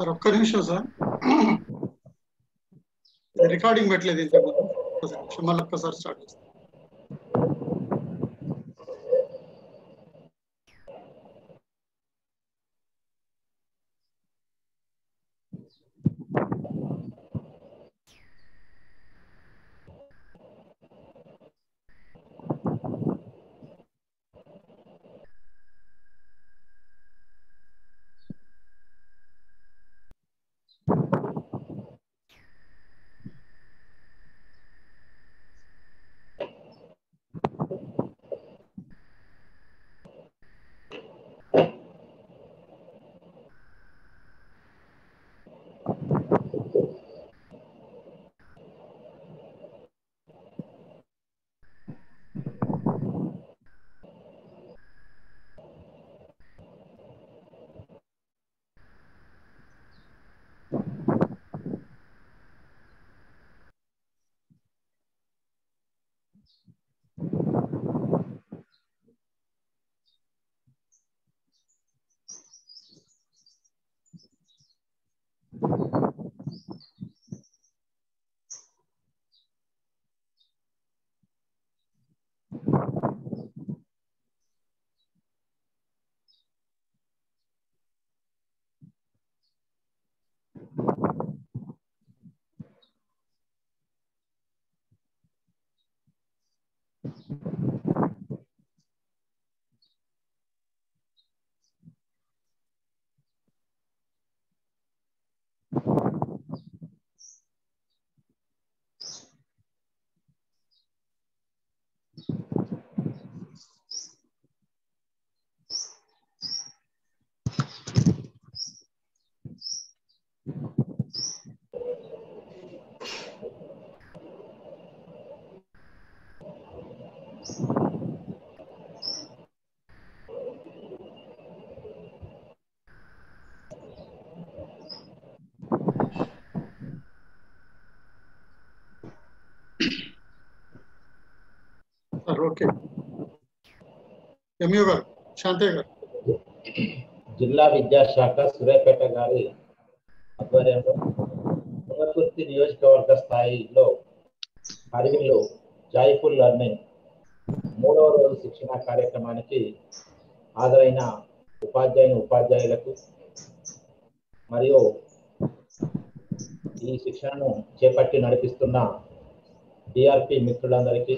Sir ఒక్క నిమిషం sir recording పెట్టలేదు ఇంతకుముందు ఒక్క నిమిషం మళ్ళీ ఒక్కసారి స్టార్ట్ చేస్తాను సార్ ఓకే ఎంయూ గారు శాంతయ్య గారు జిల్లా విద్యాశాఖ సూర్యాపేట గారి ఆధ్వర్యంలో తుంగతుర్తి నియోజకవర్గ స్థాయిలో అడవిలో జాయ్ఫుల్ లెర్నింగ్ మూడవ రోజు శిక్షణ కార్యక్రమానికి హాజరైన ఉపాధ్యాయుని ఉపాధ్యాయులకు మరియు ఈ శిక్షణను చేపట్టి నడిపిస్తున్న డిఆర్పి మిత్రులందరికీ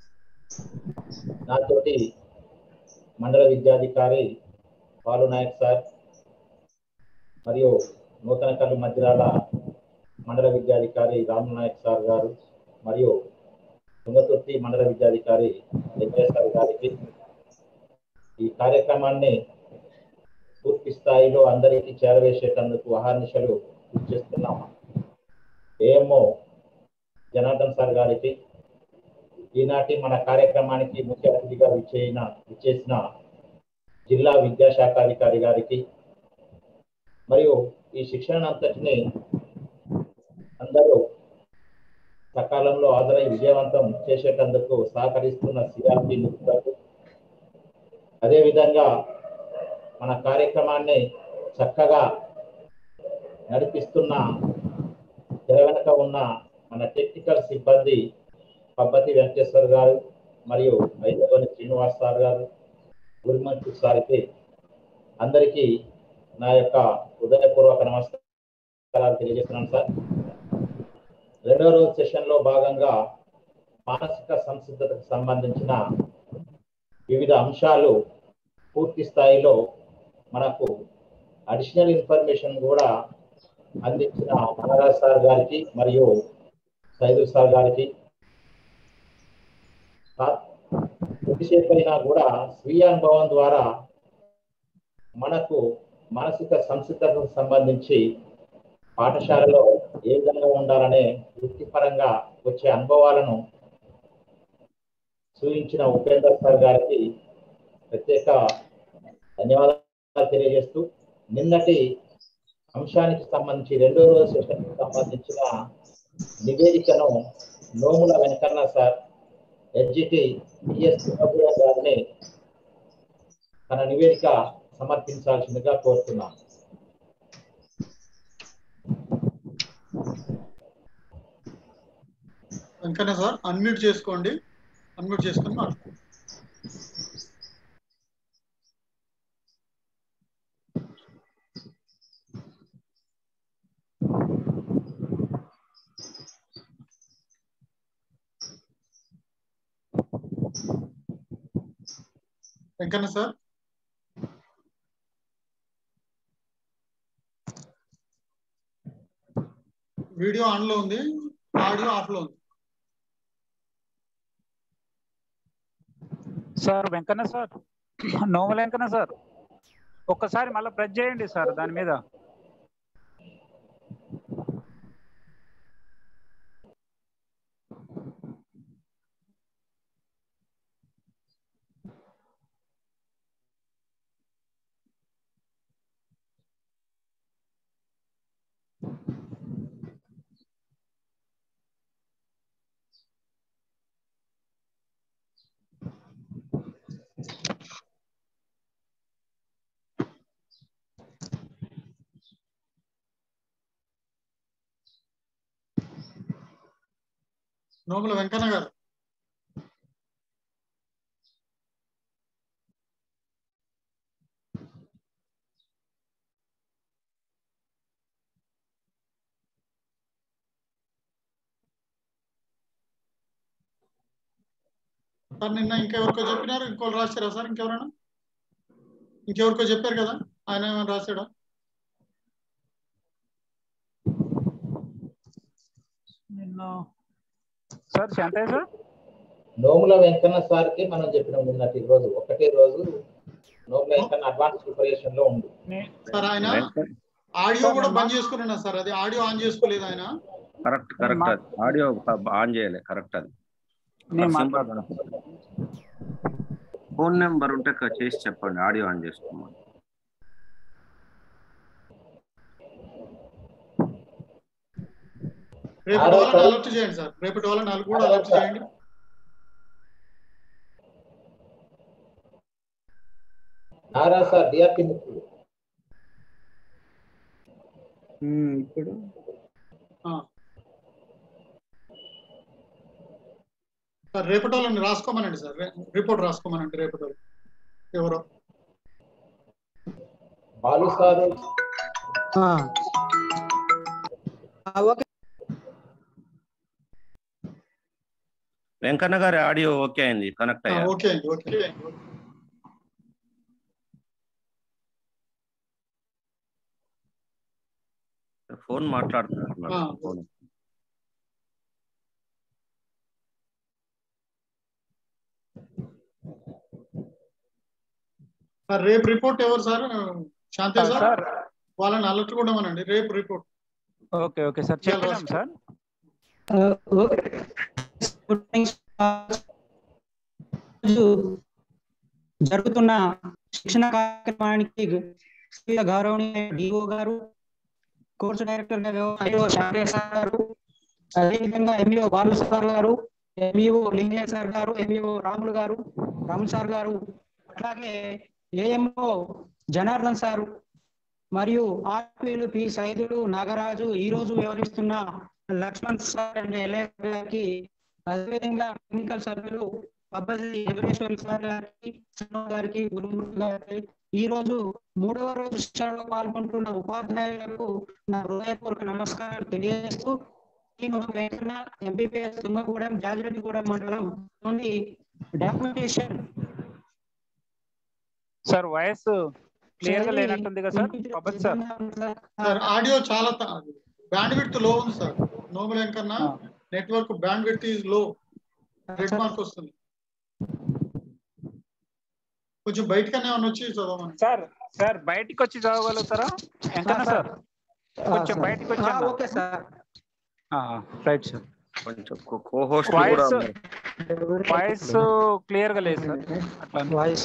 నాతోటి మండల విద్యాధికారి బాలు నాయక్ సార్ మరియు నూతన కళ్ళు మధ్యరాల మండల విద్యాధికారి రాము నాయక్ సార్ గారు మరియు తుంగతుర్తి మండల విద్యాధికారి వెంకటేష్ సార్ గారికి ఈ కార్యక్రమాన్ని పూర్తి స్థాయిలో అందరికీ చేరవేసేటందుకు అహర్నిశలు కృషి చేస్తున్నాం ఏఎంఓ జనార్దన్ సార్ గారికి ఈనాటి మన కార్యక్రమానికి ముఖ్య అతిథిగా విచ్చేసిన విచ్చేసిన జిల్లా విద్యాశాఖాధికారి గారికి మరియు ఈ శిక్షణ అంతటిని అందరూ సకాలంలో హాజరై విజయవంతం చేసేటందుకు సహకరిస్తున్న సిఆర్పి మిత్రులకు అదేవిధంగా మన కార్యక్రమాన్ని చక్కగా నడిపిస్తున్న తెర వెనక ఉన్న మన టెక్నికల్ సిబ్బంది పబ్బతి వెంకటేశ్వర్ గారు మరియు ఐదవని శ్రీనివాస్ సార్ గారు గురుమంచు సార్కి అందరికీ నా యొక్క హృదయపూర్వక నమస్కారాలు తెలియజేస్తున్నాను సార్ రెండవ రోజు సెషన్లో భాగంగా మానసిక సంసిద్ధతకు సంబంధించిన వివిధ అంశాలు పూర్తి స్థాయిలో మనకు అడిషనల్ ఇన్ఫర్మేషన్ కూడా అందించిన మనరాజ్ సార్ గారికి మరియు సైదుల్ సార్ గారికి కొద్దిసేపు అయినా కూడా స్వీయ అనుభవం ద్వారా మనకు మానసిక సంసిద్ధతకు సంబంధించి పాఠశాలలో ఏ విధంగా ఉండాలనే వృత్తిపరంగా వచ్చే అనుభవాలను సూచించిన ఉపేందర్ సార్ గారికి ప్రత్యేక ధన్యవాదాలు తెలియజేస్తూ నిన్నటి అంశానికి సంబంధించి రెండో రోజు సెషన్కి సంబంధించిన నివేదికను Nomula Venkanna sir SGT PS గారిని తన నివేదిక సమర్పించాల్సిందిగా కోరుతున్నాను వెంకన్న సార్ అన్మ్యూట్ చేసుకోండి అన్మ్యూట్ చేసుకొని మాట్లాడండి వెంకన్న సార్ వీడియో ఆన్ లో ఉంది ఆడియో ఆఫ్ లో ఉంది sir Venkanna sir Nomula Venkanna sir ఒక్కసారి మళ్ళీ ప్రెస్ చేయండి సార్ దాని మీద నోముల వెంకన్న గారు సార్ నిన్న ఇంకెవరికో చెప్పినారు ఇంకోళ్ళు రాశారా సార్ ఇంకెవరైనా ఇంకెవరికో చెప్పారు కదా ఆయన ఏమైనా రాశాడా నిన్న సార్ శాంతయ్య సార్ నోముల వెంకన్న సార్కి మనం చెప్పిన నిన్నటి రోజు ఒకటే రోజు నోముల వెంకన్న అడ్వాన్స్ ప్రిపరేషన్ లో ఉంది నే- సార్ ఆయన వెంకట్ ఆడియో కూడా బంద్ చేసుకున్నా సార్ అది ఆడియో ఆన్ చేసుకోలేదు ఆయన కరెక్ట్ కరెక్ట్ అది ఆడియో ఆన్ చేయలే కరెక్ట్ అది నేను సింబల్ మాట్లాడతాను ఫోన్ నెంబర్ ఉంటే క- చేసి చెప్పండి ఆడియో ఆన్ చేసుకోమని రేపటి వాళ్ళని అలర్ట్ చేయండి సార్ రేపటి వాళ్ళని వాళ్ళు కూడా అలర్ట్ చేయండి నారా సార్ డిఆర్పి ముఖ్యులు ఇప్పుడు ఆ. సార్ రేపటి వాళ్ళని రాసుకోమనండి సార్ రే- రిపోర్ట్ రాసుకోమనండి రేపటి వాళ్ళు ఎవరో బాలు సారు ఓకే వెంకన్న గారి ఆడియో ఓకే అయింది కనెక్ట్ ఆ, అయ్యా ఓకే అండి ఓకే ఫోన్ మాట్లాడుతున్నారు ఆ. ఫోన్ సార్ రేపు రిపోర్ట్ ఎవరు సార్ శాంతి సార్ సార్ వాళ్ళని అలర్ట్ కూడా అనండి రేపు రిపోర్ట్ ఓకే ఓకే సార్ చెప్పినాం సార్ జరుగుతున్న శిక్షణ కార్యక్రమానికి శ్రీ గౌరవనీయ డిఓ గారు కోర్సు డైరెక్టర్ గారు శాంతేశ్ సార్ గారు అదేవిధంగా ఎంఈఓ బాలు సార్ గారు ఎంఈఓ లింగయ్య సార్ గారు ఎంఈఓ రాములు గారు రాములు సార్ గారు అట్లాగే ఏఎంఓ జనార్దన్ సారు మరియు ఆర్పీలు పి సైదులు నాగరాజు ఈ రోజు వ్యవహరిస్తున్న లక్ష్మణ్ సార్ అండ్ ఎల్ఏ గారికి అదేవిధంగా టెక్నికల్ సభ్యులు అబ్బాయి వెంకటేశ్వర సార్ గారికి శ్రీను గారికి గురుమూర్తి గారికి ఈ రోజు మూడవ రోజు శిక్షణలో పాల్గొంటున్న ఉపాధ్యాయులకు నా హృదయపూర్వక నమస్కారాలు తెలియజేస్తూ నేను వెంకన్న ఎంబీబీఎస్ తుంగగూడెం జాజిరెడ్డిగూడెం మండలం నుండి డాక్యుమెంటేషన్ సార్ వాయిస్ క్లియర్ గా లేనట్టుంది కదా sir Pabbath sir sir audio చాలా బ్యాండ్ విడ్త్ లో ఉంది సార్ నోబుల్ కన్నా ఆ. Network bandwidth is low red mark వస్తుంది కొంచెం బయటకనే ఏమన్నా వచ్చి చదవమని సార్ సార్ బయటికి వచ్చి చదవగలుగుతారా వెంకన్న సార్ కొంచెం బయటికి వచ్చి అన్న. ఓకే సార్ రైట్ సార్ కొంచెం కో హోస్ట్ Voice- కూడా వాయిస్ క్లియర్ గా లేదు సార్ అట్లా వాయిస్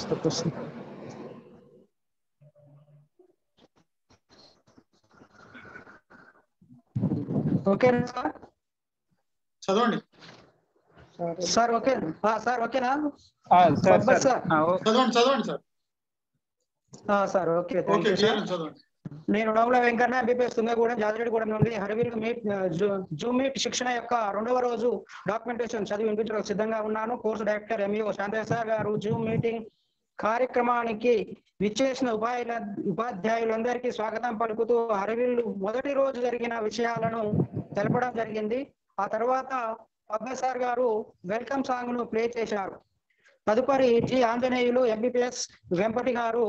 ఓకే సార్ చదవండి సార్ ఓకే సార్ ఓకేనా ఆ, సార్ పబ్బత్ సార్ సార్. ఆ, ఓ- చదవండి చదవండి sir sir okay thank okay you clear sir చదవండి నేను నవ్వుల వెంకన్న ఎంబీపీఎస్ తుంగగూడెం జాజిరెడ్డిగూడెం నుండి హరివిల్ మీట్ జూమ్ మీట్ శిక్షణ యొక్క రెండవ రోజు డాక్యుమెంటేషన్ చదివి వినిపించడానికి సిద్ధంగా ఉన్నాను కోర్సు డైరెక్టర్ ఎంఈఓ శాంతేశ్వర గారు జూమ్ మీటింగ్ కార్యక్రమానికి విచ్చేసిన ఉపాధ్యాయుల ఉపాధ్యాయులందరికీ స్వాగతం పలుకుతూ హరివిల్లు మొదటి రోజు జరిగిన విషయాలను తెలపడం జరిగింది ఆ తర్వాత అబ్బాసార్ గారు వెల్కమ్ సాంగ్ ను ప్లే చేశారు తదుపరి జి ఆంజనేయులు ఎంబీపీఎస్ వెంపటి గారు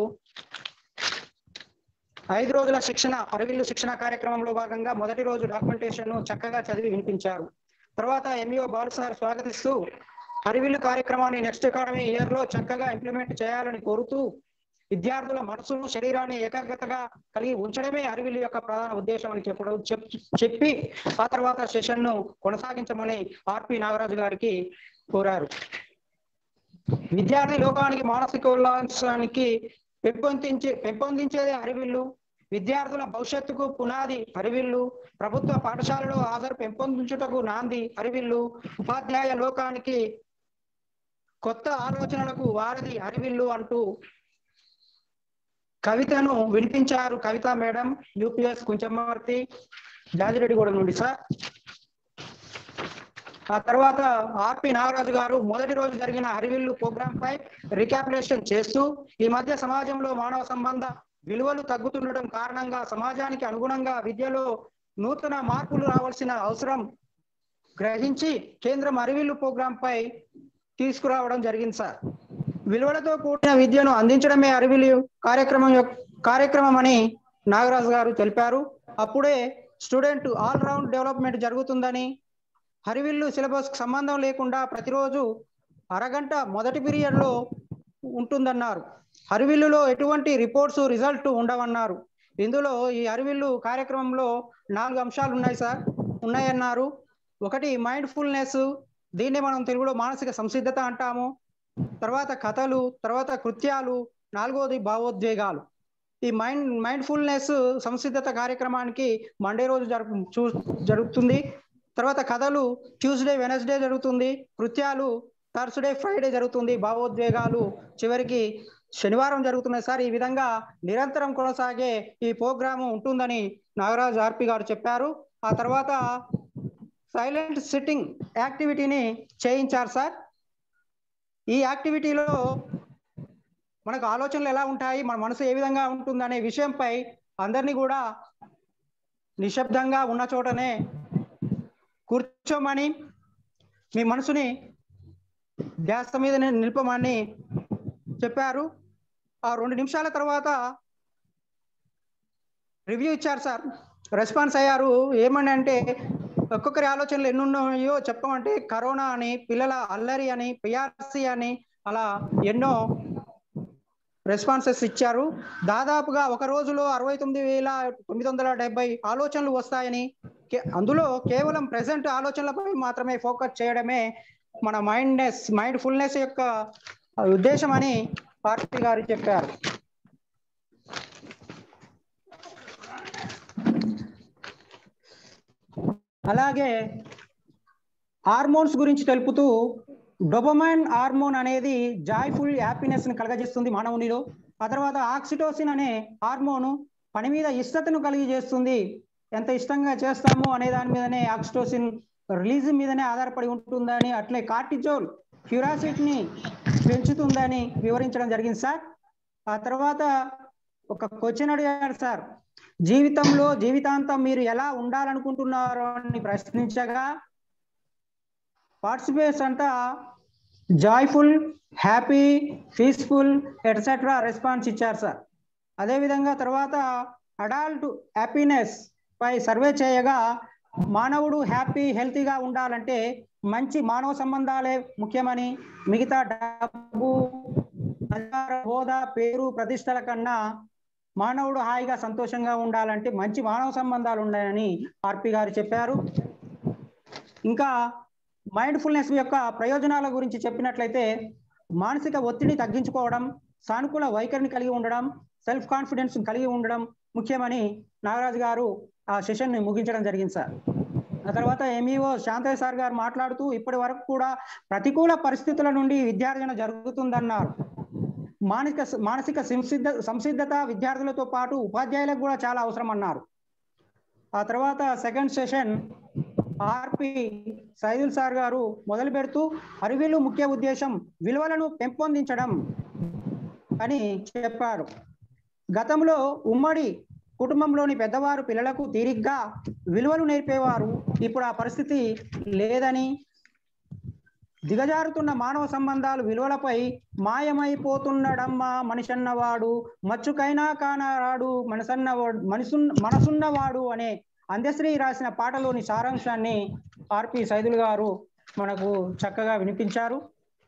ఐదు రోజుల శిక్షణ అరవిల్లు శిక్షణ కార్యక్రమంలో భాగంగా మొదటి రోజు డాక్యుమెంటేషన్ ను చక్కగా చదివి వినిపించారు తర్వాత ఎంఈఓ బాలు సార్ స్వాగతిస్తూ అరవిల్లు కార్యక్రమాన్ని నెక్స్ట్ అకాడమీ ఇయర్ లో చక్కగా ఇంప్లిమెంట్ చేయాలని కోరుతూ విద్యార్థుల మనసును శరీరాన్ని ఏకాగ్రతగా కలిగి ఉంచడమే అరవిల్లు యొక్క ప్రధాన ఉద్దేశం అని చెప్పడం చెప్- చెప్పి ఆ తర్వాత సెషన్ ను కొనసాగించమని ఆర్పి నాగరాజు గారికి కోరారు విద్యార్థి లోకానికి మానసిక ఉల్లాసానికి పెంపొందించే పెంపొందించేదే అరివిల్లు విద్యార్థుల భవిష్యత్తుకు పునాది అరివిల్లు ప్రభుత్వ పాఠశాలలో హాజరు పెంపొందించుటకు నాంది అరివిల్లు ఉపాధ్యాయ లోకానికి కొత్త ఆలోచనలకు వారధి అరివిల్లు అంటూ కవితను వినిపించారు కవిత మేడం యూపీఎస్ కుంచమర్తి జాజిరెడ్డిగూడెం నుండి సార్ ఆ తర్వాత ఆర్పి నాగరాజు గారు మొదటి రోజు జరిగిన హరివిల్లు ప్రోగ్రామ్ పై రికాపులేషన్ చేస్తూ ఈ మధ్య సమాజంలో మానవ సంబంధ విలువలు తగ్గుతుండటం కారణంగా సమాజానికి అనుగుణంగా విద్యలో నూతన మార్పులు రావాల్సిన అవసరం గ్రహించి కేంద్రం అరివిల్లు ప్రోగ్రామ్ పై తీసుకురావడం జరిగింది సార్ విలువలతో కూడిన విద్యను అందించడమే అరివిల్లు కార్యక్రమం యొక్క కార్యక్రమం అని నాగరాజు గారు తెలిపారు అప్పుడే స్టూడెంట్ ఆల్ రౌండ్ డెవలప్మెంట్ జరుగుతుందని హరివిల్లు సిలబస్ సంబంధం లేకుండా ప్రతిరోజు అరగంట మొదటి పీరియడ్ లో ఉంటుందన్నారు హరివిల్లులో ఎటువంటి రిపోర్ట్స్ రిజల్ట్ ఉండవన్నారు ఇందులో ఈ హరివిల్లు కార్యక్రమంలో నాలుగు అంశాలు ఉన్నాయి సార్ ఉన్నాయన్నారు ఒకటి మైండ్ ఫుల్నెస్ దీన్ని మనం తెలుగులో మానసిక సంసిద్ధత అంటాము తర్వాత కథలు తర్వాత కృత్యాలు నాలుగోది భావోద్వేగాలు ఈ మైండ్ మైండ్ ఫుల్నెస్ సంసిద్ధత కార్యక్రమానికి మండే రోజు జరుపు చూ జరుగుతుంది తర్వాత కథలు ట్యూస్డే వెనస్డే జరుగుతుంది కృత్యాలు థర్స్డే ఫ్రైడే జరుగుతుంది భావోద్వేగాలు చివరికి శనివారం జరుగుతున్నాయి సార్ ఈ విధంగా నిరంతరం కొనసాగే ఈ ప్రోగ్రాము ఉంటుందని నాగరాజు ఆర్పి గారు చెప్పారు ఆ తర్వాత సైలెంట్ సిట్టింగ్ యాక్టివిటీని చేయించారు సార్ ఈ యాక్టివిటీలో మనకు ఆలోచనలు ఎలా ఉంటాయి మన మనసు ఏ విధంగా ఉంటుందనే విషయంపై అందరినీ కూడా నిశ్శబ్దంగా ఉన్న చోటనే కూర్చోమని మీ మనసుని ధ్యాస మీద నిలపమని చెప్పారు ఆ రెండు నిమిషాల తర్వాత రివ్యూ ఇచ్చారు సార్ రెస్పాన్స్ అయ్యారు ఏమని అంటే ఒక్కొక్కరి ఆలోచనలు ఎన్ని ఉన్నాయో చెప్పమంటే కరోనా అని పిల్లల అల్లరి అని పిఆర్సి అని అలా ఎన్నో రెస్పాన్సెస్ ఇచ్చారు దాదాపుగా ఒక రోజులో అరవై తొమ్మిది వేల తొమ్మిది వందల డెబ్బై ఆలోచనలు వస్తాయని కే- అందులో కేవలం ప్రెసెంట్ ఆలోచనలపై మాత్రమే ఫోకస్ చేయడమే మన మైండ్నెస్ మైండ్ ఫుల్నెస్ యొక్క ఉద్దేశం అని పార్టీ గారు చెప్పారు అలాగే హార్మోన్స్ గురించి తెలుపుతూ డొపమైన్ హార్మోన్ అనేది జాయ్ఫుల్ హ్యాపీనెస్ ని కలగజేస్తుంది మానవునిలో ఆ తర్వాత ఆక్సిటోసిన్ అనే హార్మోను పని మీద ఇష్టతను కలిగి చేస్తుంది ఎంత ఇష్టంగా చేస్తాము అనే దాని మీదనే ఆక్సిటోసిన్ రిలీజ్ మీదనే ఆధారపడి ఉంటుందని అట్లే కార్టిజోల్ క్యూరాసిటీని పెంచుతుందని వివరించడం జరిగింది సార్ ఆ తర్వాత ఒక క్వశ్చన్ అడిగారు సార్ జీవితంలో జీవితాంతం మీరు ఎలా ఉండాలనుకుంటున్నారు అని ప్రశ్నించగా పార్టిసిపేట్స్ అంతా joyful happy peaceful etcetera response ఇచ్చారు సార్ అదేవిధంగా తర్వాత అడాల్ట్ హ్యాపీనెస్ పై సర్వే చేయగా మానవుడు హ్యాపీ హెల్తీగా ఉండాలంటే మంచి మానవ సంబంధాలే ముఖ్యమని మిగతా డబ్బు అధికార, హోదా పేరు ప్రతిష్టల కన్నా మానవుడు హాయిగా సంతోషంగా ఉండాలంటే మంచి మానవ సంబంధాలు ఉన్నాయని ఆర్పి గారు చెప్పారు ఇంకా మైండ్ ఫుల్నెస్ యొక్క ప్రయోజనాల గురించి చెప్పినట్లయితే మానసిక ఒత్తిడి తగ్గించుకోవడం సానుకూల వైఖరిని కలిగి ఉండడం సెల్ఫ్ కాన్ఫిడెన్స్ కలిగి ఉండడం ముఖ్యమని నాగరాజు గారు ఆ సెషన్ ని ముగించడం జరిగింది సార్ ఆ తర్వాత ఎంఈఓ శాంతయ్య సార్ గారు మాట్లాడుతూ ఇప్పటి వరకు కూడా ప్రతికూల పరిస్థితుల నుండి విద్యార్జన జరుగుతుందన్నారు మానసిక మానసిక సంసిద్ధ సంసిద్ధత విద్యార్థులతో పాటు ఉపాధ్యాయులకు కూడా చాలా అవసరం అన్నారు ఆ తర్వాత second session RP Saidul sir గారు మొదలు పెడుతూ అరివిలు ముఖ్య ఉద్దేశం విలువలను పెంపొందించడం అని చెప్పారు గతంలో ఉమ్మడి కుటుంబంలోని పెద్దవారు పిల్లలకు తీరిగ్గా విలువలు నేర్పేవారు ఇప్పుడు ఆ పరిస్థితి లేదని దిగజారుతున్న మానవ సంబంధాలు విలువలపై మాయమైపోతున్నడమ్మా మనిషన్నవాడు మచ్చుకైనా కానరాడు మనసన్నవాడు మనసు మనసున్నవాడు అనే అందశ్రీ రాసిన పాటలోని సారాంశాన్ని ఆర్పి సైదుల్ గారు మనకు చక్కగా వినిపించారు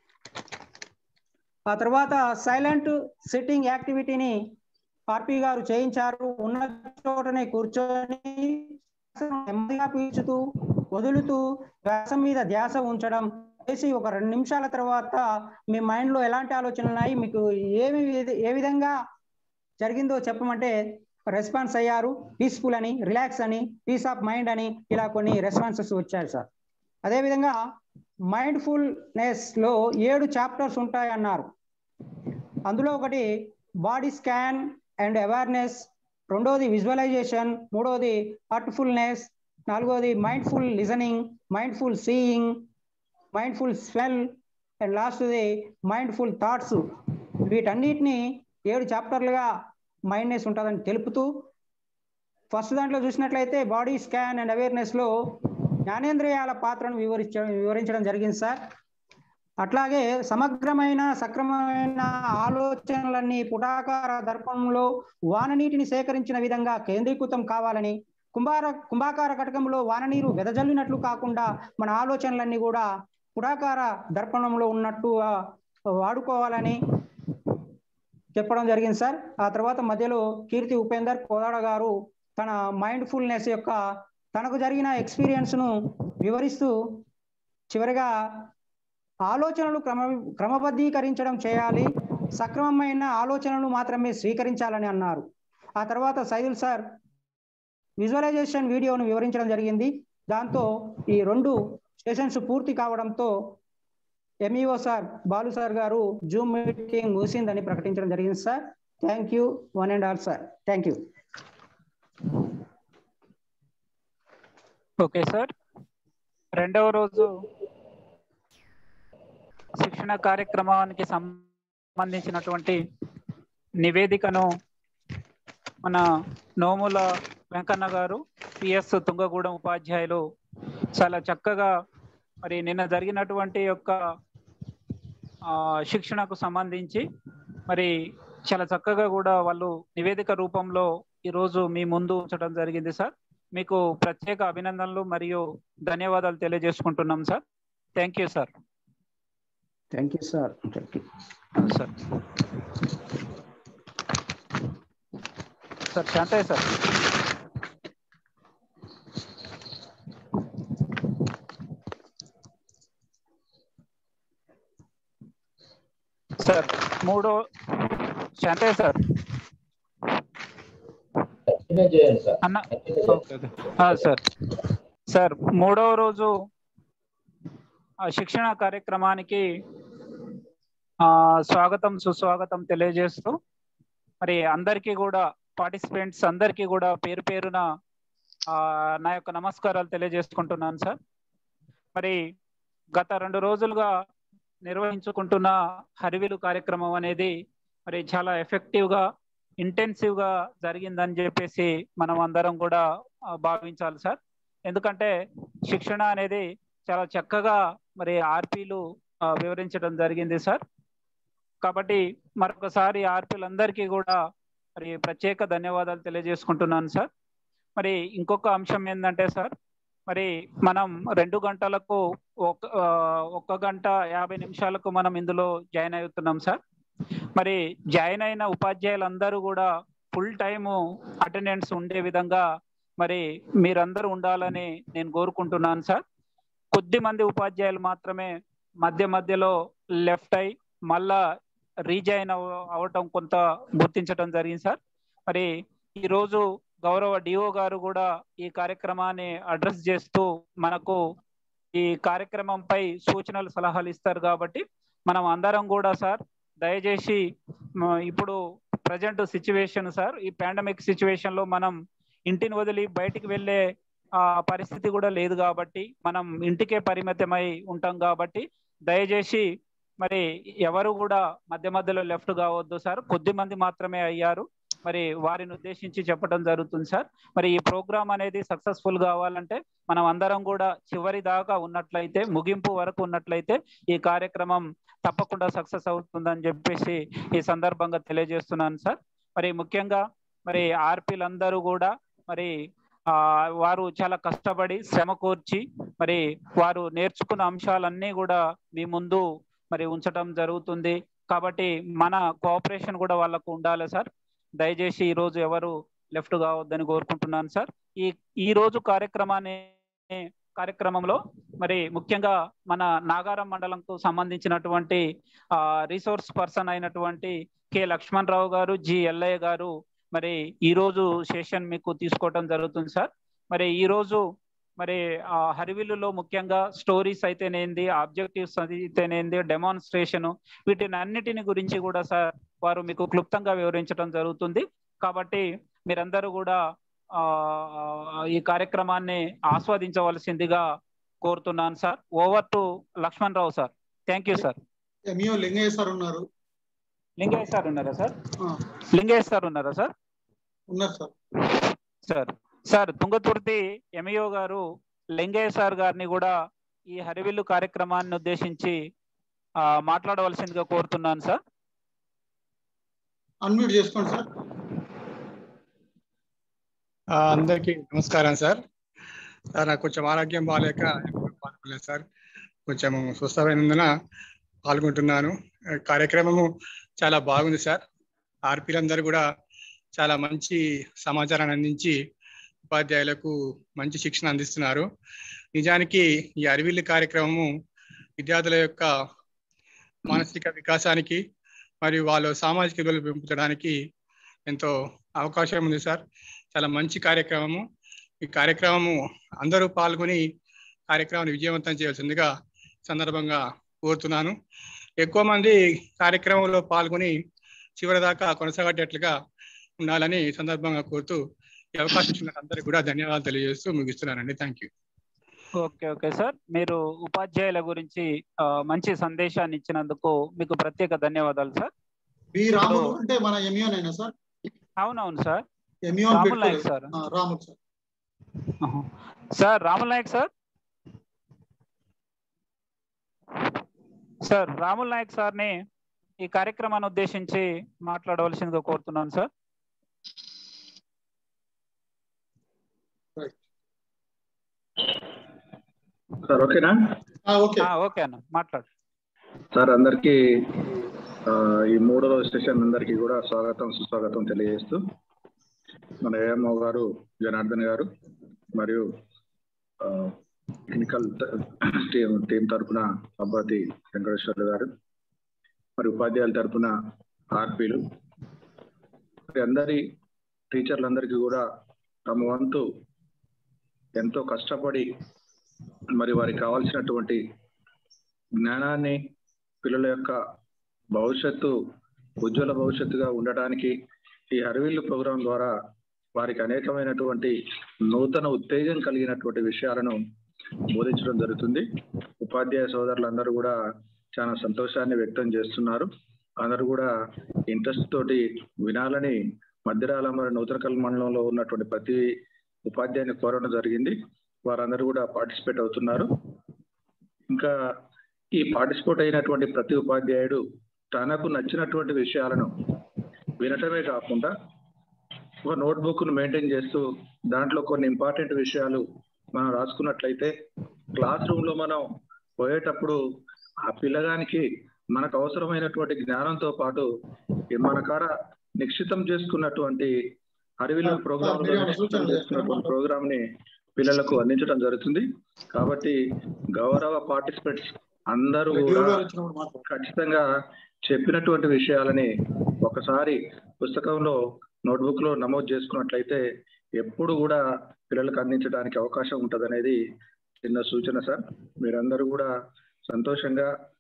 ఆ తర్వాత సైలెంట్ సిట్టింగ్ యాక్టివిటీని ఆర్పి గారు చేయించారు ఉన్న చోటనే కూర్చొని నెమ్మదిగా పీల్చుతూ వదులుతూ వ్యాసం మీద ధ్యాస ఉంచడం చేసి ఒక రెండు నిమిషాల తర్వాత మీ మైండ్ లో ఎలాంటి ఆలోచనలు ఉన్నాయి మీకు ఏమి ఏ విధంగా జరిగిందో చెప్పమంటే రెస్పాన్స్ అయ్యారు పీస్ఫుల్ అని రిలాక్స్ అని పీస్ ఆఫ్ మైండ్ అని ఇలా కొన్ని రెస్పాన్సెస్ వచ్చాయి సార్ అదేవిధంగా మైండ్ఫుల్నెస్ లో ఏడు చాప్టర్స్ ఉంటాయి అన్నారు అందులో ఒకటి బాడీ స్కాన్ అండ్ అవేర్నెస్ రెండోది విజువలైజేషన్ మూడోది హార్ట్ఫుల్నెస్ నాలుగోది mindful listening mindful seeing mindful smell and లాస్ట్ది మైండ్ఫుల్ థాట్స్ వీటన్నిటిని ఏడు చాప్టర్లుగా మైండ్నెస్ ఉంటుందని తెలుపుతూ ఫస్ట్ దాంట్లో చూసినట్లయితే బాడీ స్కాన్ అండ్ అవేర్నెస్లో జ్ఞానేంద్రియాల పాత్రను వివరించడం వివరించడం జరిగింది సార్ అట్లాగే సమగ్రమైన సక్రమమైన ఆలోచనలన్నీ పుటాకార దర్పణంలో వాననీటిని సేకరించిన విధంగా కేంద్రీకృతం కావాలని కుంభార కుంభాకార కటకంలో వాననీరు వెదజల్లినట్లు కాకుండా మన ఆలోచనలన్నీ కూడా పుటాకార దర్పణంలో ఉన్నట్టు వాడుకోవాలని చెప్పడం జరిగింది సార్ ఆ తర్వాత మధ్యలో కీర్తి ఉపేందర్ కోదాడ గారు తన మైండ్ఫుల్నెస్ యొక్క తనకు జరిగిన ఎక్స్పీరియన్స్ను వివరిస్తూ చివరిగా ఆలోచనలు క్రమ క్రమబద్ధీకరించడం చేయాలి సక్రమమైన ఆలోచనలు మాత్రమే స్వీకరించాలని అన్నారు ఆ తర్వాత సైదుల్ సార్ విజువలైజేషన్ వీడియోను వివరించడం జరిగింది దాంతో ఈ రెండు సెషన్స్ పూర్తి కావడంతో ఎంఈఓ సార్ బాలు సార్ గారు జూమ్ మీటింగ్ ముగిసిందని ప్రకటించడం జరిగింది sir thank you one and all sir thank you okay sir రెండవ రోజు శిక్షణ కార్యక్రమానికి సంబంధించినటువంటి నివేదికను మన నోముల వెంకన్న గారు పిఎస్ తుంగగూడెం ఉపాధ్యాయులు చాలా చక్కగా మరి నిన్న జరిగినటువంటి యొక్క శిక్షణకు సంబంధించి మరి చాలా చక్కగా కూడా వాళ్ళు నివేదిక రూపంలో ఈరోజు మీ ముందు ఉంచడం జరిగింది సార్ మీకు ప్రత్యేక అభినందనలు మరియు ధన్యవాదాలు తెలియజేసుకుంటున్నాం sir thank you sir thank you sir thank you sir sir Shantayya sir sir మూడో శాంతయ్య సార్ చేయండి సార్ అన్న సార్ సార్ మూడవ రోజు ఆ శిక్షణ కార్యక్రమానికి ఆ స్వాగతం సుస్వాగతం తెలియజేస్తూ మరి అందరికీ కూడా పార్టిసిపెంట్స్ అందరికీ కూడా పేరు పేరున ఆ నా యొక్క నమస్కారాలు తెలియజేసుకుంటున్నాను సార్ మరి గత రెండు రోజులుగా నిర్వహించుకుంటున్న హరివిలు కార్యక్రమం అనేది మరి చాలా ఎఫెక్టివ్ గా ఇంటెన్సివ్ గా జరిగిందని చెప్పేసి మనం అందరం కూడా భావించాలి సార్ ఎందుకంటే శిక్షణ అనేది చాలా చక్కగా మరి ఆర్పీలు వివరించడం జరిగింది సార్ కాబట్టి మరొకసారి ఆర్పీలందరికీ కూడా మరి ప్రత్యేక ధన్యవాదాలు తెలియజేసుకుంటున్నాను సార్ మరి ఇంకొక అంశం ఏంటంటే సార్ మరి మనం రెండు గంటలకు ఒక ఒక్క గంట యాభై నిమిషాలకు మనం ఇందులో జాయిన్ అవుతున్నాం సార్ మరి జాయిన్ అయిన ఉపాధ్యాయులందరూ కూడా ఫుల్ టైము అటెండెన్స్ ఉండే విధంగా మరి మీరందరూ ఉండాలని నేను కోరుకుంటున్నాను సార్ కొద్ది మంది ఉపాధ్యాయులు మాత్రమే మధ్య మధ్యలో లెఫ్ట్ అయి మళ్ళా రీజాయిన్ అవటం కొంత గుర్తించడం జరిగింది సార్ మరి ఈరోజు గౌరవ డిఓ గారు కూడా ఈ కార్యక్రమాన్ని అడ్రస్ చేస్తూ మనకు ఈ కార్యక్రమంపై సూచనలు సలహాలు ఇస్తారు కాబట్టి మనం అందరం కూడా సార్ దయచేసి మ, ఇప్పుడు ప్రజెంట్ సిచ్యువేషన్ సార్ ఈ పాండమిక్ సిచ్యువేషన్ లో మనం ఇంటిని వదిలి బయటికి వెళ్ళే ఆ పరిస్థితి కూడా లేదు కాబట్టి మనం ఇంటికే పరిమితమై ఉంటాం కాబట్టి దయచేసి మరి ఎవరు కూడా మధ్య మధ్యలో లెఫ్ట్ కావద్దు సార్ కొద్ది మంది మాత్రమే అయ్యారు మరి వారిని ఉద్దేశించి చెప్పడం జరుగుతుంది సార్ మరి ఈ ప్రోగ్రామ్ అనేది సక్సెస్ఫుల్ కావాలంటే మనం అందరం కూడా చివరి దాకా ఉన్నట్లయితే ముగింపు వరకు ఉన్నట్లయితే ఈ కార్యక్రమం తప్పకుండా సక్సెస్ అవుతుందని చెప్పేసి ఈ సందర్భంగా తెలియజేస్తున్నాను సార్ మరి ముఖ్యంగా మరి ఆర్పీలందరూ కూడా మరి ఆ వారు చాలా కష్టపడి శ్రమ కోర్చి మరి వారు నేర్చుకున్న అంశాలన్నీ కూడా మీ ముందు మరి ఉంచడం జరుగుతుంది కాబట్టి మన కోఆపరేషన్ కూడా వాళ్ళకు ఉండాలి సార్ దయచేసి ఈ రోజు ఎవరు లెఫ్ట్ కావద్దని కోరుకుంటున్నాను సార్ ఈ ఈ రోజు కార్యక్రమాన్ని కార్యక్రమంలో మరి ముఖ్యంగా మన నాగారం మండలంకు సంబంధించినటువంటి ఆ రిసోర్స్ పర్సన్ అయినటువంటి కె లక్ష్మణ్ రావు గారు జి ఎల్ఐ గారు మరి ఈ రోజు సెషన్ మీకు తీసుకోవడం జరుగుతుంది సార్ మరి ఈ రోజు మరి ఆ హరివిల్లులో ముఖ్యంగా స్టోరీస్ అయితేనేంది ఆబ్జెక్టివ్స్ అయితేనేంది డెమాన్స్ట్రేషన్ వీటిని అన్నిటిని గురించి కూడా సార్ వారు మీకు క్లుప్తంగా వివరించడం జరుగుతుంది కాబట్టి మీరందరూ కూడా ఆ ఈ కార్యక్రమాన్ని ఆస్వాదించవలసిందిగా కోరుతున్నాను sir over to Lakshman Rao sir thank you sir MEO Lingaiah sir ఉన్నారు లింగయ్య సార్ ఉన్నారా సార్ ఆ, లింగయ్య సార్ ఉన్నారా సార్ ఉన్నారు sir sir sir Tungaturthi MEO గారు లింగయ్య సార్ గారిని కూడా ఈ హరివిల్లు కార్యక్రమాన్ని ఉద్దేశించి ఆ, మాట్లాడవలసిందిగా కోరుతున్నాను సార్ అన్మ్యూట్ చేసుకోండి సార్ ఆ, అందరికీ నమస్కారం సార్ సార్ నాకు కొంచెం ఆరోగ్యం బాగాలేక ఎప్పుడు పాల్గొనలేదు సార్ కొంచెం స్వస్థమైనందున పాల్గొంటున్నాను ఆ, కార్యక్రమము చాలా బాగుంది సార్ ఆర్పీలందరూ కూడా చాలా మంచి సమాచారాన్ని అందించి ఉపాధ్యాయులకు మంచి శిక్షణ అందిస్తున్నారు నిజానికి ఈ అరివిల్లి కార్యక్రమము విద్యార్థుల యొక్క మానసిక వికాసానికి మరియు వాళ్ళ సామాజిక విలువలు పెంపడానికి ఎంతో అవకాశం ఉంది సార్ చాలా మంచి కార్యక్రమము ఈ కార్యక్రమము అందరూ పాల్గొని కార్యక్రమాన్ని విజయవంతం చేయాల్సిందిగా సందర్భంగా కోరుతున్నాను ఎక్కువ మంది కార్యక్రమంలో పాల్గొని చివరి దాకా కొనసాగేటట్లుగా ఉండాలని ఈ సందర్భంగా కోరుతూ ఈ అవకాశం ఇచ్చిన అందరికీ కూడా ధన్యవాదాలు తెలియజేస్తూ ముగిస్తున్నానండి thank you okay okay sir మీరు ఉపాధ్యాయుల గురించి ఆ, మంచి సందేశాన్ని ఇచ్చినందుకు మీకు ప్రత్యేక ధన్యవాదాలు సార్ బి రాములు అంటే మన ఎంఈఓనైనా సార్ అవునవును sir MEO Ramulu Naik sir Ramulu sir ఆహా. Sir Ramul Naik sir sir Ramul Naik సార్ని ఈ కార్యక్రమాన్ని ఉద్దేశించి మాట్లాడవలసిందిగా కోరుతున్నాను సార్ సార్ ఓకేనా ఆ, ఓకే ఆ, ఓకే అన్న మాట్లాడు సార్ అందరికీ ఆ, ఈ మూడవ సెషన్ అందరికీ కూడా స్వాగతం సుస్వాగతం తెలియజేస్తూ మన ఏఎంఓ గారు జనార్దన్ గారు మరియు టెక్నికల్ టీం టీం తరఫున అబ్బాతి వెంకటేశ్వర్లు గారు మరి ఉపాధ్యాయుల తరఫున ఆర్పీలు మరి అందరి టీచర్లందరికీ కూడా తమ వంతు ఎంతో కష్టపడి మరి వారికి కావాల్సినటువంటి జ్ఞానాన్ని పిల్లల యొక్క భవిష్యత్తు ఉజ్వల భవిష్యత్తుగా ఉండటానికి ఈ హరివిల్లు ప్రోగ్రాం ద్వారా వారికి అనేకమైనటువంటి నూతన ఉత్తేజం కలిగినటువంటి విషయాలను బోధించడం జరుగుతుంది ఉపాధ్యాయ సోదరులందరూ కూడా చాలా సంతోషాన్ని వ్యక్తం చేస్తున్నారు అందరూ కూడా ఇంట్రెస్ట్ తోటి వినాలని మధ్యరాల మరి నూతన కల్ మండలంలో ఉన్నటువంటి ప్రతి ఉపాధ్యాయుని కోరడం జరిగింది వారందరూ కూడా పార్టిసిపేట్ అవుతున్నారు ఇంకా ఈ పార్టిసిపేట్ అయినటువంటి ప్రతి ఉపాధ్యాయుడు తనకు నచ్చినటువంటి విషయాలను వినటమే కాకుండా ఒక నోట్బుక్ ను మెయింటైన్ చేస్తూ దాంట్లో కొన్ని ఇంపార్టెంట్ విషయాలు మనం రాసుకున్నట్లయితే క్లాస్ రూమ్ లో మనం పోయేటప్పుడు ఆ పిల్లగానికి మనకు అవసరమైనటువంటి జ్ఞానంతో పాటు ఈ మన కాడ నిశ్చితం చేసుకున్నటువంటి అడవిలో ప్రోగ్రామ్ మీరు ఏమైనా సూచనలు చేసుకున్నటువంటి ప్రోగ్రామ్ ని పిల్లలకు అందించడం జరుగుతుంది కాబట్టి గౌరవ పార్టిసిపెంట్స్ అందరూ డిఓ కూడా గారు వచ్చినప్పుడు మాట్లాడు ఖచ్చితంగా చెప్పినటువంటి విషయాలని ఒకసారి పుస్తకంలో నోట్బుక్ లో నమోదు చేసుకున్నట్లయితే ఎప్పుడు కూడా పిల్లలకు అందించడానికి అవకాశం ఉంటది అనేది చిన్న సూచన సార్ మీరందరూ కూడా సంతోషంగా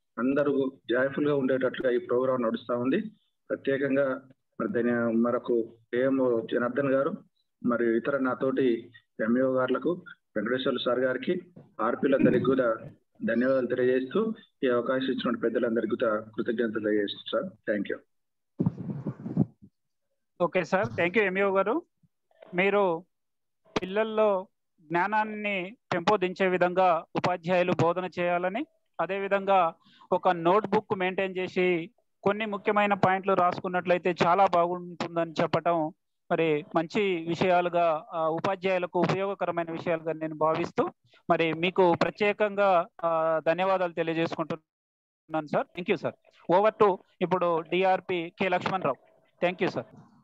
అందరూ జాయ్ఫుల్ గా ఉండేటట్లుగా ఈ ప్రోగ్రాం నడుస్తా ఉంది ప్రత్యేకంగా మరి దాని మరొక ఏఎంఓ జనార్దన్ గారు మరి ఇతర నాతోటి ఎంఈఓ గారులకు వెంకటేశ్వర సార్ గారికి ఆర్పీలందరికీ కూడా ధన్యవాదాలు తెలియజేస్తూ ఈ అవకాశం ఇచ్చిన పెద్దలందరికీ కూడా కృతజ్ఞతలు తెలియజేస్తూ sir thank you okay sir thank you MEO గారు మీరు పిల్లల్లో జ్ఞానాన్ని పెంపొందించే విధంగా ఉపాధ్యాయులు బోధన చేయాలని అదేవిధంగా ఒక నోట్ బుక్ మెయింటైన్ చేసి కొన్ని ముఖ్యమైన పాయింట్లు రాసుకున్నట్లయితే చాలా బాగుంటుందని చెప్పటం మరి మంచి విషయాలుగా ఆ, ఉపాధ్యాయులకు ఉపయోగకరమైన విషయాలుగా నేను భావిస్తూ మరి మీకు ప్రత్యేకంగా ఆ, ధన్యవాదాలు తెలియజేసుకుంటున్నాను sir thank you sir over to ఇప్పుడు DRP K Lakshman Rao thank you sir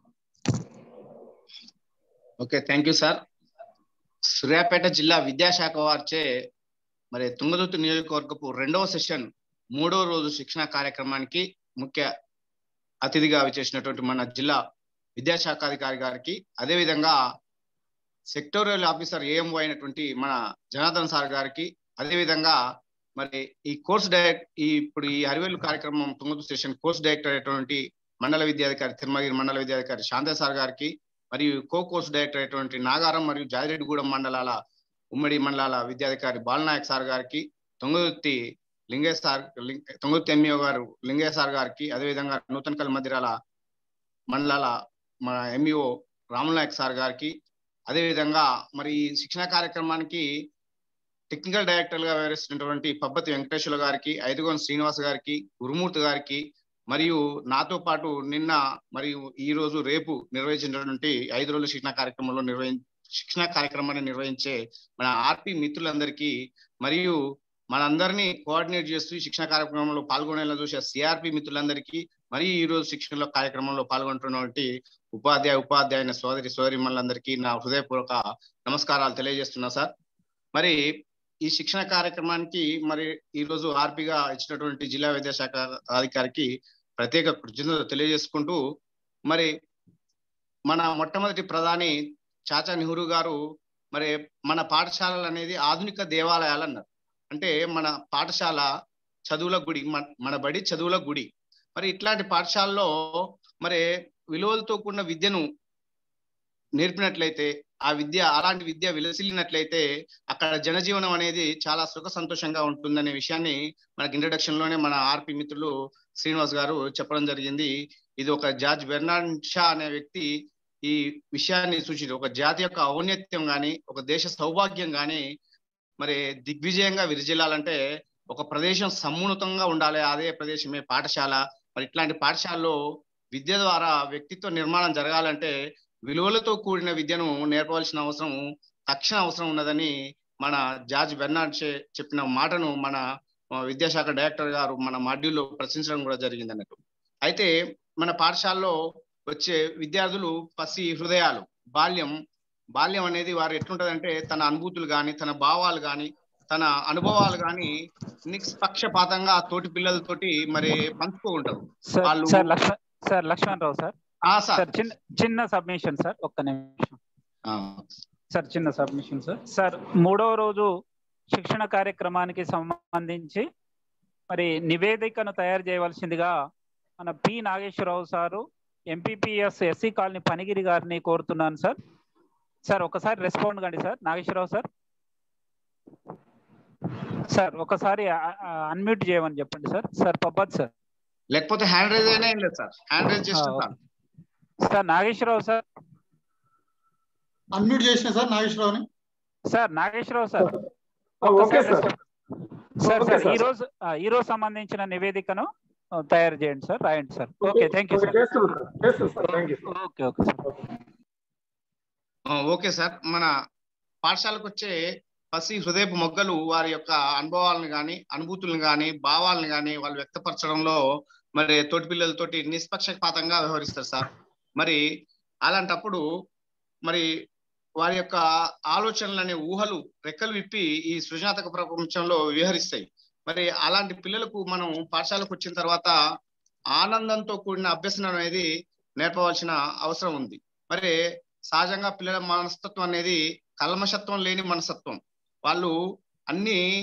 okay thank you sir Suryapet జిల్లా విద్యాశాఖ వారిచే మరి తుంగతుర్తి నియోజకవర్గపు రెండవ సెషన్ మూడవ రోజు శిక్షణ కార్యక్రమానికి ముఖ్య అతిథిగా విచేసినటువంటి మన జిల్లా విద్యాశాఖాధికారి గారికి అదేవిధంగా సెక్టోరియల్ ఆఫీసర్ ఏఎంఓ అయినటువంటి మన జనార్దన్ సార్ గారికి అదేవిధంగా మరి ఈ కోర్స్ డైరెక్ట్ ఈ ఇప్పుడు ఈ అరివేలు కార్యక్రమం తుంగతుర్తి సెషన్ కోర్స్ డైరెక్టర్ అయినటువంటి మండల విద్యాధికారి తిరుమలగిరి మండల విద్యాధికారి శాంత సార్ గారికి మరియు కో కోర్స్ డైరెక్టర్ అయినటువంటి నాగారం మరియు జాజిరెడ్డిగూడెం మండలాల ఉమ్మడి మండలాల విద్యాధికారి బాలనాయక్ సార్ గారికి తొంగతుర్తి లింగేష్ సార్ లింగ- తొంగతుర్తి ఎంఈఓ గారు లింగేష్ సార్ గారికి అదేవిధంగా నూతనకల్ మధ్యరాల మండలాల మన ఎంఈఓ రాములనాయక్ సార్ గారికి అదేవిధంగా మరి ఈ శిక్షణ కార్యక్రమానికి టెక్నికల్ డైరెక్టర్గా వ్యవహరిస్తున్నటువంటి పబ్బతి వెంకటేశ్వర గారికి ఐదుగోన్ శ్రీనివాస్ గారికి గురుమూర్తి గారికి మరియు నాతో పాటు నిన్న మరియు ఈ రోజు రేపు నిర్వహించినటువంటి ఐదు రోజుల శిక్షణ కార్యక్రమంలో నిర్వహి శిక్షణ కార్యక్రమాన్ని నిర్వహించే మన ఆర్పి మిత్రులందరికీ మరియు మనందరినీ కోఆర్డినేట్ చేస్తూ ఈ శిక్షణ కార్యక్రమంలో పాల్గొనేలా చూసే సిఆర్పి మిత్రులందరికీ మరియు ఈ రోజు శిక్షణలో కార్యక్రమంలో పాల్గొంటున్నటువంటి ఉపాధ్యాయ ఉపాధ్యాయుని సోదరి సోదరి మనందరికీ నా హృదయపూర్వక నమస్కారాలు తెలియజేస్తున్నా సార్ మరి ఈ శిక్షణ కార్యక్రమానికి మరి ఈ రోజు ఆర్పిగా ఇచ్చినటువంటి జిల్లా విద్యాశాఖ అధికారికి ప్రత్యేక కృతజ్ఞతలు తెలియజేసుకుంటూ మరి మన మొట్టమొదటి ప్రధాని చాచా నెహ్రూ గారు మరి మన పాఠశాలలు అనేది ఆధునిక దేవాలయాలు అన్నారు అంటే మన పాఠశాల చదువుల గుడి మన- మన బడి చదువుల గుడి మరి ఇట్లాంటి పాఠశాలలో మరి విలువలతో కూడిన విద్యను నేర్పినట్లయితే ఆ విద్య అలాంటి విద్య విలసిల్లినట్లయితే అక్కడ జనజీవనం అనేది చాలా సుఖ సంతోషంగా ఉంటుందనే విషయాన్ని మనకి ఇంట్రడక్షన్ లోనే మన ఆర్పి మిత్రులు శ్రీనివాస్ గారు చెప్పడం జరిగింది ఇది ఒక జార్జ్ బెర్నార్డ్ షా అనే వ్యక్తి ఈ విషయాన్ని సూచించి ఒక జాతి యొక్క ఔన్నత్యం గాని ఒక దేశ సౌభాగ్యం గాని మరి దిగ్విజయంగా విరజిల్లాలంటే ఒక ప్రదేశం సమున్నతంగా ఉండాలి అదే ప్రదేశమే పాఠశాల మరి ఇట్లాంటి పాఠశాలలో విద్య ద్వారా వ్యక్తిత్వ నిర్మాణం జరగాలంటే విలువలతో కూడిన విద్యను నేర్పవలసిన అవసరం తక్షణ అవసరం ఉన్నదని మన జార్జ్ బెర్నార్డ్ షే చెప్పిన మాటను మన ఆ, విద్యాశాఖ డైరెక్టర్ గారు మన మాడ్యూల్లో ప్రశ్నించడం కూడా జరిగింది అన్నట్టు అయితే మన పాఠశాలలో వచ్చే విద్యార్థులు పసి హృదయాలు బాల్యం బాల్యం అనేది వారు ఎట్లుంటదంటే తన అనుభూతులు కానీ తన భావాలు కానీ తన అనుభవాలు కానీ నిష్పక్షపాతంగా తోటి పిల్లలతోటి మరి పంచుతూ ఉంటారు సార్ వాళ్ళు- sir Lakshman sir Lakshman Rao sir ఆ సార్ సార్ చిన్న చిన్న సబ్మిషన్ సార్ ఒక్క నిమిషం ఆ, సార్ చిన్న సబ్మిషన్ సార్ సార్ మూడవ రోజు శిక్షణ కార్యక్రమానికి సంబంధించి మరి నివేదికను తయారు చేయవలసిందిగా మన P Nageswararao sir MPPS SC colony Panigiri గారిని కోరుతున్నాను సార్ సార్ ఒకసారి రెస్పాండ్ కండి సార్ నాగేశ్వరరావు సార్ సార్ ఒకసారి అన్మ్యూట్ చేయమని చెప్పండి సార్ సార్ పబ్బత్ సార్ లేకపోతే హ్యాండ్ రైజ్ అయినా ఏం లేదు సార్ హ్యాండ్ రైజ్ చేస్తే ఆ, చాలు. సార్ నాగేశ్వరరావు సార్ అన్మ్యూట్ చేసిన సార్ నాగేశ్వరరావుని సార్ నాగేశ్వరరావు సార్ ఓకే ఒకసారి sir sir okay sir sir. ఈ రోజు ఆ, ఈ రోజు సంబంధించిన నివేదికను ఆ, తయారు చేయండి సార్ రాయండి sir okay thank you okay, sir చేస్తున్నాం సార్ చేస్తున్నాం sir thank you sir okay okay sir ఆ, ఓకే సార్ మన పాఠశాలకు వచ్చే పసి హృదయపు మొగ్గలు వారి యొక్క అనుభవాలను కానీ అనుభూతులను కానీ భావాలను కానీ వాళ్ళు వ్యక్తపరచడంలో మరి తోటి పిల్లలతోటి నిష్పక్షపాతంగా వ్యవహరిస్తారు సార్ మరి అలాంటప్పుడు మరి వారి యొక్క ఆలోచనలనే ఊహలు రెక్కలు విప్పి ఈ సృజనాత్మక ప్రపంచంలో విహరిస్తాయి మరి అలాంటి పిల్లలకు మనం పాఠశాలకు వచ్చిన తర్వాత ఆనందంతో కూడిన అభ్యసనం అనేది నేర్పవలసిన అవసరం ఉంది మరి సహజంగా పిల్లల మనస్తత్వం అనేది కల్మషత్వం లేని మనస్తత్వం వాళ్ళు అన్ని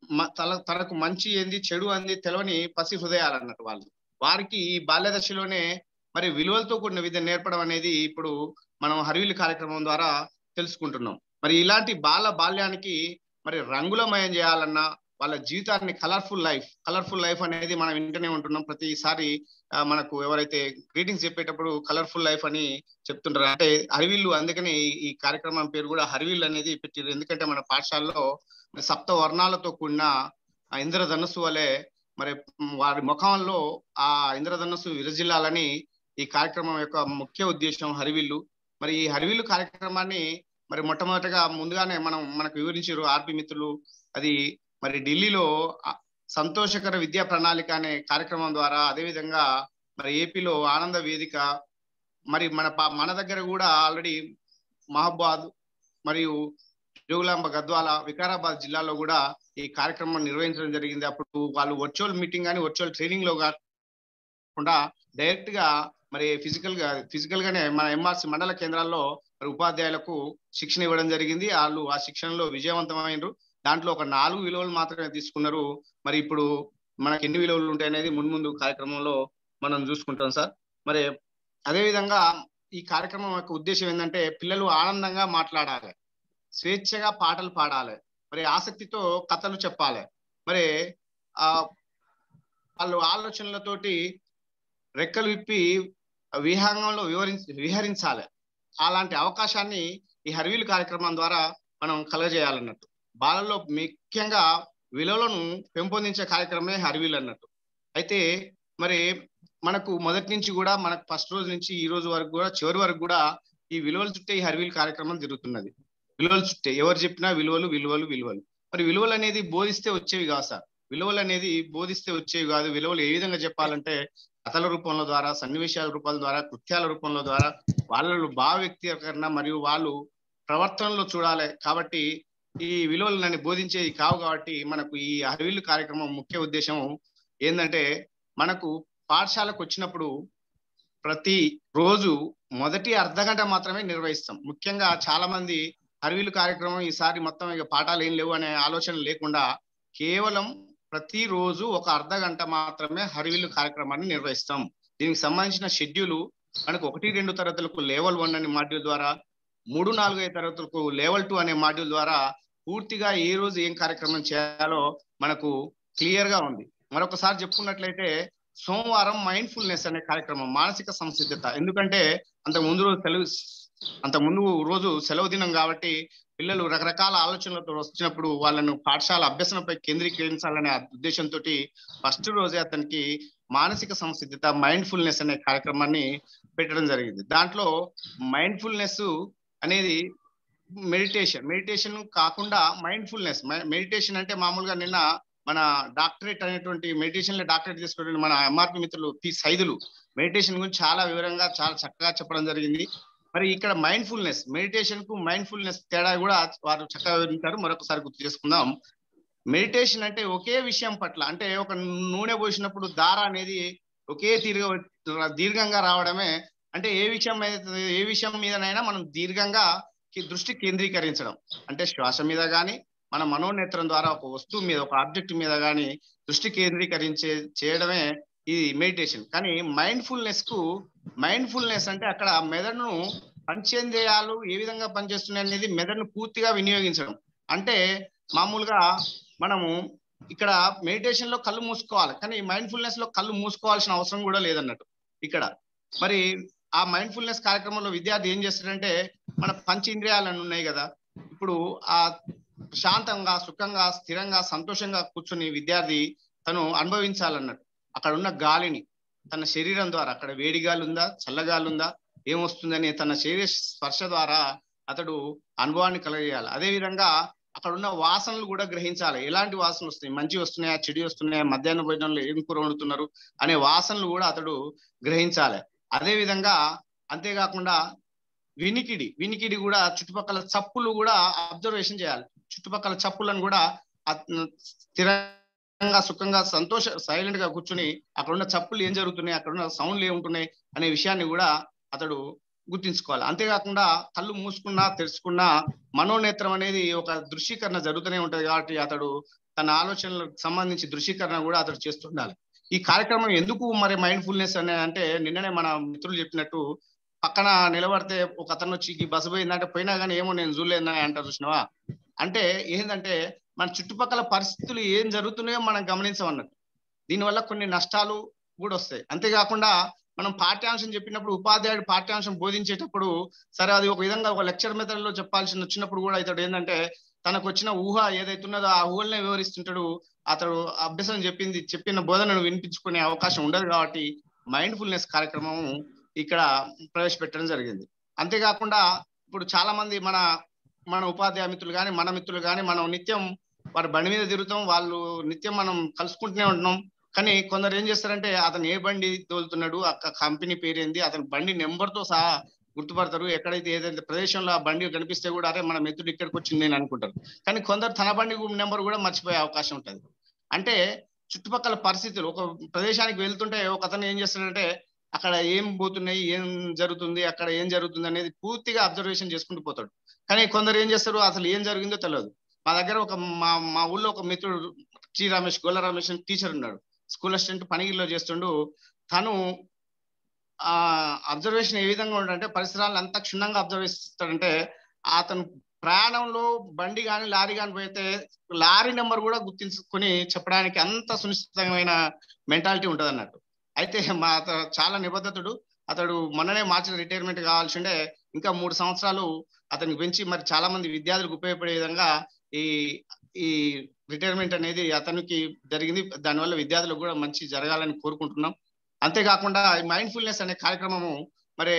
మ- తల తనకు మంచి ఏంది చెడు అంది తెలవని పసి హృదయాలు అన్నట్టు వాళ్ళు వారికి ఈ బాల్య దశలోనే మరి విలువలతో కూడిన విద్య నేర్పడం అనేది ఇప్పుడు మనం హరివిల్లు కార్యక్రమం ద్వారా తెలుసుకుంటున్నాం మరి ఇలాంటి బాల బాల్యానికి మరి రంగులమయం చేయాలన్నా వాళ్ళ జీవితాన్ని కలర్ఫుల్ లైఫ్ కలర్ఫుల్ లైఫ్ అనేది మనం వింటూనే ఉంటున్నాం ప్రతిసారి ఆ, మనకు ఎవరైతే గ్రీటింగ్స్ చెప్పేటప్పుడు కలర్ఫుల్ లైఫ్ అని చెప్తుంటారు అంటే హరివిల్లు అందుకని ఈ- ఈ కార్యక్రమం పేరు కూడా హరివిల్లు అనేది పెట్టారు ఎందుకంటే మన పాఠశాలలో సప్త వర్ణాలతో కూడిన ఆ ఇంద్రధనుస్సు వలె మరి వారి ముఖంలో ఆ ఇంద్రధనుస్సు విరజిల్లాలని ఈ కార్యక్రమం యొక్క ముఖ్య ఉద్దేశం హరివిల్లు మరి ఈ హరివిల్లు కార్యక్రమాన్ని మరి మొట్టమొదటగా ముందుగానే మనం మనకు వివరించారు ఆర్పి మిత్రులు అది మరి ఢిల్లీలో ఆ సంతోషకర విద్యా ప్రణాళిక అనే కార్యక్రమం ద్వారా అదేవిధంగా మరి ఏపీలో ఆనంద వేదిక మరి మన పా- మన దగ్గర కూడా ఆల్రెడీ మహబాద్ మరియు జోగులాంబ గద్వాల వికారాబాద్ జిల్లాలో కూడా ఈ కార్యక్రమం నిర్వహించడం జరిగింది అప్పుడు వాళ్ళు వర్చువల్ మీటింగ్ కానీ వర్చువల్ ట్రైనింగ్ లో కాకుండా డైరెక్ట్ గా మరి ఫిజికల్ గా ఫిజికల్ గానే మన ఎంఆర్సి మండల కేంద్రాల్లో మరి ఉపాధ్యాయులకు శిక్షణ ఇవ్వడం జరిగింది వాళ్ళు ఆ శిక్షణలో విజయవంతమైనరు దాంట్లో ఒక నాలుగు విలువలు మాత్రమే తీసుకున్నారు మరి ఇప్పుడు మనకి ఎన్ని విలువలు ఉంటాయి అనేది ముందు ముందు కార్యక్రమంలో మనం చూసుకుంటాం సార్ మరి అదే విధంగా ఈ కార్యక్రమం యొక్క ఉద్దేశం ఏంటంటే పిల్లలు ఆనందంగా మాట్లాడాలి స్వేచ్ఛగా పాటలు పాడాలి మరి ఆసక్తితో కథలు చెప్పాలి మరి ఆ వాళ్ళు ఆలోచనలతోటి రెక్కలు విప్పి విహంగంలో వివరించ విహరించాలి అలాంటి అవకాశాన్ని ఈ హరివిల్ కార్యక్రమం ద్వారా మనం కలగజేయాలన్నట్టు బాలల్లో ముఖ్యంగా విలువలను పెంపొందించే కార్యక్రమమే హరివిల్ అన్నట్టు అయితే మరి మనకు మొదటి నుంచి కూడా మనకు ఫస్ట్ రోజు నుంచి ఈ రోజు వరకు కూడా చివరి వరకు కూడా ఈ విలువల చుట్టే ఈ హరివిల్ కార్యక్రమం జరుగుతున్నది విలువలు చుట్టే ఎవరు చెప్పినా విలువలు విలువలు విలువలు మరి విలువలు అనేది బోధిస్తే వచ్చేవి కాదు సార్ విలువలు అనేది బోధిస్తే వచ్చేవి కాదు విలువలు ఏ విధంగా చెప్పాలంటే కథల రూపంలో ద్వారా సన్నివేశాల రూపాల ద్వారా కృత్యాల రూపంలో ద్వారా వాళ్ళలో భావ వ్యక్తీకరణ మరియు వాళ్ళు ప్రవర్తనలో చూడాలి కాబట్టి ఈ విలువలను బోధించేది కావు కాబట్టి మనకు ఈ అరవిల్లు కార్యక్రమం ముఖ్య ఉద్దేశం ఏంటంటే మనకు పాఠశాలకు వచ్చినప్పుడు ప్రతి రోజు మొదటి అర్ధ గంట మాత్రమే నిర్వహిస్తాం ముఖ్యంగా చాలా మంది అరవిల్లు కార్యక్రమం ఈసారి మొత్తం ఇక పాఠాలు ఏం లేవు అనే ఆలోచన లేకుండా కేవలం ప్రతి రోజు ఒక అర్ధ గంట మాత్రమే హరివిల్లు కార్యక్రమాన్ని నిర్వహిస్తాం దీనికి సంబంధించిన షెడ్యూల్ మనకు ఒకటి రెండు తరగతులకు లెవెల్ వన్ అనే మాడ్యూల్ ద్వారా మూడు నాలుగు ఐదు తరగతులకు లెవెల్ టూ అనే మాడ్యూల్ ద్వారా పూర్తిగా ఏ రోజు ఏం కార్యక్రమం చేయాలో మనకు క్లియర్ గా ఉంది మరొకసారి చెప్పుకున్నట్లయితే సోమవారం మైండ్ఫుల్నెస్ అనే కార్యక్రమం మానసిక సంసిద్ధత ఎందుకంటే అంత ముందు రోజు సెలవు అంత ముందు రోజు సెలవు దినం కాబట్టి పిల్లలు రకరకాల ఆలోచనలతో వచ్చినప్పుడు వాళ్ళను పాఠశాల అభ్యసనపై కేంద్రీకరించాలనే ఉద్దేశంతో ఫస్ట్ రోజే అతనికి మానసిక సంసిద్ధత మైండ్ఫుల్నెస్ అనే కార్యక్రమాన్ని పెట్టడం జరిగింది దాంట్లో మైండ్ఫుల్నెస్ అనేది మెడిటేషన్ మెడిటేషన్ కాకుండా మైండ్ఫుల్నెస్ మెడిటేషన్ అంటే మామూలుగా నిన్న మన డాక్టరేట్ అనేటువంటి మెడిటేషన్ లో డాక్టరేట్ తీసుకున్న మన ఎంఆర్పి మిత్రులు పి సైదులు మెడిటేషన్ గురించి చాలా వివరంగా చాలా చక్కగా చెప్పడం జరిగింది మరి ఇక్కడ మైండ్ఫుల్నెస్ మెడిటేషన్ కు మైండ్ఫుల్నెస్ తేడా కూడా వారు చక్కగా వివరించారు మరొకసారి గుర్తు చేసుకుందాం మెడిటేషన్ అంటే ఒకే విషయం పట్ల అంటే ఒక నూనె పోసినప్పుడు దార అనేది ఒకే తీరుగా దీర్ఘంగా రావడమే అంటే ఏ విషయం మీద ఏ విషయం మీదనైనా మనం దీర్ఘంగా దృష్టి కేంద్రీకరించడం అంటే శ్వాస మీద కానీ మన మనోనేత్రం ద్వారా ఒక వస్తువు మీద ఒక ఆబ్జెక్ట్ మీద కానీ దృష్టి కేంద్రీకరించే చేయడమే ఇది మెడిటేషన్ కానీ మైండ్ఫుల్నెస్ కు మైండ్ఫుల్నెస్ అంటే అక్కడ మెదడును పంచేంద్రియాలు ఏ విధంగా పనిచేస్తున్నాయి అనేది మెదడును పూర్తిగా వినియోగించడం అంటే మామూలుగా మనము ఇక్కడ మెడిటేషన్ లో కళ్ళు మూసుకోవాలి కానీ మైండ్ఫుల్నెస్ లో కళ్ళు మూసుకోవాల్సిన అవసరం కూడా లేదన్నట్టు ఇక్కడ మరి ఆ మైండ్ఫుల్నెస్ కార్యక్రమంలో విద్యార్థి ఏం చేస్తాడంటే మన పంచేంద్రియాలు ఉన్నాయి కదా ఇప్పుడు ఆ శాంతంగా సుఖంగా స్థిరంగా సంతోషంగా కూర్చుని విద్యార్థి తను అనుభవించాలన్నట్టు అక్కడ ఉన్న గాలిని తన శరీరం ద్వారా అక్కడ వేడి గాలి ఉందా చల్లగాలి ఉందా ఏమొస్తుందని తన శరీర స్పర్శ ద్వారా అతడు అనుభవాన్ని కలగజేయాలి అదే విధంగా అక్కడ ఉన్న వాసనలు కూడా గ్రహించాలి ఎలాంటి వాసనలు వస్తున్నాయి మంచి వస్తున్నాయా చెడు వస్తున్నాయా మధ్యాహ్న భోజనంలో ఏం కూర వండుతున్నారు అనే వాసనలు కూడా అతడు గ్రహించాలి అదే విధంగా అంతేకాకుండా వినికిడి వినికిడి కూడా చుట్టుపక్కల చప్పులు కూడా అబ్జర్వేషన్ చేయాలి చుట్టుపక్కల చప్పులను కూడా స్థిరంగా సుఖంగా సంతోష సైలెంట్ గా కూర్చుని అక్కడ ఉన్న చప్పులు ఏం జరుగుతున్నాయి అక్కడ ఉన్న సౌండ్లు ఏముంటున్నాయి అనే విషయాన్ని కూడా అతడు గుర్తించుకోవాలి అంతేకాకుండా కళ్ళు మూసుకున్నా తెరుచుకున్నా మనోనేత్రం అనేది ఒక దృశ్యీకరణ జరుగుతూనే ఉంటది కాబట్టి అతడు తన ఆలోచనలకు సంబంధించి దృశ్యీకరణ కూడా అతడు చేస్తుండాలి ఈ కార్యక్రమం ఎందుకు మరి మైండ్ ఫుల్నెస్ అనే అంటే నిన్ననే మన మిత్రులు చెప్పినట్టు పక్కన నిలబడితే ఒక అతను వచ్చి ఈ బస్సు పోయిందంటే పోయినా కానీ ఏమో నేను చూడలేదని అంటారు చూసినావా అంటే ఏంటంటే మన చుట్టుపక్కల పరిస్థితులు ఏం జరుగుతున్నాయో మనం గమనించమన్నట్టు దీనివల్ల కొన్ని నష్టాలు కూడా వస్తాయి అంతేకాకుండా మనం పాఠ్యాంశం చెప్పినప్పుడు ఉపాధ్యాయుడు పాఠ్యాంశం బోధించేటప్పుడు సరే అది ఒక విధంగా ఒక లెక్చర్ మెథడ్ లో చెప్పాల్సి వచ్చినప్పుడు కూడా ఇతడు ఏంటంటే తనకు వచ్చిన ఊహ ఏదైతే ఉన్నదో ఆ ఊహలనే వివరిస్తుంటాడు అతడు అభ్యసనం చెప్పింది చెప్పిన బోధనను వినిపించుకునే అవకాశం ఉండదు కాబట్టి మైండ్ ఫుల్నెస్ కార్యక్రమం ఇక్కడ ప్రవేశపెట్టడం జరిగింది అంతేకాకుండా ఇప్పుడు చాలా మంది మన మన ఉపాధ్యాయ మిత్రులు కానీ మన మిత్రులు కానీ మనం నిత్యం వారి బండి మీద తిరుగుతాం వాళ్ళు నిత్యం మనం కలుసుకుంటూనే ఉంటున్నాం కానీ కొందరు ఏం చేస్తారంటే అతను ఏ బండి తోలుతున్నాడు ఆ కంపెనీ పేరు ఏంది అతని బండి నెంబర్ తో సహా గుర్తుపడతారు ఎక్కడైతే ఏదైతే ప్రదేశంలో ఆ బండి కనిపిస్తే కూడా అరే మన మిత్రుడు ఇక్కడికి వచ్చింది అని అనుకుంటారు కానీ కొందరు తన బండి నెంబర్ కూడా మర్చిపోయే అవకాశం ఉంటుంది అంటే చుట్టుపక్కల పరిస్థితులు ఒక ప్రదేశానికి వెళ్తుంటే ఒక అతను ఏం చేస్తాడంటే అక్కడ ఏం పోతున్నాయి ఏం జరుగుతుంది అక్కడ ఏం జరుగుతుంది అనేది పూర్తిగా అబ్జర్వేషన్ చేసుకుంటూ పోతాడు కానీ కొందరు ఏం చేస్తారు అసలు ఏం జరిగిందో తెలియదు మా దగ్గర ఒక మా మా ఊళ్ళో ఒక మిత్రుడు టి రమేష్ గొల్ల రమేష్ అని టీచర్ ఉన్నాడు స్కూల్ అసిస్టెంట్ పనిగిరిలో చేస్తుండు తను ఆ అబ్జర్వేషన్ ఏ విధంగా ఉండంటే పరిసరాలను అంత క్షుణ్ణంగా అబ్జర్వ్ చేస్తాడంటే అతను ప్రయాణంలో బండి కానీ లారీ కానీ పోతే లారీ నెంబర్ కూడా గుర్తించుకొని చెప్పడానికి అంత సునిశ్చితమైన మెంటాలిటీ ఉంటుంది అన్నట్టు అయితే మా అత- చాలా నిబద్ధతుడు అతడు మొన్ననే మార్చి రిటైర్మెంట్ కావాల్సిండే ఇంకా మూడు సంవత్సరాలు అతనికి పెంచి మరి చాలా మంది విద్యార్థులకు ఉపయోగపడే విధంగా ఈ ఈ రిటైర్మెంట్ అనేది అతనికి జరిగింది దానివల్ల విద్యార్థులకు కూడా మంచి జరగాలని కోరుకుంటున్నాం అంతేకాకుండా ఈ మైండ్ ఫుల్నెస్ అనే కార్యక్రమము మరి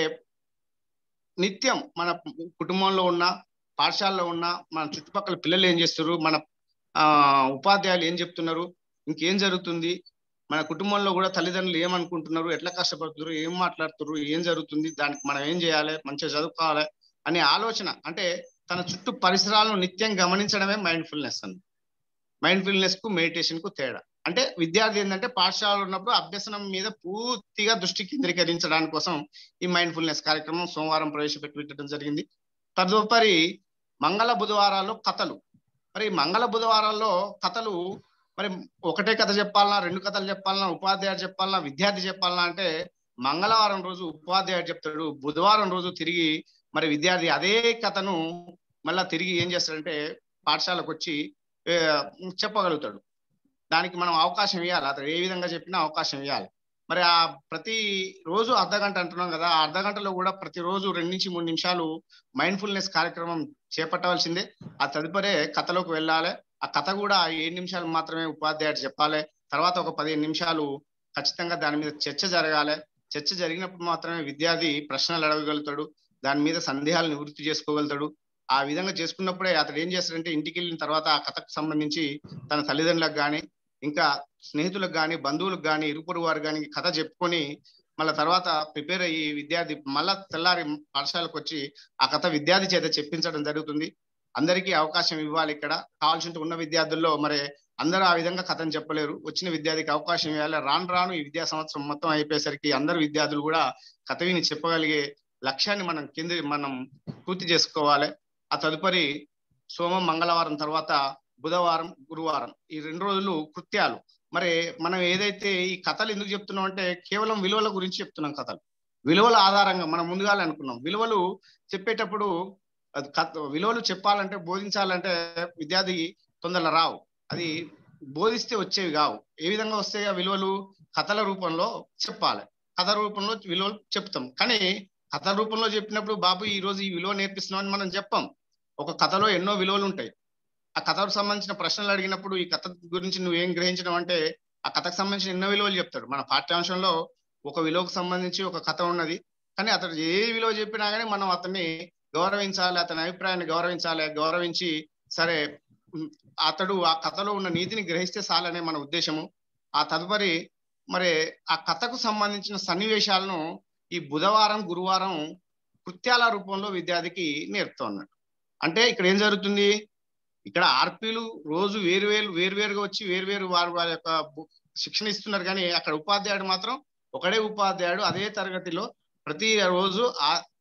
నిత్యం మన కుటుంబంలో ఉన్న పాఠశాలలో ఉన్న మన చుట్టుపక్కల పిల్లలు ఏం చేస్తారు మన ఆ ఉపాధ్యాయులు ఏం చెప్తున్నారు ఇంకేం జరుగుతుంది మన కుటుంబంలో కూడా తల్లిదండ్రులు ఏమనుకుంటున్నారు ఎట్లా కష్టపడుతున్నారు ఏం మాట్లాడుతున్నారు ఏం జరుగుతుంది దానికి మనం ఏం చేయాలి మంచిగా చదువుకోవాలి అనే ఆలోచన అంటే తన చుట్టూ పరిసరాలను నిత్యం గమనించడమే మైండ్ ఫుల్నెస్ అని మైండ్ ఫుల్నెస్ కు మెడిటేషన్ కు తేడా అంటే విద్యార్థి ఏంటంటే పాఠశాలలో ఉన్నప్పుడు అభ్యసనం మీద పూర్తిగా దృష్టి కేంద్రీకరించడానికి కోసం ఈ మైండ్ ఫుల్నెస్ కార్యక్రమం సోమవారం ప్రవేశపెట్టడం జరిగింది తదుపరి మంగళ బుధవారాల్లో కథలు మరి మంగళ బుధవారాల్లో కథలు మరి ఒకటే కథ చెప్పాలన్నా రెండు కథలు చెప్పాలన్నా ఉపాధ్యాయుడు చెప్పాలన్నా విద్యార్థి చెప్పాలన్నా అంటే మంగళవారం రోజు ఉపాధ్యాయుడు చెప్తాడు బుధవారం రోజు తిరిగి మరి విద్యార్థి అదే కథను మళ్ళా తిరిగి ఏం చేస్తాడంటే పాఠశాలకు వచ్చి ఏ, చెప్పగలుగుతాడు దానికి మనం అవకాశం ఇవ్వాలి అతను ఏ విధంగా చెప్పినా అవకాశం ఇవ్వాలి మరి ఆ ప్రతి రోజు అర్ధ గంట అంటున్నాం కదా ఆ అర్ధ గంటలో కూడా ప్రతి రోజు రెండు నుంచి మూడు నిమిషాలు మైండ్ఫుల్నెస్ కార్యక్రమం చేపట్టవలసిందే ఆ తదుపరే కథలోకి వెళ్ళాలి ఆ కథ కూడా ఏడు నిమిషాలు మాత్రమే ఉపాధ్యాయుడు చెప్పాలి తర్వాత ఒక పదిహేను నిమిషాలు ఖచ్చితంగా దాని మీద చర్చ జరగాలి చర్చ జరిగినప్పుడు మాత్రమే విద్యార్థి ప్రశ్నలు అడగగలుగుతాడు దాని మీద సందేహాలు నివృత్తి చేసుకోగలుగుతాడు ఆ విధంగా చేసుకున్నప్పుడే అతడు ఏం చేస్తాడంటే ఇంటికి వెళ్ళిన తర్వాత ఆ కథకు సంబంధించి తన తల్లిదండ్రులకు కానీ ఇంకా స్నేహితులకు కానీ బంధువులకు కానీ ఇరుపొరు వారు కానీ కథ చెప్పుకొని మళ్ళీ తర్వాత ప్రిపేర్ అయ్యి విద్యార్థి మళ్ళా తెల్లారి పాఠశాలకు వచ్చి ఆ కథ విద్యార్థి చేత చెప్పించడం జరుగుతుంది అందరికీ అవకాశం ఇవ్వాలి ఇక్కడ కావాల్సి ఉన్న విద్యార్థుల్లో మరి అందరూ ఆ విధంగా కథను చెప్పలేరు వచ్చిన విద్యార్థికి అవకాశం ఇవ్వాలి రాను రాను ఈ విద్యా సంవత్సరం మొత్తం అయిపోయేసరికి అందరు విద్యార్థులు కూడా కథ విని చెప్పగలిగే లక్ష్యాన్ని మనం కింద మనం పూర్తి చేసుకోవాలి ఆ తదుపరి సోమం మంగళవారం తర్వాత బుధవారం గురువారం ఈ రెండు రోజులు కృత్యాలు మరి మనం ఏదైతే ఈ కథలు ఎందుకు చెప్తున్నాం అంటే కేవలం విలువల గురించి చెప్తున్నాం కథలు విలువల ఆధారంగా మనం ముందుగానే అనుకున్నాం విలువలు చెప్పేటప్పుడు అది కథ- విలువలు చెప్పాలంటే బోధించాలంటే విద్యార్థి తొందరగా రావు అది బోధిస్తే వచ్చేవి కావు ఏ విధంగా వస్తాయి ఆ విలువలు కథల రూపంలో చెప్పాలి కథ రూపంలో విలువలు చెప్తాం కానీ కథ రూపంలో చెప్పినప్పుడు బాబు ఈ రోజు ఈ విలువ నేర్పిస్తున్నాం అని మనం చెప్పాం ఒక కథలో ఎన్నో విలువలు ఉంటాయి ఆ కథకు సంబంధించిన ప్రశ్నలు అడిగినప్పుడు ఈ కథ గురించి నువ్వు ఏం గ్రహించడం అంటే ఆ కథకు సంబంధించిన ఎన్నో విలువలు చెప్తాడు మన పాఠ్యాంశంలో ఒక విలువకు సంబంధించి ఒక కథ ఉన్నది కానీ అతడు ఏ విలువ చెప్పినా కానీ మనం అతన్ని గౌరవించాలి అతని అభిప్రాయాన్ని గౌరవించాలి గౌరవించి సరే ఉమ్, అతడు ఆ కథలో ఉన్న నీతిని గ్రహిస్తే చాలనే మన ఉద్దేశము ఆ తదుపరి మరి ఆ కథకు సంబంధించిన సన్నివేశాలను ఈ బుధవారం గురువారం కృత్యాల రూపంలో విద్యార్థికి నేర్పుతా ఉన్నాడు అంటే ఇక్కడ ఏం జరుగుతుంది ఇక్కడ ఆర్పీలు రోజు వేరు వేరు వేరు వేరుగా వచ్చి వేరు వేరు వారు వారి యొక్క బు- శిక్షణ ఇస్తున్నారు కానీ అక్కడ ఉపాధ్యాయుడు మాత్రం ఒకడే ఉపాధ్యాయుడు అదే తరగతిలో ప్రతి రోజు ఆ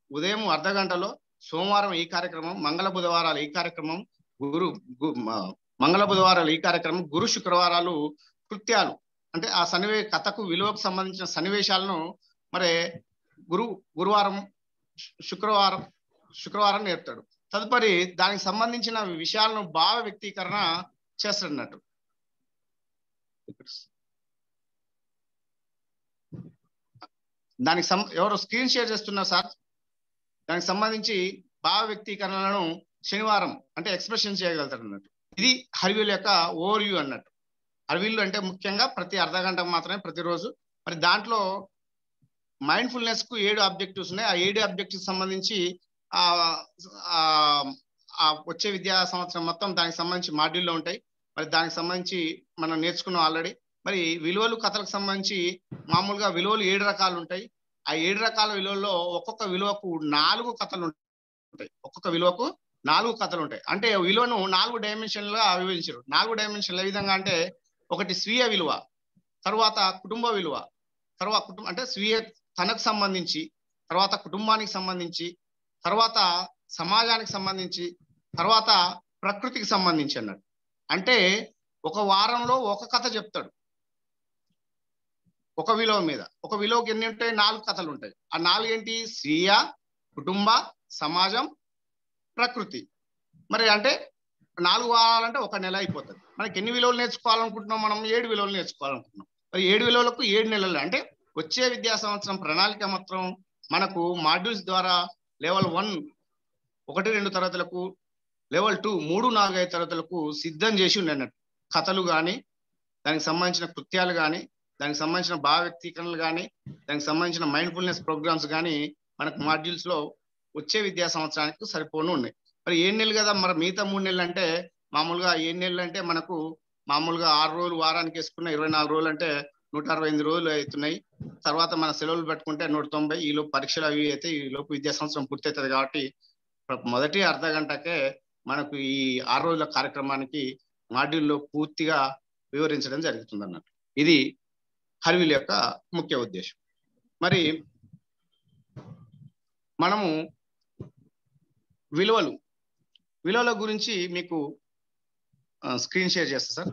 ఉదయం అర్ధ గంటలో సోమవారం ఈ కార్యక్రమం మంగళ బుధవారాలు ఈ కార్యక్రమం గురు గు- మ- మంగళ బుధవారాలు ఈ కార్యక్రమం గురు శుక్రవారాలు కృత్యాలు అంటే ఆ సన్నివే కథకు విలువకు సంబంధించిన సన్నివేశాలను మరి గురు గురువారం శు- శుక్రవారం శుక్రవారం నేర్పుతాడు తదుపరి దానికి సంబంధించిన విషయాలను భావ వ్యక్తీకరణ చేస్తాడన్నట్టు దానికి సం ఎవరు స్క్రీన్ షేర్ చేస్తున్నారు సార్ దానికి సంబంధించి భావ వ్యక్తీకరణలను శనివారం అంటే ఎక్స్ప్రెషన్ చేయగలుగుతారు అన్నట్టు ఇది హరివిల్ యొక్క ఓవర్ వ్యూ అన్నట్టు హరివిల్లు అంటే ముఖ్యంగా ప్రతి అర్ధ గంట మాత్రమే ప్రతిరోజు మరి దాంట్లో మైండ్ఫుల్నెస్ కు ఏడు ఆబ్జెక్టివ్స్ ఉన్నాయి ఆ ఏడు ఆబ్జెక్టివ్స్ సంబంధించి ఆ ఆ ఆ వచ్చే విద్యా సంవత్సరం మొత్తం దానికి సంబంధించి మాడ్యూల్లో ఉంటాయి మరి దానికి సంబంధించి మనం నేర్చుకున్నాం ఆల్రెడీ మరి విలువలు కథలకు సంబంధించి మామూలుగా విలువలు ఏడు రకాలు ఉంటాయి ఆ ఏడు రకాల విలువల్లో ఒక్కొక్క విలువకు నాలుగు కథలు ఉంటాయి ఒక్కొక్క విలువకు నాలుగు కథలు ఉంటాయి అంటే విలువను నాలుగు డైమెన్షన్లుగా విభజించారు నాలుగు డైమెన్షన్లు ఏ విధంగా అంటే ఒకటి స్వీయ విలువ తర్వాత కుటుంబ విలువ తర్వాత కుటుంబం అంటే స్వీయ తనకు సంబంధించి తర్వాత కుటుంబానికి సంబంధించి తర్వాత సమాజానికి సంబంధించి తర్వాత ప్రకృతికి సంబంధించి అన్నాడు అంటే ఒక వారంలో ఒక కథ చెప్తాడు ఒక విలువ మీద ఒక విలువకి ఎన్ని ఉంటాయి నాలుగు కథలు ఉంటాయి ఆ నాలుగు ఏంటి స్వీయ కుటుంబ సమాజం ప్రకృతి మరి అంటే నాలుగు వారాలంటే ఒక నెల అయిపోతుంది మనకి ఎన్ని విలువలు నేర్చుకోవాలనుకుంటున్నాం మనం ఏడు విలువలు నేర్చుకోవాలనుకుంటున్నాం మరి ఏడు విలువలకు ఏడు నెలలు అంటే వచ్చే విద్యా సంవత్సరం ప్రణాళిక మాత్రం మనకు మాడ్యూల్స్ ద్వారా లెవెల్ వన్ ఒకటి రెండు తరగతులకు లెవెల్ టూ మూడు నాలుగు ఐదు తరగతులకు సిద్ధం చేసి ఉండేనట్టు కథలు కానీ దానికి సంబంధించిన కృత్యాలు కానీ దానికి సంబంధించిన భావ వ్యక్తీకరణలు కానీ దానికి సంబంధించిన మైండ్ఫుల్నెస్ ప్రోగ్రామ్స్ కానీ మనకు మాడ్యూల్స్ లో వచ్చే విద్యా సంవత్సరానికి సరిపోను ఉన్నాయి మరి ఏడు నెలలు కదా మరి మిగతా మూడు నెలలు అంటే మామూలుగా ఏడు నెలలు అంటే మనకు మామూలుగా ఆరు రోజులు వారానికి వేసుకున్న ఇరవై నాలుగు రోజులు అంటే నూట అరవై ఎనిమిది రోజులు అవుతున్నాయి తర్వాత మన సెలవులు పెట్టుకుంటే నూట తొంభై ఈ లోపు పరీక్షలు అవి అయితే ఈ లోపు విద్యా సంవత్సరం పూర్తవుతుంది కాబట్టి మొదటి అర్ధ గంటకే మనకు ఈ ఆరు రోజుల కార్యక్రమానికి మాడ్యూల్లో పూర్తిగా వివరించడం జరుగుతుంది అన్నట్టు ఇది హర్విల్ యొక్క ముఖ్య ఉద్దేశం మరి మనము విలువలు విలువల గురించి మీకు స్క్రీన్ షేర్ చేస్తా సార్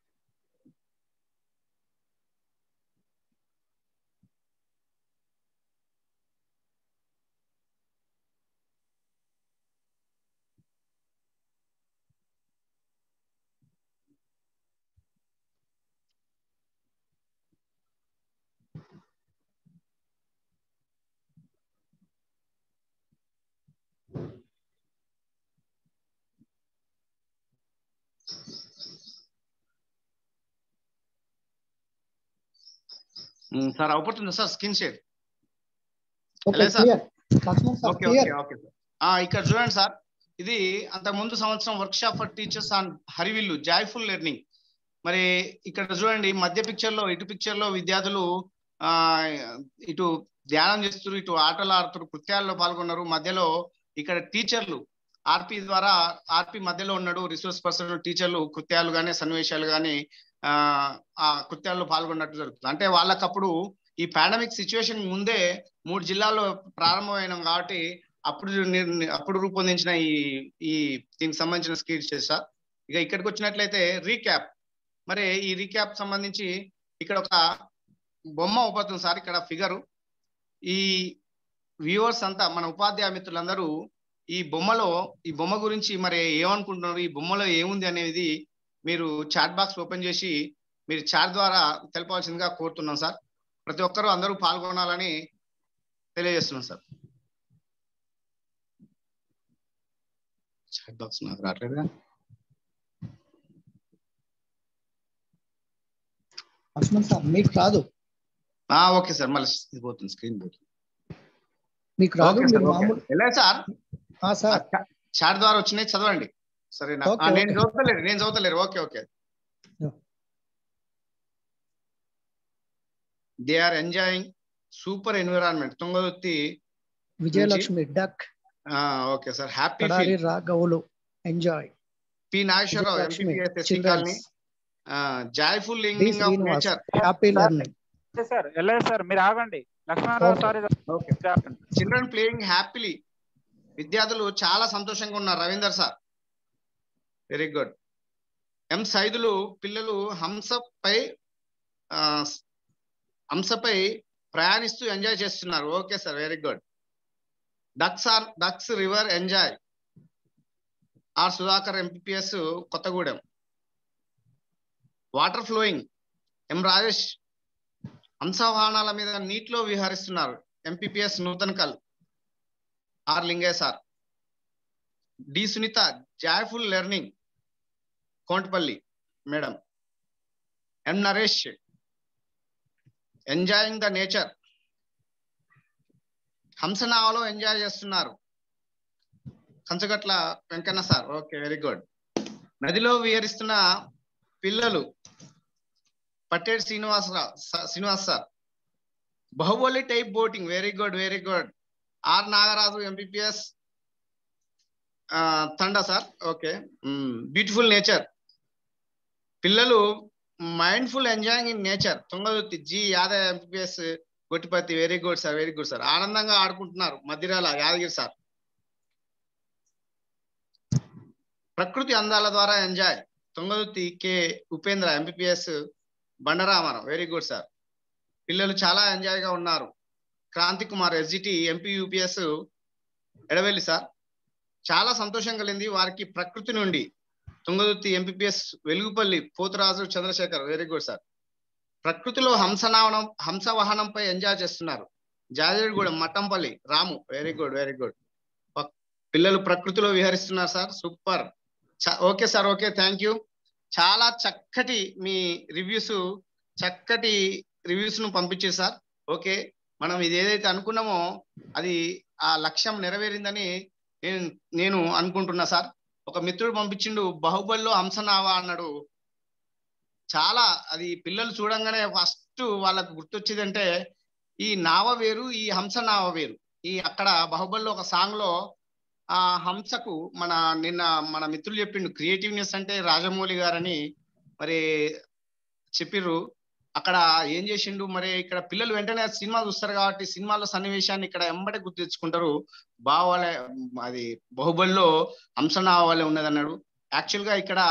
సార్ అవుపడుతుందా sir screen share okay sir clear Lakshman sir okay clear okay okay sir ఆ, ఇక్కడ చూడండి సార్ ఇది అంత ముందు సంవత్సరం workshop for teachers on Harivillu joyful learning మరి ఇక్కడ చూడండి మధ్య పిక్చర్ లో ఇటు పిక్చర్ లో విద్యార్థులు ఆ ఇటు ధ్యానం చేస్తారు ఇటు ఆటలు ఆడుతారు కృత్యాల్లో పాల్గొన్నారు మధ్యలో ఇక్కడ టీచర్లు ఆర్పి ద్వారా ఆర్పి మధ్యలో ఉన్నాడు రిసోర్స్ పర్సన్ టీచర్లు కృత్యాలు కానీ సన్నివేశాలు కానీ ఆ ఆ కృత్యాల్లో పాల్గొన్నట్టు జరుగుతుంది అంటే వాళ్ళకప్పుడు ఈ పాండమిక్ సిచ్యువేషన్ ముందే మూడు జిల్లాల్లో ప్రారంభమైన కాబట్టి అప్పుడు నిర్- అప్పుడు రూపొందించిన ఈ ఈ దీనికి సంబంధించిన స్కిల్స్ చేసా ఇక ఇక్కడికి వచ్చినట్లయితే రీక్యాప్ మరి ఈ రీక్యాప్ సంబంధించి ఇక్కడ ఒక బొమ్మ ఉపతుంది సార్ ఇక్కడ ఫిగరు ఈ వ్యూవర్స్ అంతా మన ఉపాధ్యాయ మిత్రులందరూ ఈ బొమ్మలో ఈ బొమ్మ గురించి మరి ఏమనుకుంటున్నారు ఈ బొమ్మలో ఏముంది అనేది మీరు చాట్ బాక్స్ ఓపెన్ చేసి మీరు చాట్ ద్వారా తెలపవలసిందిగా కోరుతున్నాం సార్ ప్రతి ఒక్కరూ అందరూ పాల్గొనాలని తెలియజేస్తున్నాం సార్ చాట్ బాక్స్ నాకు రావట్లేదుగా లక్ష్మణ్ సార్ మీకు రాదు ఆ, ఓకే సార్ మళ్ళీ ఇది పోతుంది స్క్రీన్ పోతుంది మీకు రాదు ఓకే సార్ మీరు ఓకే మామూలు ఎలా సార్ ఆ, సార్ చాట్ ద్వారా వచ్చినాయి చదవండి సరేనా ఓకే, ఆ, నేను ఓకే. చదువుతలేరు నేను చదువుతలేరు okay okay Yeah. They are enjoying super environment Tungaturthi Vijayalakshmi duck okay sir happy Kadari feel రాఘవులు enjoy P Nageswararao Vijayalakshmi MPPS SC children's colony joyful D లింగింగ్ of Srinivas nature happy learning sir వెళ్ళలేదు సార్ మీరు ఆగండి Lakshmanarao sir okay children playing happily విద్యార్థులు చాలా సంతోషంగా ఉన్నారు Ravinder sir very good M Saidulu పిల్లలు హంసపై ఆ, హంసపై ప్రయాణిస్తూ ఎంజాయ్ చేస్తున్నారు okay sir very good ducks are ducks river enjoy R Sudhakar MPPS Kothagudem water flowing M Rajesh హంసవాహనాల మీద నీటిలో విహరిస్తున్నారు MPPS Nuthankal R Linge sir D Sunitha joyful learning Kontapalli madam M Naresh enjoying the nature హంసనావలో ఎంజాయ్ చేస్తున్నారు Kanchagatla Venkanna sir okay very good నదిలో విహరిస్తున్న పిల్లలు పట్టేడు శ్రీనివాసరావు స- Srinivas sir Baahubali type boating very good very good R Nagaraju MPPS తండా సార్ ఓకే బ్యూటిఫుల్ నేచర్ పిల్లలు mindful enjoying in nature Tungaturthi G Yadav MPS Gottipati very good sir very good sir ఆనందంగా ఆడుకుంటున్నారు మధ్యరాల యాదగిరి సార్ ప్రకృతి అందాల ద్వారా enjoy Tungaturthi K Upendra MPPS Bandaramarao very good sir పిల్లలు చాలా enjoy గా ఉన్నారు Kranti Kumar SGT MP UPS Edavelli sir చాలా సంతోషం కలిగింది వారికి ప్రకృతి నుండి Tungaturthi MPPS Velugupalli Poturaju Chandrasekhar very good sir ప్రకృతిలో హంసనావనం హంస వాహనంపై ఎంజాయ్ చేస్తున్నారు Jajedigudem Mattampalli Ramu very good very good పిల్లలు ప్రకృతిలో విహరిస్తున్నారు sir super okay sir okay thank you చాలా చక్కటి మీ రివ్యూస్ చక్కటి రివ్యూస్ ను పంపించారు సార్ ఓకే మనం ఇది ఏదైతే అనుకున్నామో అది ఆ లక్ష్యం నెరవేరిందని నేను నేను అనుకుంటున్నా సార్ ఒక మిత్రుడు పంపించిండు బాహుబలిలో హంసనావా అన్నాడు చాలా అది పిల్లలు చూడంగానే ఫస్ట్ వాళ్ళకు గుర్తొచ్చేది అంటే ఈ నావ వేరు ఈ హంస నావ వేరు ఈ అక్కడ బాహుబలిలో ఒక సాంగ్ లో ఆ హంసకు మన నిన్న మన మిత్రులు చెప్పిండు క్రియేటివ్నెస్ అంటే రాజమౌళి గారని మరి చెప్పిర్రు అక్కడ ఏం చేసిండు మరి ఇక్కడ పిల్లలు వెంటనే సినిమా చూస్తారు కాబట్టి సినిమాలో సన్నివేశాన్ని ఇక్కడ ఎంబటే గుర్తు తెచ్చుకుంటారు బావాలే అది బాహుబలిలో హంసనావ వల్లే ఉన్నది అన్నాడు యాక్చువల్ గా ఇక్కడ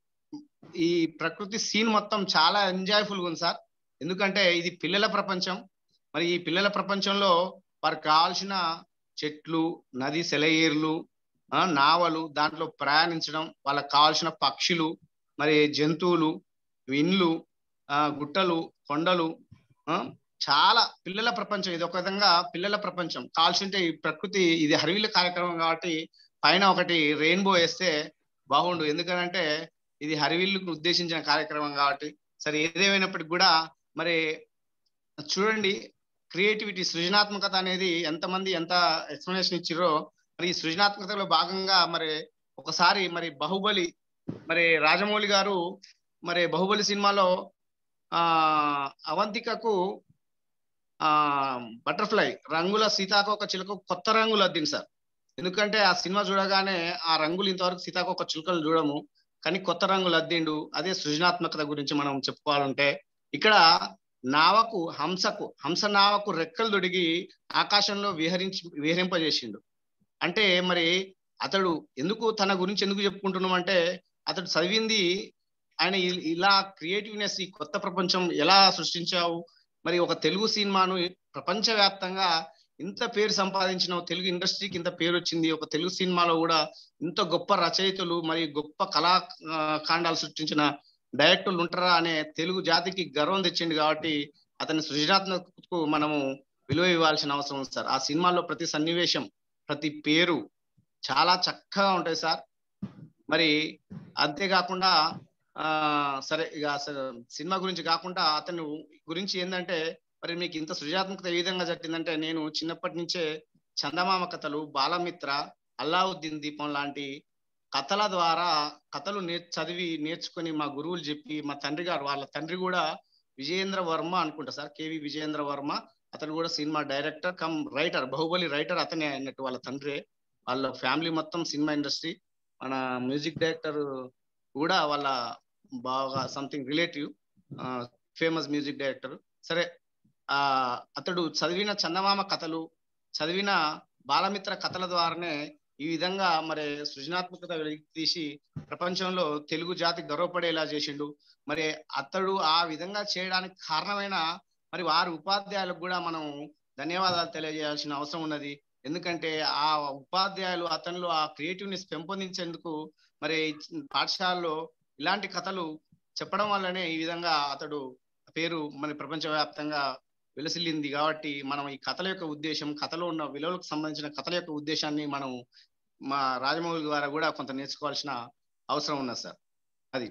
ఈ ప్రకృతి సీన్ మొత్తం చాలా ఎంజాయ్ఫుల్ గా ఉంది సార్ ఎందుకంటే ఇది పిల్లల ప్రపంచం మరి ఈ పిల్లల ప్రపంచంలో వారికి కావాల్సిన చెట్లు నది సెలయేర్లు ఆ, నావలు దాంట్లో ప్రయాణించడం వాళ్ళకి కావాల్సిన పక్షులు మరి జంతువులు ఇండ్లు ఆ గుట్టలు కొండలు ఆ చాలా పిల్లల ప్రపంచం ఇది ఒక విధంగా పిల్లల ప్రపంచం కావాల్సింటే ఈ ప్రకృతి ఇది హరివిల కార్యక్రమం కాబట్టి పైన ఒకటి రెయిన్బో వేస్తే బాగుండు ఎందుకంటే ఇది హరివిల్లుకు ఉద్దేశించిన కార్యక్రమం కాబట్టి సరే ఏదేమైనప్పటికి కూడా మరి చూడండి క్రియేటివిటీ సృజనాత్మకత అనేది ఎంతమంది ఎంత ఎక్స్ప్లెనేషన్ ఇచ్చిరో మరి ఈ సృజనాత్మకతలో భాగంగా మరి ఒకసారి మరి బాహుబలి మరి రాజమౌళి గారు మరి బాహుబలి సినిమాలో ఆ అవంతికకు ఆ బటర్ఫ్లై రంగుల సీతాకోక చిలుక కొత్త రంగులు అద్దింది సార్ ఎందుకంటే ఆ సినిమా చూడగానే ఆ రంగులు ఇంతవరకు సీతాకోక చిలుకలు చూడము కానీ కొత్త రంగులు అద్దిండు అదే సృజనాత్మకత గురించి మనం చెప్పుకోవాలంటే ఇక్కడ నావకు హంసకు హంస నావకు రెక్కలు దొడిగి ఆకాశంలో విహరించి విహరింపజేసిండు అంటే మరి అతడు ఎందుకు తన గురించి ఎందుకు చెప్పుకుంటున్నాం అంటే అతడు చదివింది ఆయన ఇ- ఇలా క్రియేటివ్నెస్ ఈ కొత్త ప్రపంచం ఎలా సృష్టించావు మరి ఒక తెలుగు సినిమాను ప్రపంచవ్యాప్తంగా ఇంత పేరు సంపాదించిన తెలుగు ఇండస్ట్రీకి ఇంత పేరు వచ్చింది ఒక తెలుగు సినిమాలో కూడా ఇంత గొప్ప రచయితలు మరి గొప్ప కళా ఆ, కాండాలు సృష్టించిన డైరెక్టర్లు ఉంటారా అనే తెలుగు జాతికి గర్వం తెచ్చింది కాబట్టి అతని సృజనాత్మకకు మనము విలువ ఇవ్వాల్సిన అవసరం ఉంది సార్ ఆ సినిమాలో ప్రతి సన్నివేశం ప్రతి పేరు చాలా చక్కగా ఉంటాయి సార్ మరి అంతేకాకుండా ఆ సరే ఇక అసలు సినిమా గురించి కాకుండా అతను గురించి ఏంటంటే మరి మీకు ఇంత సృజనాత్మకత ఏ విధంగా జరిగిందంటే నేను చిన్నప్పటి నుంచే చందమామ కథలు బాలమిత్ర అల్లావుద్దీన్ దీపం లాంటి కథల ద్వారా కథలు నేర్ చదివి నేర్చుకొని మా గురువులు చెప్పి మా తండ్రి గారు వాళ్ళ తండ్రి కూడా విజయేంద్ర వర్మ అనుకుంటా సార్ కేవి విజయేంద్ర వర్మ అతను కూడా cinema director cum writer Baahubali writer అతనే అన్నట్టు వాళ్ళ తండ్రి వాళ్ళ ఫ్యామిలీ మొత్తం సినిమా ఇండస్ట్రీ మన మ్యూజిక్ డైరెక్టర్ కూడా వాళ్ళ బాగా something relative famous music director సరే ఆ అతడు చదివిన చందమామ కథలు చదివిన బాలమిత్ర కథల ద్వారానే ఈ విధంగా మరి సృజనాత్మకత వెలికి తీసి ప్రపంచంలో తెలుగు జాతి గర్వపడేలా చేసిండు మరి అతడు ఆ విధంగా చేయడానికి కారణమైన మరి వారి ఉపాధ్యాయులకు కూడా మనం ధన్యవాదాలు తెలియజేయాల్సిన అవసరం ఉన్నది ఎందుకంటే ఆ ఉపాధ్యాయులు అతనిలో ఆ క్రియేటివ్నెస్ పెంపొందించేందుకు మరి పాఠశాలలో ఇలాంటి కథలు చెప్పడం వల్లనే ఈ విధంగా అతడు పేరు మన ప్రపంచవ్యాప్తంగా వెలసిల్లింది కాబట్టి మనం ఈ కథల యొక్క ఉద్దేశం కథలో ఉన్న విలువలకు సంబంధించిన కథల యొక్క ఉద్దేశాన్ని మనం మా రాజమౌళి ద్వారా కూడా కొంత నేర్చుకోవాల్సిన అవసరం ఉన్నది సార్ అది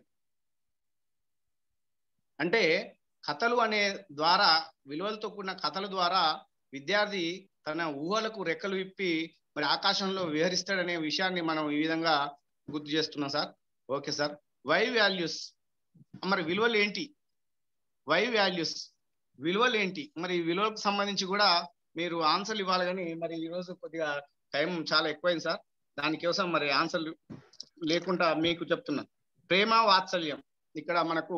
అంటే కథలు అనే ద్వారా విలువలతో కూడిన కథల ద్వారా విద్యార్థి తన ఊహలకు రెక్కలు విప్పి మరి ఆకాశంలో విహరిస్తాడనే విషయాన్ని మనం ఈ విధంగా గుర్తు చేస్తున్నాం sir okay sir why values మరి విలువలు ఏంటి వై వాల్యూస్ విలువలు ఏంటి మరి విలువలకు సంబంధించి కూడా మీరు ఆన్సర్లు ఇవ్వాలి కానీ మరి ఈ రోజు కొద్దిగా టైం చాలా ఎక్కువైంది సార్ దానికోసం మరి ఆన్సర్లు లేకుండా మీకు చెప్తున్నా ప్రేమ వాత్సల్యం ఇక్కడ మనకు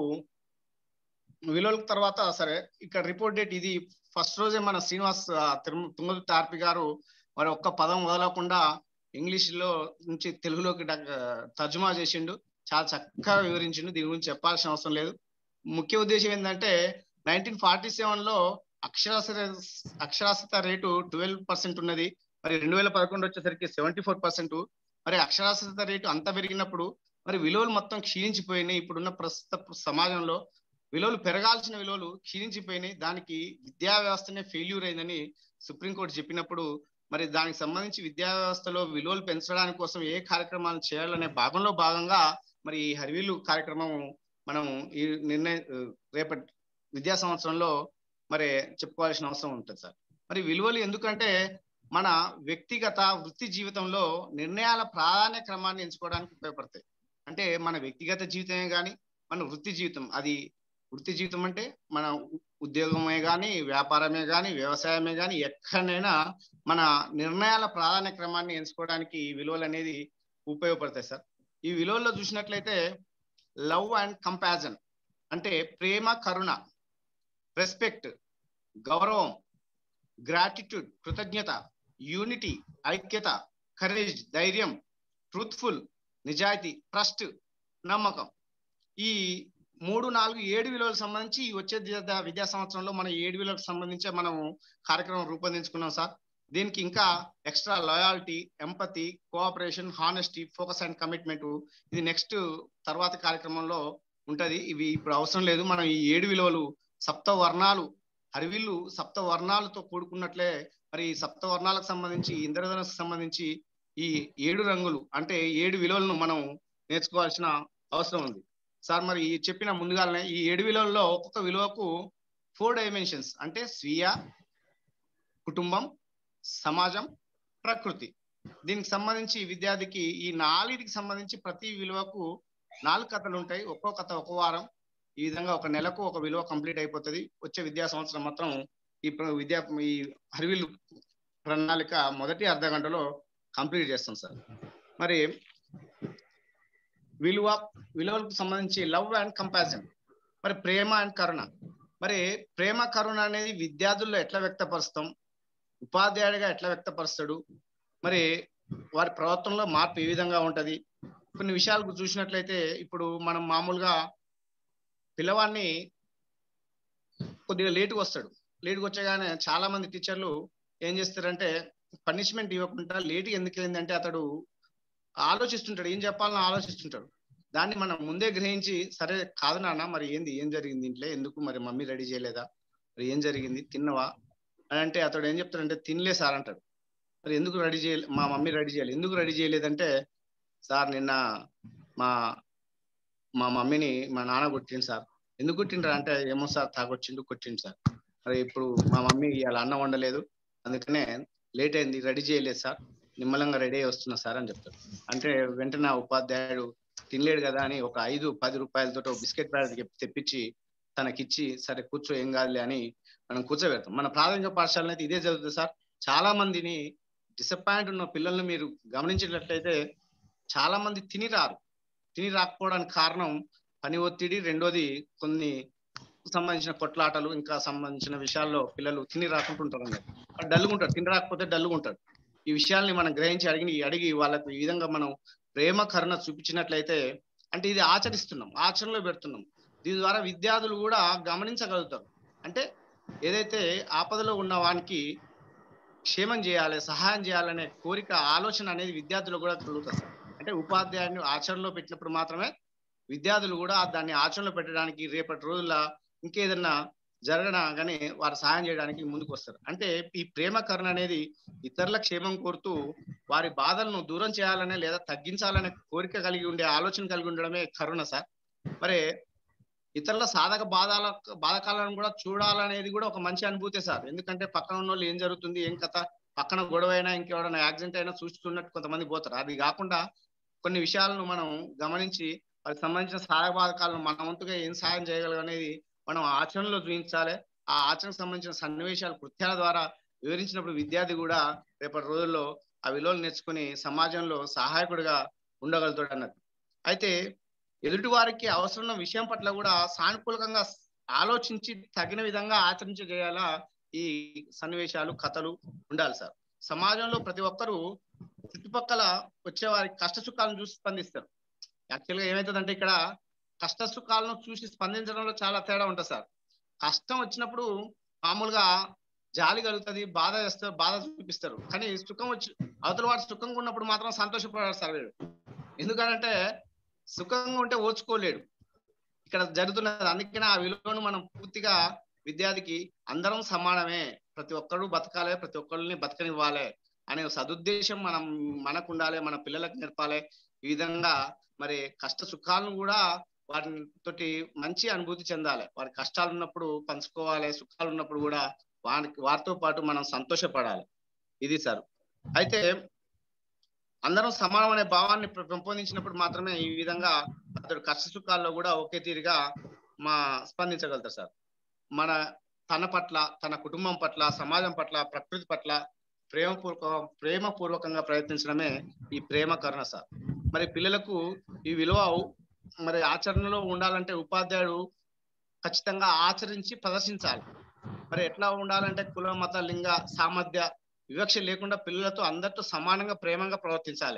విలువల తర్వాత సరే ఇక్కడ రిపోర్ట్ డేట్ ఇది ఫస్ట్ రోజే మన శ్రీనివాస్ తుంగదు తార్పి గారు మరి ఒక్క పదం వదలకుండా ఇంగ్లీష్ లో నుంచి తెలుగులోకి తర్జుమా చేసిండు చాలా చక్కగా వివరించిండు దీని గురించి చెప్పాల్సిన అవసరం లేదు ముఖ్య ఉద్దేశం ఏంటంటే నైన్టీన్ ఫార్టీ సెవెన్ లో అక్షరాస్యత అక్షరాస్యత రేటు ట్వెల్వ్ పర్సెంట్ ఉన్నది మరి రెండు వేల పదకొండు వచ్చేసరికి సెవెంటీ ఫోర్ పర్సెంట్ మరి అక్షరాస్యత రేటు అంత పెరిగినప్పుడు మరి విలువలు మొత్తం క్షీణించిపోయినాయి ఇప్పుడున్న ప్రస్తుత సమాజంలో విలువలు పెరగాల్సిన విలువలు క్షీణించిపోయినాయి దానికి విద్యా వ్యవస్థనే ఫెయిల్యూర్ అయిందని సుప్రీంకోర్టు చెప్పినప్పుడు మరి దానికి సంబంధించి విద్యా వ్యవస్థలో విలువలు పెంచడానికి కోసం ఏ కార్యక్రమాలు చేయాలనే భాగంలో భాగంగా మరి ఈ హరివిల్లు కార్యక్రమం మనం ఈ నిర్ణయ రేపటి విద్యా సంవత్సరంలో మరి చెప్పుకోవాల్సిన అవసరం ఉంటుంది సార్ మరి విలువలు ఎందుకంటే మన వ్యక్తిగత వృత్తి జీవితంలో నిర్ణయాల ప్రాధాన్య క్రమాన్ని ఎంచుకోవడానికి ఉపయోగపడతాయి అంటే మన వ్యక్తిగత జీవితమే కానీ మన వృత్తి జీవితం అది వృత్తి జీవితం అంటే మన ఉద్యోగమే కానీ వ్యాపారమే కానీ వ్యవసాయమే కానీ ఎక్కడైనా మన నిర్ణయాల ప్రాధాన్య క్రమాన్ని ఎంచుకోవడానికి ఈ విలువలు అనేది ఉపయోగపడతాయి సార్ ఈ విలువల్లో చూసినట్లయితే లవ్ అండ్ కంపాజన్ అంటే ప్రేమ కరుణ రెస్పెక్ట్ గౌరవం గ్రాటిట్యూడ్ కృతజ్ఞత యూనిటీ ఐక్యత కరేజ్ ధైర్యం ట్రూత్ఫుల్ నిజాయితీ ట్రస్ట్ నమ్మకం ఈ మూడు నాలుగు ఏడు విలువలకు సంబంధించి వచ్చే విద్యా సంవత్సరంలో మన ఏడు విలువలకు సంబంధించి మనం కార్యక్రమం రూపొందించుకున్నాం సార్ దీనికి ఇంకా extra loyalty empathy cooperation honesty focus and commitment ఇది నెక్స్ట్ తర్వాత కార్యక్రమంలో ఉంటది ఇవి ఇప్పుడు అవసరం లేదు మనం ఈ ఏడు విలువలు సప్త వర్ణాలు హరివిల్లు సప్త వర్ణాలతో కూడుకున్నట్లే మరి సప్త వర్ణాలకు సంబంధించి ఇంద్రధనస్కు సంబంధించి ఈ ఏడు రంగులు అంటే ఏడు విలువలను మనం నేర్చుకోవాల్సిన అవసరం ఉంది సార్ మరి చెప్పిన ముందుగానే ఈ ఏడు విలువల్లో ఒక్కొక్క విలువకు ఫోర్ డైమెన్షన్స్ అంటే స్వీయ కుటుంబం సమాజం ప్రకృతి దీనికి సంబంధించి విద్యార్థికి ఈ నాలుగిటికి సంబంధించి ప్రతి విలువకు నాలుగు కథలు ఉంటాయి ఒక్కో కథ ఒక్కో వారం ఈ విధంగా ఒక నెలకు ఒక విలువ కంప్లీట్ అయిపోతుంది వచ్చే విద్యా సంవత్సరం మాత్రం ఈ విద్యా ఈ హరివిల్లు ప్రణాళిక మొదటి అర్ధ గంటలో కంప్లీట్ చేస్తాం సార్ మరి విలువ విలువలకు సంబంధించి లవ్ అండ్ కంపారిజన్ మరి ప్రేమ అండ్ కరుణ మరి ప్రేమ కరుణ అనేది విద్యార్థుల్లో ఎట్లా వ్యక్తపరుస్తాం ఉపాధ్యాయుడిగా ఎట్లా వ్యక్తపరుస్తాడు మరి వారి ప్రవర్తనలో మార్పు ఏ విధంగా ఉంటది కొన్ని విషయాలకు చూసినట్లయితే ఇప్పుడు మనం మామూలుగా పిల్లవాడిని కొద్దిగా లేటుగా వస్తాడు లేటుగా వచ్చగానే చాలా మంది టీచర్లు ఏం చేస్తారంటే పనిష్మెంట్ ఇవ్వకుండా లేట్ ఎందుకు అయిందంటే అతడు ఆలోచిస్తుంటాడు ఏం చెప్పాలని ఆలోచిస్తుంటాడు దాన్ని మనం ముందే గ్రహించి సరే కాదు నాన్న మరి ఏంది ఏం జరిగింది ఇంట్లో ఎందుకు మరి మమ్మీ రెడీ చేయలేదా మరి ఏం జరిగింది తిన్నవా అని అంటే అతడు ఏం చెప్తాడంటే తినలే సార్ అంటాడు మరి ఎందుకు రెడీ చేయలే మా మమ్మీ రెడీ చేయాలి ఎందుకు రెడీ చేయలేదంటే సార్ నిన్న మా మా మమ్మీని మా నాన్న కొట్టిండు సార్ ఎందుకు కొట్టిండ్రు అంటే ఏమో సార్ తాగొచ్చిండు కొట్టిండు సార్ మరి ఇప్పుడు మా మమ్మీ ఇవాళ అన్నం వండలేదు అందుకనే లేట్ అయింది రెడీ చేయలేదు సార్ నిమ్మలంగా రెడీ అయ్యి వస్తున్నా సార్ అని చెప్తాడు అంటే వెంటనే ఉపాధ్యాయుడు తినలేడు కదా అని ఒక ఐదు పది రూపాయలతో బిస్కెట్ ప్యాకెట్ తెప్పించి తనకిచ్చి సరే కూర్చో ఏం కాదులే అని మనం కూర్చోబెడతాం మన ప్రాథమిక పాఠశాలలో అయితే ఇదే జరుగుతుంది సార్ చాలా మందిని డిసప్పాయింట్ ఉన్న పిల్లల్ని మీరు గమనించినట్లయితే చాలా మంది తిని రారు తిని రాకపోవడానికి కారణం పని ఒత్తిడి రెండోది కొన్ని సంబంధించిన కొట్లాటలు ఇంకా సంబంధించిన విషయాల్లో పిల్లలు తిని రాకుంటుంటారు అన్నట్టు డల్గా ఉంటారు తిని రాకపోతే డల్గా ఉంటారు ఈ విషయాల్ని మనం గ్రహించి అడిగి అడిగి వాళ్ళకు ఈ విధంగా మనం ప్రేమ కరుణ చూపించినట్లయితే అంటే ఇది ఆచరిస్తున్నాం ఆచరణలో పెడుతున్నాం దీని ద్వారా విద్యార్థులు కూడా గమనించగలుగుతారు అంటే ఏదైతే ఆపదలో ఉన్న వానికి క్షేమం చేయాలి సహాయం చేయాలనే కోరిక ఆలోచన అనేది విద్యార్థులు కూడా కలుగుతుంది సార్. అంటే ఉపాధ్యాయుని ఆచరణలో పెట్టినప్పుడు మాత్రమే విద్యార్థులు కూడా దాన్ని ఆచరణలో పెట్టడానికి రేపటి రోజుల్లో ఇంకేదన్నా జరగనా కానీ వారు సహాయం చేయడానికి ముందుకు వస్తారు అంటే ఈ ప్రేమ కరుణ అనేది ఇతరుల క్షేమం కోరుతూ వారి బాధలను దూరం చేయాలనే లేదా తగ్గించాలనే కోరిక కలిగి ఉండే ఆలోచన కలిగి ఉండడమే కరుణ సార్ మరి ఇతరుల సాధక బాధాల బాధకాలను కూడా చూడాలనేది కూడా ఒక మంచి అనుభూతే సార్ ఎందుకంటే పక్కన ఉన్న వాళ్ళు ఏం జరుగుతుంది ఏం కథ పక్కన గొడవ అయినా ఇంకెవరైనా యాక్సిడెంట్ అయినా చూస్తున్నట్టు కొంతమంది పోతారు అది కాకుండా కొన్ని విషయాలను మనం గమనించి వారికి సంబంధించిన సాధక బాధకాలను మన వంతుగా ఏం సాయం చేయగలం అనేది మనం ఆచరణలో చూపించాలి ఆ ఆచరణకు సంబంధించిన సన్నివేశాలు కృత్యాల ద్వారా వివరించినప్పుడు విద్యార్థి కూడా రేపటి రోజుల్లో ఆ విలువలు నేర్చుకుని సమాజంలో సహాయకుడిగా ఉండగలుగుతాడు అన్నట్టు అయితే ఎదుటి వారికి అవసరం ఉన్న విషయం పట్ల కూడా సానుకూలంగా ఆలోచించి తగిన విధంగా ఆచరించజేయాలా ఈ సన్నివేశాలు కథలు ఉండాలి సార్ సమాజంలో ప్రతి ఒక్కరూ చుట్టుపక్కల వచ్చే వారి కష్ట సుఖాలను చూసి స్పందిస్తారు యాక్చువల్గా ఏమవుతుందంటే ఇక్కడ కష్ట సుఖాలను చూసి స్పందించడంలో చాలా తేడా ఉంటుంది సార్ కష్టం వచ్చినప్పుడు మామూలుగా జాలి కలుగుతుంది బాధ చేస్తారు బాధ చూపిస్తారు కానీ సుఖం వచ్చి అవతల వాడు సుఖంగా ఉన్నప్పుడు మాత్రం సంతోషపడారు సార్ వీడు ఎందుకంటే సుఖంగా ఉంటే ఓర్చుకోలేడు ఇక్కడ జరుగుతున్నది అందుకనే ఆ విలువను మనం పూర్తిగా విద్యార్థికి అందరం సమానమే ప్రతి ఒక్కరు బతకాలి ప్రతి ఒక్కరిని బతకనివ్వాలి అనే సదుద్దేశం మనం మనకు ఉండాలి మన పిల్లలకు నేర్పాలి ఈ విధంగా మరి కష్ట సుఖాలను కూడా వారిని తోటి మంచి అనుభూతి చెందాలి వారి కష్టాలు ఉన్నప్పుడు పంచుకోవాలి సుఖాలు ఉన్నప్పుడు కూడా వారికి వారితో పాటు మనం సంతోషపడాలి ఇది సార్ అయితే అందరం సమానం అనే భావాన్ని పె- పెంపొందించినప్పుడు మాత్రమే ఈ విధంగా అతడు కష్ట సుఖాల్లో కూడా ఒకే తీరుగా మా స్పందించగలుగుతారు సార్ మన తన పట్ల తన కుటుంబం పట్ల సమాజం పట్ల ప్రకృతి పట్ల ప్రేమపూర్వక ప్రేమపూర్వకంగా ప్రయత్నించడమే ఈ ప్రేమ కరుణ సార్ మరి పిల్లలకు ఈ విలువ మరి ఆచరణలో ఉండాలంటే ఉపాధ్యాయుడు ఖచ్చితంగా ఆచరించి ప్రదర్శించాలి మరి ఎట్లా ఉండాలంటే కుల మత లింగ సామర్థ్య వివక్ష లేకుండా పిల్లలతో అందరితో సమానంగా ప్రేమంగా ప్రవర్తించాలి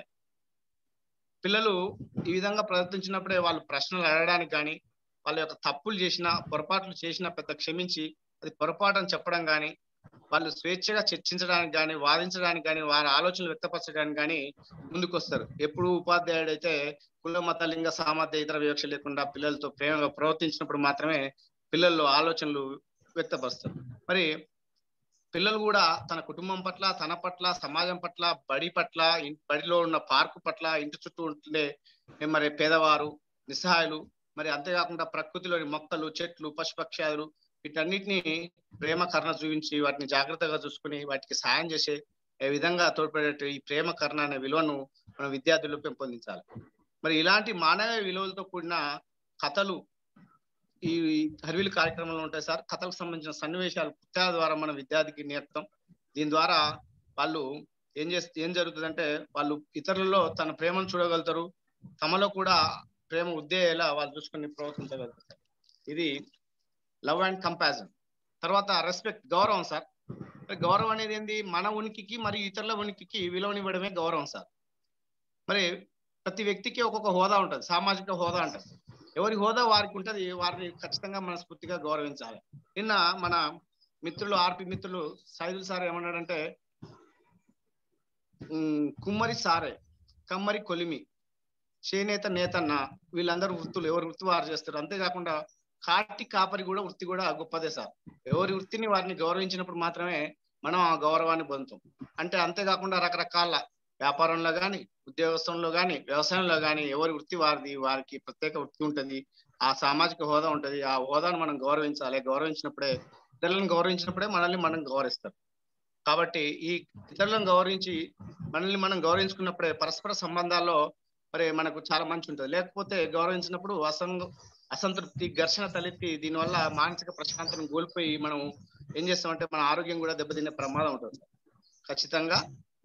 పిల్లలు ఈ విధంగా ప్రవర్తించినప్పుడే వాళ్ళు ప్రశ్నలు అడగడానికి కానీ వాళ్ళ యొక్క తప్పులు చేసిన పొరపాట్లు చేసినా పెద్ద క్షమించి అది పొరపాటు అని చెప్పడం కానీ వాళ్ళు స్వేచ్ఛగా చర్చించడానికి కానీ వాదించడానికి కానీ వారి ఆలోచనలు వ్యక్తపరచడానికి కానీ ముందుకు వస్తారు ఎప్పుడు ఉపాధ్యాయుడు అయితే కుల మత లింగ సామర్థ్య ఇతర వివక్ష లేకుండా పిల్లలతో ప్రేమగా ప్రవర్తించినప్పుడు మాత్రమే పిల్లల్లో ఆలోచనలు వ్యక్తపరుస్తారు మరి పిల్లలు కూడా తన కుటుంబం పట్ల తన పట్ల సమాజం పట్ల బడి పట్ల ఇన్- బడిలో ఉన్న పార్కు పట్ల ఇంటి చుట్టూ ఉంటుండే ఏ మరి పేదవారు నిస్సహాయులు మరి అంతేకాకుండా ప్రకృతిలోని మొక్కలు చెట్లు పశుపక్ష్యాదులు వీటన్నిటిని ప్రేమ కరుణ చూపించి వాటిని జాగ్రత్తగా చూసుకుని వాటికి సాయం చేసే ఏ విధంగా తోడ్పడేట్టు ఈ ప్రేమ కరుణ అనే విలువను మన విద్యార్థులు పెంపొందించాలి మరి ఇలాంటి మానవ విలువలతో కూడిన కథలు ఈ హర్వీల్ కార్యక్రమంలో ఉంటాయి సార్ కథలకు సంబంధించిన సన్నివేశాలు పుస్తకాల ద్వారా మన విద్యార్థికి నేర్పుతాం దీని ద్వారా వాళ్ళు ఏం చేస్తే ఏం జరుగుతుందంటే వాళ్ళు ఇతరులలో తన ప్రేమను చూడగలుగుతారు తమలో కూడా ప్రేమ ఉద్దేలా వాళ్ళు చూసుకుని ప్రవర్తించగలుగుతారు ఇది లవ్ అండ్ కంపారిజన్ తర్వాత రెస్పెక్ట్ గౌరవం సార్ మరి గౌరవం అనేది ఏంది మన ఉనికికి మరియు ఇతరుల ఉనికికి విలువనివ్వడమే గౌరవం సార్ మరి ప్రతి వ్యక్తికి ఒక్కొక్క హోదా ఉంటుంది సామాజిక హోదా ఉంటుంది ఎవరి హోదా వారికి ఉంటుంది వారిని ఖచ్చితంగా మనస్ఫూర్తిగా గౌరవించాలి నిన్న మన మిత్రులు ఆర్పి మిత్రులు సైదుల్ సార్ ఏమన్నాడంటే ఉమ్, కుమ్మరి సారే కమ్మరి కొలిమి చేనేత నేతన్న వీళ్ళందరూ వృత్తులు ఎవరి వృత్తి వారు చేస్తారు అంతేకాకుండా కాటి కాపరి కూడా వృత్తి కూడా గొప్పదే సార్ ఎవరి వృత్తిని వారిని గౌరవించినప్పుడు మాత్రమే మనం ఆ గౌరవాన్ని పొందుతాం అంటే అంతేకాకుండా రకరకాల వ్యాపారంలో కానీ ఉద్యోగస్థంలో కానీ వ్యవసాయంలో కానీ ఎవరి వృత్తి వారిది వారికి ప్రత్యేక వృత్తి ఉంటుంది ఆ సామాజిక హోదా ఉంటుంది ఆ హోదాను మనం గౌరవించాలి గౌరవించినప్పుడే ఇతరులను గౌరవించినప్పుడే మనల్ని మనం గౌరవిస్తారు కాబట్టి ఈ ఇతరులను గౌరవించి మనల్ని మనం గౌరవించుకున్నప్పుడే పరస్పర సంబంధాల్లో మరి మనకు చాలా మంచి ఉంటుంది లేకపోతే గౌరవించినప్పుడు అసంగ అసంతృప్తి ఘర్షణ తలెత్తి దీనివల్ల మానసిక ప్రశాంతను కోల్పోయి మనం ఏం చేస్తామంటే మన ఆరోగ్యం కూడా దెబ్బతినే ప్రమాదం ఉంటుంది ఖచ్చితంగా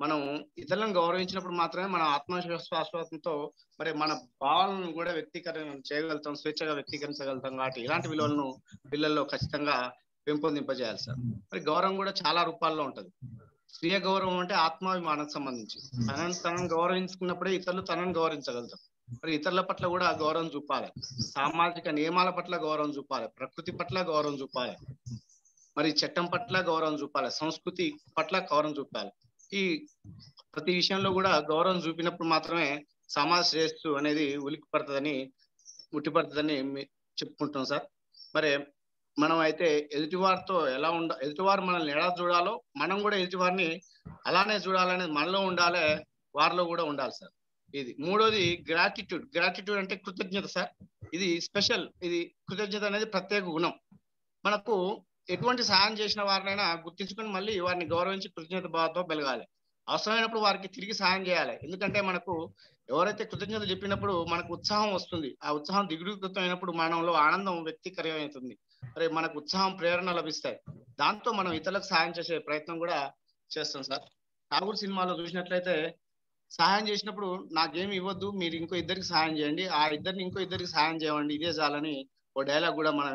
మనం ఇతరులను గౌరవించినప్పుడు మాత్రమే మన ఆత్మవిశ్వాసంతో మరి మన భావాలను కూడా వ్యక్తీకరణ చేయగలుగుతాం స్వేచ్ఛగా వ్యక్తీకరించగలుగుతాం కాబట్టి ఇలాంటి విలువలను పిల్లల్లో ఖచ్చితంగా పెంపొందింపజేయాలి సార్ మరి గౌరవం కూడా చాలా రూపాల్లో ఉంటది స్వీయ గౌరవం అంటే ఆత్మాభిమానానికి సంబంధించి తనను తనను గౌరవించుకున్నప్పుడే ఇతరులు తనను గౌరవించగలుగుతారు మరి ఇతరుల పట్ల కూడా గౌరవం చూపాలి సామాజిక నియమాల పట్ల గౌరవం చూపాలి ప్రకృతి పట్ల గౌరవం చూపాలి మరి చట్టం పట్ల గౌరవం చూపాలి సంస్కృతి పట్ల గౌరవం చూపాలి ఈ ప్రతి విషయంలో కూడా గౌరవం చూపినప్పుడు మాత్రమే సమాజ శ్రేయస్సు అనేది ఉలికి పడుతుందని ఉట్టిపడుతుందని మీ- చెప్పుకుంటున్నాం సార్ మరి మనం అయితే ఎదుటివారితో ఎలా ఉండ ఎదుటివారు మనల్ని ఎలా చూడాలో మనం కూడా ఎదుటివారిని అలానే చూడాలనేది మనలో ఉండాలి వారిలో కూడా ఉండాలి సార్ ఇది మూడోది గ్రాటిట్యూడ్ గ్రాటిట్యూడ్ అంటే కృతజ్ఞత సార్ ఇది స్పెషల్ ఇది కృతజ్ఞత అనేది ప్రత్యేక గుణం మనకు ఎటువంటి సహాయం చేసిన వారినైనా గుర్తించుకొని మళ్ళీ వారిని గౌరవించి కృతజ్ఞత భావంతో పెరగాలి అవసరమైనప్పుడు వారికి తిరిగి సహాయం చేయాలి ఎందుకంటే మనకు ఎవరైతే కృతజ్ఞత చెప్పినప్పుడు మనకు ఉత్సాహం వస్తుంది ఆ ఉత్సాహం దిగుడుకృతం అయినప్పుడు మనలో ఆనందం వ్యక్తీకరమవుతుంది మరి మనకు ఉత్సాహం ప్రేరణ లభిస్తాయి దాంతో మనం ఇతరులకు సహాయం చేసే ప్రయత్నం కూడా చేస్తాం సార్ ఠాగూర్ సినిమాలో చూసినట్లయితే సహాయం చేసినప్పుడు నాకేమి ఇవ్వద్దు మీరు ఇంకో ఇద్దరికి సహాయం చేయండి ఆ ఇద్దరిని ఇంకో ఇద్దరికి సహాయం చేయండి ఇదే చాలని ఓ డైలాగ్ కూడా మనం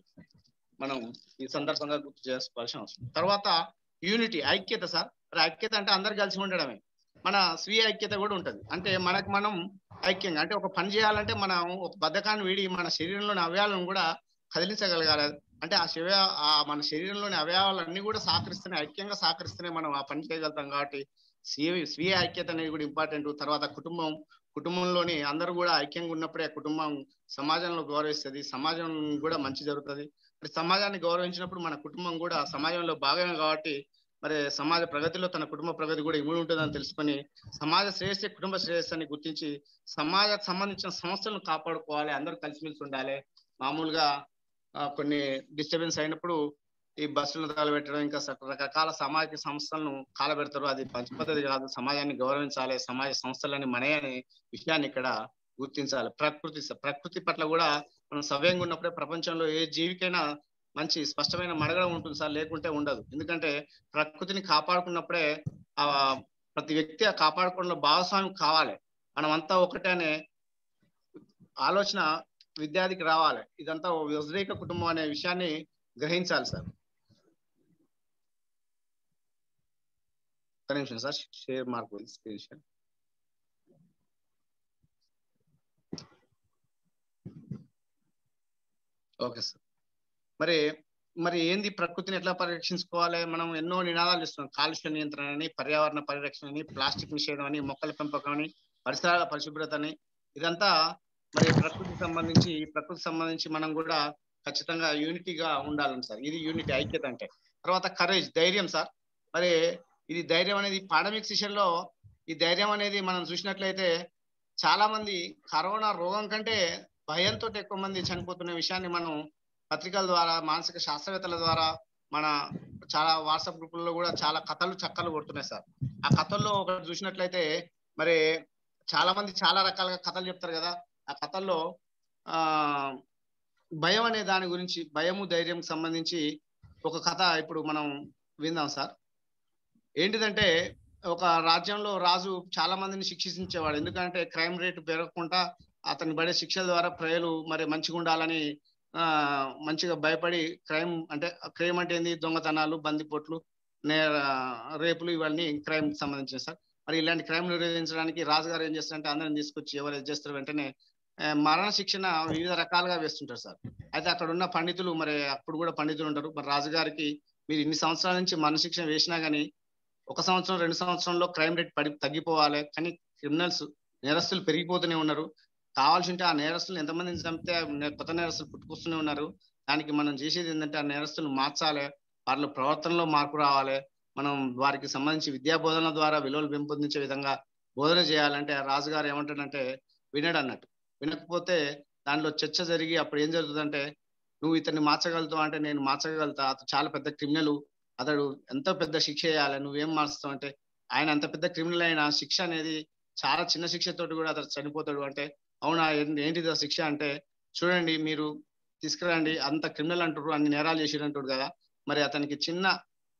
మనం ఈ సందర్భంగా గుర్తు చేసుకోవాల్సిన అవసరం తర్వాత యూనిటీ ఐక్యత సార్ మరి ఐక్యత అంటే అందరు కలిసి ఉండడమే మన స్వీయ ఐక్యత కూడా ఉంటది అంటే మనకు మనం ఐక్యంగా అంటే ఒక పని చేయాలంటే మనం ఒక బద్ధకాన్ని వీడి మన శరీరంలోని అవయాలను కూడా కదిలించగలగాలి అంటే ఆ శివ ఆ మన శరీరంలోని అవయవాలన్నీ కూడా సహకరిస్తేనే ఐక్యంగా సహకరిస్తేనే మనం ఆ పని చేయగలుగుతాం కాబట్టి స్వీయ స్వీయ ఐక్యత అనేది కూడా ఇంపార్టెంట్ తర్వాత కుటుంబం కుటుంబంలోని అందరూ కూడా ఐక్యంగా ఉన్నప్పుడే ఆ కుటుంబం సమాజంలో గౌరవిస్తుంది సమాజం కూడా మంచి జరుగుతుంది మరి సమాజాన్ని గౌరవించినప్పుడు మన కుటుంబం కూడా సమాజంలో భాగమే కాబట్టి మరి సమాజ ప్రగతిలో తన కుటుంబ ప్రగతి కూడా ఇముడి ఉంటుందని తెలుసుకొని సమాజ శ్రేయస్సే కుటుంబ శ్రేయస్సు అని గుర్తించి సమాజానికి సంబంధించిన సమస్యలను కాపాడుకోవాలి అందరూ కలిసిమెలిసి ఉండాలి మామూలుగా ఆ, కొన్ని డిస్టర్బెన్స్ అయినప్పుడు ఈ బస్సులను తగలబెట్టడం ఇంకా స- రకరకాల సామాజిక సంస్థలను కాలబెడతారు అది మంచి పద్ధతి కాదు సమాజాన్ని గౌరవించాలి సమాజ సంస్థలని మనే అనే విషయాన్ని ఇక్కడ గుర్తించాలి ప్రకృతి ప్రకృతి పట్ల కూడా మనం సవ్యంగా ఉన్నప్పుడే ప్రపంచంలో ఏ జీవికైనా మంచి స్పష్టమైన మడగడ ఉంటుంది సార్ లేకుంటే ఉండదు ఎందుకంటే ప్రకృతిని కాపాడుకున్నప్పుడే ఆ ప్రతి వ్యక్తి ఆ కాపాడుకోవడంలో భాగస్వామి కావాలి మనం అంతా ఒకటే అనే ఆలోచన విద్యార్థికి రావాలి ఇదంతా ఓ వ్యతిరేక కుటుంబం అనే విషయాన్ని గ్రహించాలి సార్ ఒక్క నిమిషం sir share mark screen share okay sir మరి మరి ఏంది ప్రకృతిని ఎట్లా పరిరక్షించుకోవాలి మనం ఎన్నో నినాదాలు ఇస్తున్నాం కాలుష్య నియంత్రణ అని పర్యావరణ పరిరక్షణ అని ప్లాస్టిక్ నిషేధం అని మొక్కల పెంపకం అని పరిసరాల పరిశుభ్రత అని ఇదంతా మరి ప్రకృతికి సంబంధించి ప్రకృతికి సంబంధించి మనం కూడా ఖచ్చితంగా యూనిటీగా ఉండాలని సార్ ఇది యూనిటీ ఐక్యత అంటే తర్వాత కరేజ్ ధైర్యం సార్ మరి ఇది ధైర్యం అనేది పాండమిక్ సెషన్ లో ఈ ధైర్యం అనేది మనం చూసినట్లయితే చాలా మంది కరోనా రోగం కంటే భయంతో ఎక్కువ మంది చనిపోతున్న విషయాన్ని మనం పత్రికల ద్వారా మానసిక శాస్త్రవేత్తల ద్వారా మన చాలా వాట్సాప్ గ్రూపుల్లో కూడా చాలా కథలు చక్కలు కొడుతున్నాయి సార్ ఆ కథల్లో ఒకటి చూసినట్లయితే మరి చాలా మంది చాలా రకాలుగా కథలు చెప్తారు కదా ఆ కథల్లో ఆ భయం అనే దాని గురించి భయము ధైర్యం సంబంధించి ఒక కథ ఇప్పుడు మనం విందాం సార్ ఏంటిదంటే ఒక రాజ్యంలో రాజు చాలా మందిని శిక్షించేవాడు ఎందుకంటే క్రైమ్ రేటు పెరగకుండా అతని పడే శిక్షల ద్వారా ప్రజలు మరి మంచిగా ఉండాలని ఆ మంచిగా భయపడి క్రైమ్ అంటే క్రైమ్ అంటే ఏంది దొంగతనాలు బందిపోట్లు నేర రేపులు ఇవన్నీ క్రైమ్ సంబంధించిన సార్ మరి ఇలాంటి క్రైమ్ నిరోధించడానికి రాజుగారు ఏం చేస్తారంటే అందరిని తీసుకొచ్చి ఎవరు ఏది చేస్తారు వెంటనే ఆ, మరణ శిక్షణ వివిధ రకాలుగా వేస్తుంటారు సార్ అయితే అక్కడ ఉన్న పండితులు మరి అప్పుడు కూడా పండితులు ఉంటారు మరి రాజుగారికి మీరు ఇన్ని సంవత్సరాల నుంచి మరణ శిక్షణ వేసినా గానీ ఒక సంవత్సరం రెండు సంవత్సరంలో క్రైమ్ రేట్ పడి తగ్గిపోవాలి కానీ క్రిమినల్స్ నేరస్తులు పెరిగిపోతూనే ఉన్నారు కావాల్సి ఉంటే ఆ నేరస్తులు ఎంతమందిని చంపితే నే- కొత్త నేరస్తులు పుట్టుకొస్తూనే ఉన్నారు దానికి మనం చేసేది ఏంటంటే ఆ నేరస్తులు మార్చాలి వాళ్ళ ప్రవర్తనలో మార్పు రావాలి మనం వారికి సంబంధించి విద్యా బోధన ద్వారా విలువలు పెంపొందించే విధంగా బోధన చేయాలంటే ఆ రాజుగారు ఏమంటాడంటే వినడు అన్నట్టు వినకపోతే దానిలో చర్చ జరిగి అప్పుడు ఏం జరుగుతుందంటే నువ్వు ఇతన్ని మార్చగలుగుతావు అంటే నేను మార్చగలుగుతా అతను చాలా పెద్ద క్రిమినల్ అతడు ఎంతో పెద్ద శిక్ష వేయాలి నువ్వేం మార్చుతావు అంటే ఆయన అంత పెద్ద క్రిమినల్ అయిన శిక్ష అనేది చాలా చిన్న శిక్షతోటి కూడా అతడు చనిపోతాడు అంటే అవునా ఏంటి- ఏంటిది ఆ శిక్ష అంటే చూడండి మీరు తీసుకురండి అంత క్రిమినల్ అంటారు అన్ని నేరాలు చేసిరు అంటారు కదా మరి అతనికి చిన్న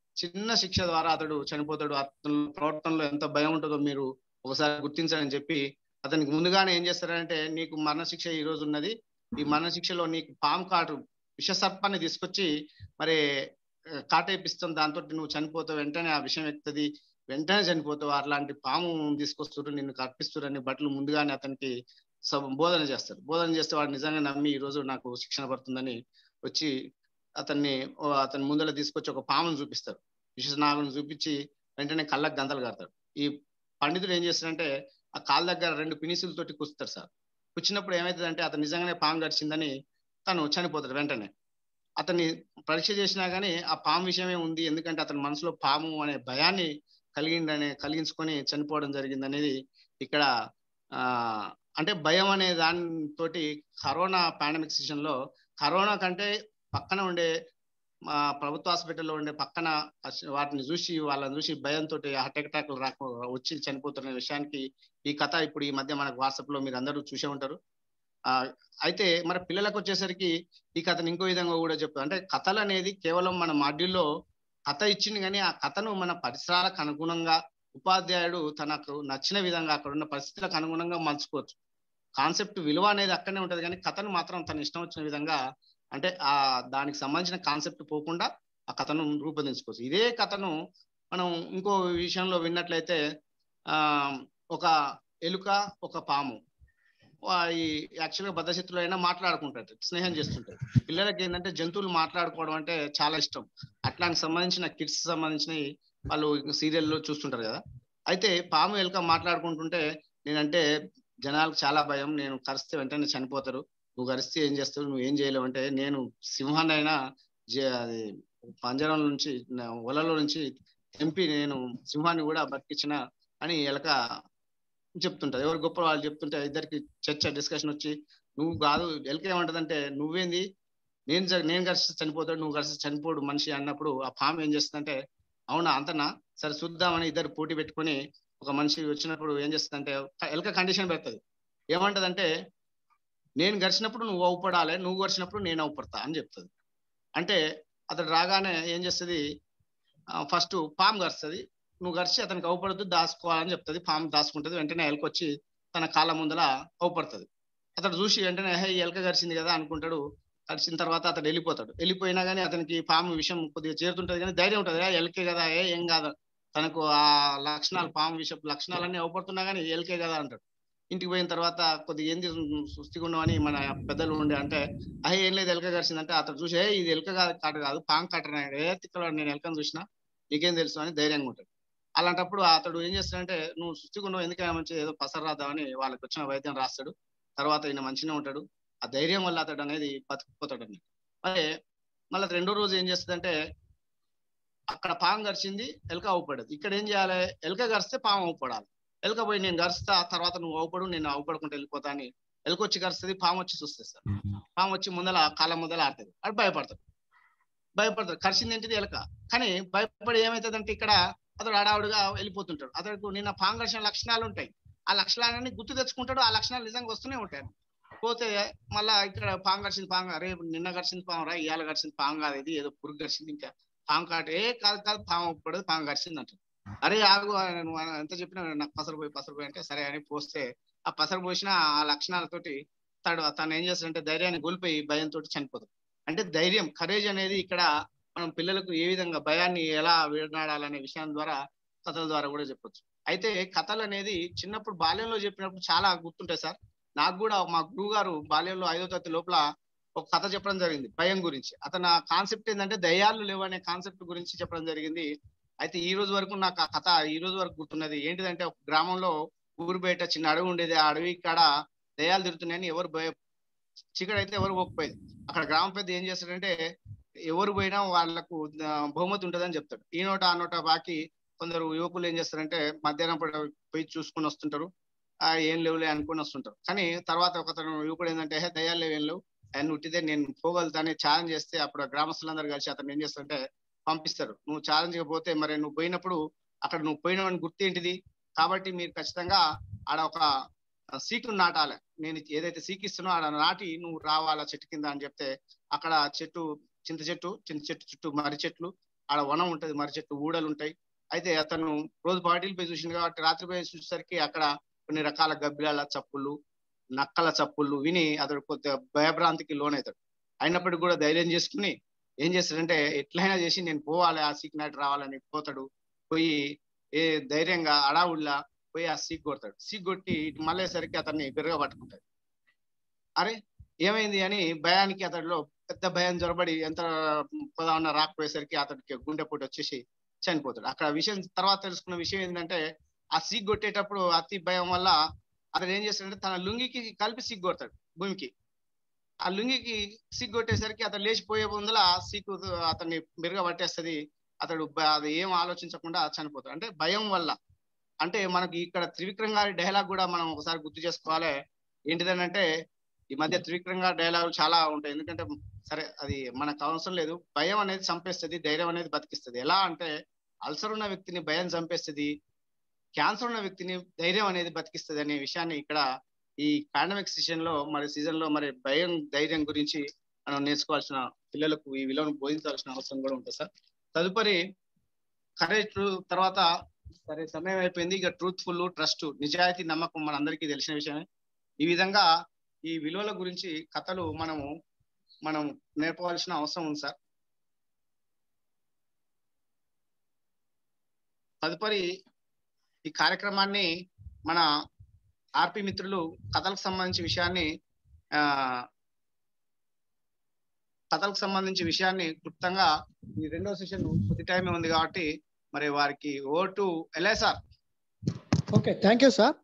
చిన్న శిక్ష ద్వారా అతడు చనిపోతాడు అతని ప్రవర్తనలో ఎంత భయం ఉంటుందో మీరు ఒకసారి గుర్తించాలని చెప్పి అతనికి ముందుగానే ఏం చేస్తారంటే నీకు మరణశిక్ష ఈ రోజు ఉన్నది ఈ మరణశిక్షలో నీకు పాము కాటు విషసర్పాన్ని తీసుకొచ్చి మరి ఆ, కాటేపిస్తాం దాంతో నువ్వు చనిపోతావు వెంటనే ఆ విషయం ఎక్కుతుంది వెంటనే చనిపోతావు అట్లాంటి పాము తీసుకొస్తారు నిన్ను కప్పిస్తారని బట్టలు ముందుగానే అతనికి సబ్- బోధన చేస్తారు బోధన చేస్తే వాడు నిజంగా నమ్మి ఈ రోజు నాకు శిక్షణ పడుతుందని వచ్చి అతన్ని ఓ అతని ముందర తీసుకొచ్చి ఒక పామును చూపిస్తారు విషనాగుని చూపించి వెంటనే కళ్ళకు గంతలు కడతాడు ఈ పండితుడు ఏం చేస్తాడంటే ఆ కాళ్ళ దగ్గర రెండు పినిసులతోటి కూస్తాడు సార్ కూర్చున్నప్పుడు ఏమవుతుందంటే అతను నిజంగానే పాము గడిచిందని తను చనిపోతాడు వెంటనే అతన్ని పరీక్ష చేసినా గానీ ఆ పాము విషయమే ఉంది ఎందుకంటే అతని మనసులో పాము అనే భయాన్ని కలిగిందనే కలిగించుకొని చనిపోవడం జరిగింది అనేది ఇక్కడ ఆ అంటే భయం అనే దానితోటి కరోనా పాండమిక్ సిషన్ లో కరోనా కంటే పక్కన ఉండే మా ప్రభుత్వ హాస్పిటల్లో ఉండే పక్కన అస- వాటిని చూసి వాళ్ళని చూసి భయంతో హార్ట్ అటాక్లు రాక వచ్చి చనిపోతున్న విషయానికి ఈ కథ ఇప్పుడు ఈ మధ్య మనకు వాట్సాప్ లో మీరు అందరూ చూసే ఉంటారు ఆ అయితే మరి పిల్లలకు వచ్చేసరికి ఈ కథను ఇంకో విధంగా కూడా చెప్తారు అంటే కథలు అనేది కేవలం మన మాడ్యూల్లో కథ ఇచ్చింది కానీ ఆ కథను మన పరిసరాలకు అనుగుణంగా ఉపాధ్యాయుడు తనకు నచ్చిన విధంగా అక్కడ ఉన్న పరిస్థితులకు అనుగుణంగా మలుచుకోవచ్చు కాన్సెప్ట్ విలువ అనేది అక్కడనే ఉంటది కానీ కథను మాత్రం తన ఇష్టం వచ్చిన విధంగా అంటే ఆ దానికి సంబంధించిన కాన్సెప్ట్ పోకుండా ఆ కథను రూపొందించుకోవచ్చు ఇదే కథను మనం ఇంకో విషయంలో విన్నట్లయితే ఆ ఒక ఎలుక ఒక పాము వా- ఈ యాక్చువల్గా బద్ధశత్రులు అయినా మాట్లాడుకుంటారు స్నేహం చేస్తుంటారు పిల్లలకి ఏంటంటే జంతువులు మాట్లాడుకోవడం అంటే చాలా ఇష్టం అట్లాంటి సంబంధించిన కిడ్స్ సంబంధించినవి వాళ్ళు సీరియల్లో చూస్తుంటారు కదా అయితే పాము ఎలుక మాట్లాడుకుంటుంటే నేనంటే జనాలకు చాలా భయం నేను కరిస్తే వెంటనే చనిపోతారు నువ్వు కరిస్తే ఏం చేస్తావు నువ్వు ఏం చేయలేవు అంటే నేను సింహాన్ని అయినా జే- అది పంజరం నుంచి నా ఒలలో నుంచి తెంపి నేను సింహాన్ని కూడా బతికించిన అని ఎలక చెప్తుంటది ఎవరు గొప్ప వాళ్ళు చెప్తుంటే ఇద్దరికి చర్చ డిస్కషన్ వచ్చి నువ్వు కాదు ఎలక ఏమంటదంటే నువ్వేంది నేను జ- నేను కలిసి చనిపోతాడు నువ్వు కలిసి చనిపోడు మనిషి అన్నప్పుడు ఆ పాము ఏం చేస్తుందంటే అవునా అంతనా సరే చూద్దామని ఇద్దరు పోటీ పెట్టుకొని ఒక మనిషి వచ్చినప్పుడు ఏం చేస్తుందంటే ఎలక కండిషన్ పెడుతుంది ఏమంటదంటే నేను గడిచినప్పుడు నువ్వు అవుపడాలి నువ్వు గడిచినప్పుడు నేను అవుపడతా అని చెప్తుంది అంటే అతడు రాగానే ఏం చేస్తుంది ఫస్ట్ పాము గరుస్తుంది నువ్వు గరిచి అతనికి అవుపడద్దు దాచుకోవాలని చెప్తుంది పాము దాచుకుంటుంది వెంటనే ఎలకొచ్చి తన కాళ్ళ ముందల అవుపడుతుంది అతడు చూసి వెంటనే హే ఈ ఎలక గరిచింది కదా అనుకుంటాడు గడిచిన తర్వాత అతడు వెళ్ళిపోతాడు వెళ్ళిపోయినా కానీ అతనికి పాము విషయం కొద్దిగా చేరుతుంటది కానీ ధైర్యం ఉంటుంది ఏ ఎలకే కదా ఏ ఏం కాదు తనకు ఆ లక్షణాలు పాము విషయం లక్షణాలన్నీ అవుపడుతున్నా కానీ ఎలకే కదా అంటాడు ఇంటికి పోయిన తర్వాత కొద్దిగా ఏంది సుస్థిగా ఉన్నామని మన పెద్దలు ఉండే అంటే అహే ఏం లేదు ఎలక గడిచిందంటే అతడు చూసి "ఏ, ఇది ఎలక కాదు కాట కాదు పాము కాటన ఏ తిక్కలో నేను ఎలకను చూసినా నీకేం తెలుసు అని ధైర్యంగా ఉంటాడు అలాంటప్పుడు అతడు ఏం చేస్తాడంటే నువ్వు సుస్థిగా ఉన్నావు ఎందుకైనా మంచి ఏదో పసరు రాద్దామని వాళ్ళకి వచ్చిన వైద్యం రాస్తాడు తర్వాత ఈయన మంచిగా ఉంటాడు ఆ ధైర్యం వల్ల అతడు అనేది బతికిపోతాడు అని మరి మళ్ళీ రెండో రోజు ఏం చేస్తుందంటే అక్కడ పాము గరిచింది ఎలక అవుపడదు ఇక్కడ ఏం చేయాలి ఎలక గరిస్తే పాము అవుపడాలి ఎలక పోయి నేను గరుస్తా తర్వాత నువ్వు అవుపడు నేను అవుపడకుండా వెళ్ళిపోతా అని ఎలక వచ్చి గరుస్తుంది పాము వచ్చి చూస్తుంది సార్ పాము వచ్చి ముందల కాళ్ళ ముందల ఆడుతుంది అది భయపడతాడు భయపడతాడు కరిచింది ఏంటిది ఎలక కానీ భయపడి ఏమవుతుందంటే ఇక్కడ అతడు అడావుడిగా వెళ్ళిపోతుంటాడు అతడికి నిన్న పాము గరిచిన లక్షణాలు ఉంటాయి ఆ లక్షణాలన్నీ గుర్తు తెచ్చుకుంటాడు ఆ లక్షణాలు నిజంగా వస్తూనే ఉంటాయి పోతే మళ్ళా ఇక్కడ పాము గడిచింది పాము రే నిన్న గడిచింది పాము రా ఇవాళ గడిచింది పాము కాదు ఇది ఏదో పురుగు గడిచింది ఇంకా పాము కాటు ఏ కాదు కాదు పాము పడదు పాము గడిచింది అంటాడు అరే ఆగు నువ్వు ఎంత చెప్పినా నాకు పసరు పోయి పసరు పోయి అంటే సరే అని పోస్తే ఆ పసరు పోసిన ఆ లక్షణాలతోటి తడు తను ఏం చేస్తాడంటే ధైర్యాన్ని కోల్పోయి భయంతో చనిపోతాడు అంటే ధైర్యం కరేజ్ అనేది ఇక్కడ మనం పిల్లలకు ఏ విధంగా భయాన్ని ఎలా విడనాడాలనే విషయం ద్వారా కథల ద్వారా కూడా చెప్పొచ్చు అయితే కథలు అనేది చిన్నప్పుడు బాల్యంలో చెప్పినప్పుడు చాలా గుర్తుంటాయి సార్ నాకు కూడా మా గురువు గారు బాల్యంలో ఐదో తరగతి లోపల ఒక కథ చెప్పడం జరిగింది భయం గురించి అతను కాన్సెప్ట్ ఏంటంటే దయ్యాలు లేవు అనే కాన్సెప్ట్ గురించి చెప్పడం జరిగింది అయితే ఈ రోజు వరకు నాకు ఆ కథ ఈ రోజు వరకు గుర్తున్నది ఏంటిదంటే ఒక గ్రామంలో ఊరు బయట చిన్న అడవి ఉండేది ఆ అడవి కాడ దయ్యాలు తిరుగుతున్నాయని ఎవరు భయ చీకటి అయితే ఎవరు పోకపోయేది అక్కడ గ్రామం పెద్ద ఏం చేస్తాడంటే ఎవరు పోయినా వాళ్ళకు ఆ, బహుమతి ఉంటుందని చెప్తాడు ఈ నోట ఆ నోట బాకి కొందరు యువకులు ఏం చేస్తారంటే మధ్యాహ్నం పూట పోయి చూసుకుని వస్తుంటారు ఆ ఏం లేవులే అనుకుని వస్తుంటారు కానీ తర్వాత ఒక అతను యువకుడు ఏంటంటే "హే, దయ్యాలు లేవు ఏం లేవు ఆయన ఉట్టిదే నేను పోగలుగుతానే ఛాలెంజ్ చేస్తే అప్పుడు ఆ గ్రామస్తులందరూ కలిసి అతను ఏం చేస్తారంటే పంపిస్తారు నువ్వు ఛాలెంజ్ పోతే మరి నువ్వు పోయినప్పుడు అక్కడ నువ్వు పోయినవని గుర్తు ఏంటిది కాబట్టి మీరు ఖచ్చితంగా ఆడ ఒక సీటు నాటాలి నేను ఏదైతే సీకిస్తున్నో ఆడ నాటి నువ్వు రావాలా చెట్టు కింద అని చెప్తే అక్కడ చెట్టు చింత చెట్టు చింత చెట్టు చుట్టూ మర్రి చెట్లు ఆడ వనం ఉంటది మర్రి చెట్టు ఊడలు ఉంటాయి అయితే అతను రోజు పార్టీలు పోయి చూసింది కాబట్టి రాత్రి పోయి చూసేసరికి అక్కడ కొన్ని రకాల గబ్బిలాల చప్పుళ్ళు నక్కల చప్పుళ్ళు విని అతడు కొద్ది భయభ్రాంతికి లోనవుతాడు అయినప్పటికీ కూడా ధైర్యం చేసుకుని ఏం చేస్తాడంటే ఎట్లయినా చేసి నేను పోవాలి ఆ సీక్ నైట్ రావాలని పోతాడు పోయి ఏ ధైర్యంగా అడావుల్లా పోయి ఆ సీక్ కొడతాడు సీక్ కొట్టి ఇటు మళ్ళేసరికి అతన్ని బిరగా పట్టుకుంటాడు అరే ఏమైంది అని భయానికి అతడిలో పెద్ద భయం జొరబడి ఎంత పోదామన్నా రాకపోయేసరికి అతడికి గుండెపోటు వచ్చేసి చనిపోతాడు అక్కడ విషయం తర్వాత తెలుసుకున్న విషయం ఏంటంటే ఆ సీక్ కొట్టేటప్పుడు అతి భయం వల్ల అతను ఏం చేస్తాడంటే తన లుంగికి కలిపి సీక్ కొడతాడు భూమికి ఆ లుంగికి సిగ్గు కొట్టేసరికి అతను లేచిపోయే ముందల సీకు అతన్ని బిరగ పట్టేస్తుంది అతడు బ- అది ఏం ఆలోచించకుండా చనిపోతాడు అంటే భయం వల్ల అంటే మనకి ఇక్కడ త్రివిక్రమ్ గారి డైలాగ్ కూడా మనం ఒకసారి గుర్తు చేసుకోవాలి ఏంటిదనంటే ఈ మధ్య త్రివిక్రమ్ గారి డైలాగులు చాలా ఉంటాయి ఎందుకంటే సరే అది మనకు అవసరం లేదు భయం అనేది చంపేస్తుంది ధైర్యం అనేది బతికిస్తుంది ఎలా అంటే అల్సర్ ఉన్న వ్యక్తిని భయం చంపేస్తుంది క్యాన్సర్ ఉన్న వ్యక్తిని ధైర్యం అనేది బతికిస్తుంది అనే విషయాన్ని ఇక్కడ ఈ పాండమిక్ సీజన్ లో మరి సీజన్ లో మరి భయం ధైర్యం గురించి మనం నేర్చుకోవాల్సిన పిల్లలకు ఈ విలువను బోధించాల్సిన అవసరం కూడా ఉంటుంది సార్ తదుపరి కరేజ్ తర్వాత సరే సమయం అయిపోయింది ఇక ట్రూత్ఫుల్ ట్రస్ట్ నిజాయితీ నమ్మకం మనందరికీ తెలిసిన విషయమే ఈ విధంగా ఈ విలువల గురించి కథలు మనము మనం నేర్పవలసిన అవసరం ఉంది సార్ తదుపరి ఈ కార్యక్రమాన్ని మన ఆర్పి మిత్రులు కథలకు సంబంధించి విషయాన్ని ఆ కథలకు సంబంధించి విషయాన్ని క్లుప్తంగా ఈ రెండో సెషన్ కొద్ది టైం ఉంది కాబట్టి మరి వారికి ఓటు ఎలా sir okay thank you sir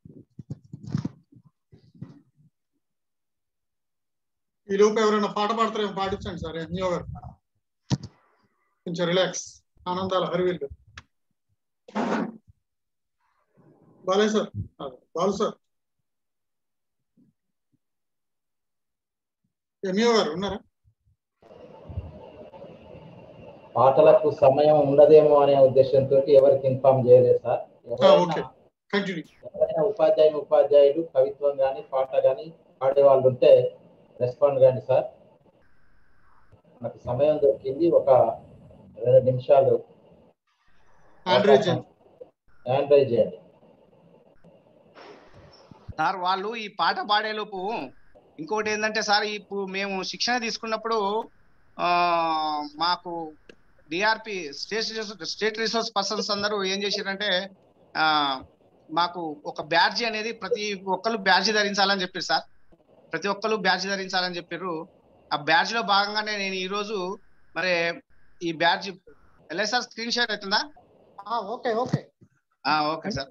ఈ లోపు ఎవరైనా పాట పాడతారేమో పాడించండి సార్ ఎంజో గారు కొంచెం రిలాక్స్ ఆనందాలు హరివిల్లు బాలే సార్ బాలు సార్ ఎంఈఓ గారు ఉన్నారా పాటలకు సమయం ఉండదేమో అనే ఉద్దేశంతో ఎవరికి ఇన్ఫార్మ్ చేయలేదు సార్ ఎవరైనా ఓకే కంటిన్యూ ఎవరైనా ఉపాధ్యాయుని ఉపాధ్యాయులు కవిత్వం కానీ పాట కానీ పాడే వాళ్ళు ఉంటే రెస్పాండ్ కానీ సార్ మనకు సమయం దొరికింది ఒక రెండు నిమిషాలు హ్యాండ్ రైజ్ చేయండి హ్యాండ్ రైజ్ చేయండి సార్ వాళ్ళు ఈ పాట పాడేలోపు ఇంకోటి ఏంటంటే సార్ ఇప్పుడు మేము శిక్షణ తీసుకున్నప్పుడు ఆ మాకు DRP state state resource persons అందరూ ఏం చేశారంటే ఆ మాకు ఒక బ్యాడ్జీ అనేది ప్రతి ఒక్కరు బ్యాడ్జీ ధరించాలని చెప్పారు సార్ ప్రతి ఒక్కరు బ్యాడ్జీ ధరించాలని చెప్పారు ఆ బ్యాడ్జ్ లో భాగంగానే నేను ఈ రోజు మరి ఈ బ్యాడ్జ్ ఎలా సార్ స్క్రీన్ షేర్ అవుతుందా ఓకే ఓకే ఆ, ఓకే సార్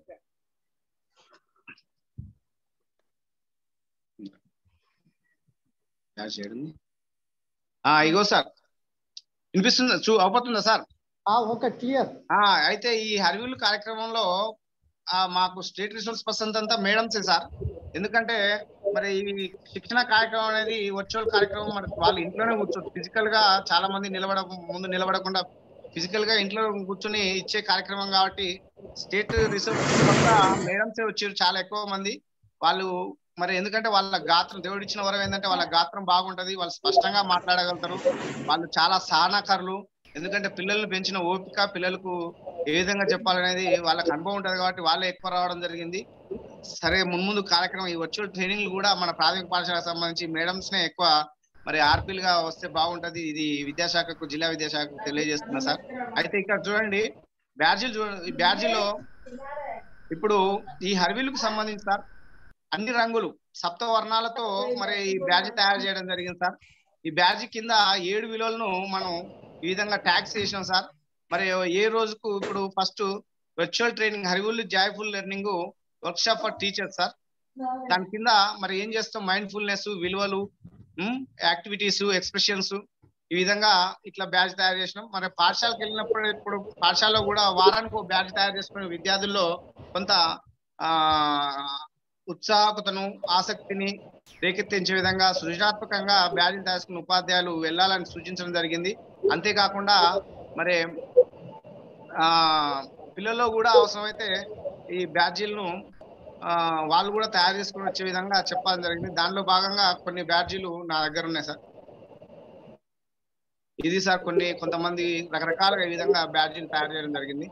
బ్యాడ్జ్ ఏడుంది? ఆ ఇగో సార్ వినిపిస్తుందా చూ అవుతుందా సార్ ఓకే క్లియర్ ఆ అయితే ఈ హరివిల్ కార్యక్రమంలో ఆ మాకు స్టేట్ రిసోర్స్ పర్సన్స్ అంతా మేడమ్సే సార్ ఎందుకంటే మరి ఈ శిక్షణ కార్యక్రమం అనేది వర్చువల్ కార్యక్రమం మరి వాళ్ళు ఇంట్లోనే కూర్చో ఫిజికల్ గా చాలా మంది నిలబడ ముందు నిలబడకుండా ఫిజికల్ గా ఇంట్లో కూర్చొని ఇచ్చే కార్యక్రమం కాబట్టి స్టేట్ రిసోర్స్ అంతా మేడమ్సే వచ్చారు చాలా ఎక్కువ మంది వాళ్ళు మరి ఎందుకంటే వాళ్ళ గాత్రం దేవుడు ఇచ్చిన వరం ఏంటంటే వాళ్ళ గాత్రం బాగుంటది వాళ్ళు స్పష్టంగా మాట్లాడగలుగుతారు వాళ్ళు చాలా సహనకరులు ఎందుకంటే పిల్లల్ని పెంచిన ఓపిక పిల్లలకు ఏ విధంగా చెప్పాలనేది వాళ్ళకి అనుభవం ఉంటది కాబట్టి వాళ్ళే ఎక్కువ రావడం జరిగింది సరే మున్ముందు కార్యక్రమం ఈ వర్చువల్ ట్రైనింగ్ కూడా మన ప్రాథమిక పాఠశాలకు సంబంధించి మేడమ్స్ నే ఎక్కువ మరి ఆర్పీలు గా వస్తే బాగుంటది ఇది విద్యాశాఖకు జిల్లా విద్యాశాఖకు తెలియజేస్తున్నా సార్ అయితే ఇక్కడ చూడండి బ్యాడ్జీలు చూడండి ఈ బ్యాడ్జీలో ఇప్పుడు ఈ హర్వీలకు సంబంధించి సార్ అన్ని రంగులు సప్త వర్ణాలతో మరి ఈ బ్యాడ్జ్ తయారు చేయడం జరిగింది సార్ ఈ బ్యాడ్జ్ కింద ఏడు విలువలను మనం ఈ విధంగా ట్యాక్స్ చేసినాం సార్ మరి ఏ రోజుకు ఇప్పుడు first virtual training Harivillu joyful learning workshop for teachers sir దాని కింద మరి ఏం చేస్తాం మైండ్ఫుల్నెస్ విలువలు యాక్టివిటీస్ ఎక్స్ప్రెషన్స్ ఈ విధంగా ఇట్లా బ్యాచ్ తయారు చేసినాం మరి పాఠశాలకు వెళ్ళినప్పుడు ఇప్పుడు పాఠశాలలో కూడా వారానికి ఒక బ్యాచ్ తయారు చేసుకునే విద్యార్థుల్లో కొంత ఆ ఉత్సాహకతను ఆసక్తిని రేకెత్తించే విధంగా సృజనాత్మకంగా బ్యాచ్ తయారు చేసుకున్న ఉపాధ్యాయులు వెళ్ళాలని సూచించడం జరిగింది అంతేకాకుండా మరి ఆ పిల్లల్లో కూడా అవసరమైతే ఈ బ్యాడ్జీలను ఆ, వాళ్ళు కూడా తయారు చేసుకుని వచ్చే విధంగా చెప్పడం జరిగింది దానిలో భాగంగా కొన్ని బ్యాడ్జీలు నా దగ్గర ఉన్నాయి సార్ ఇది సార్ కొన్ని కొంతమంది రకరకాలుగా ఈ విధంగా బ్యాడ్జీలు తయారు చేయడం జరిగింది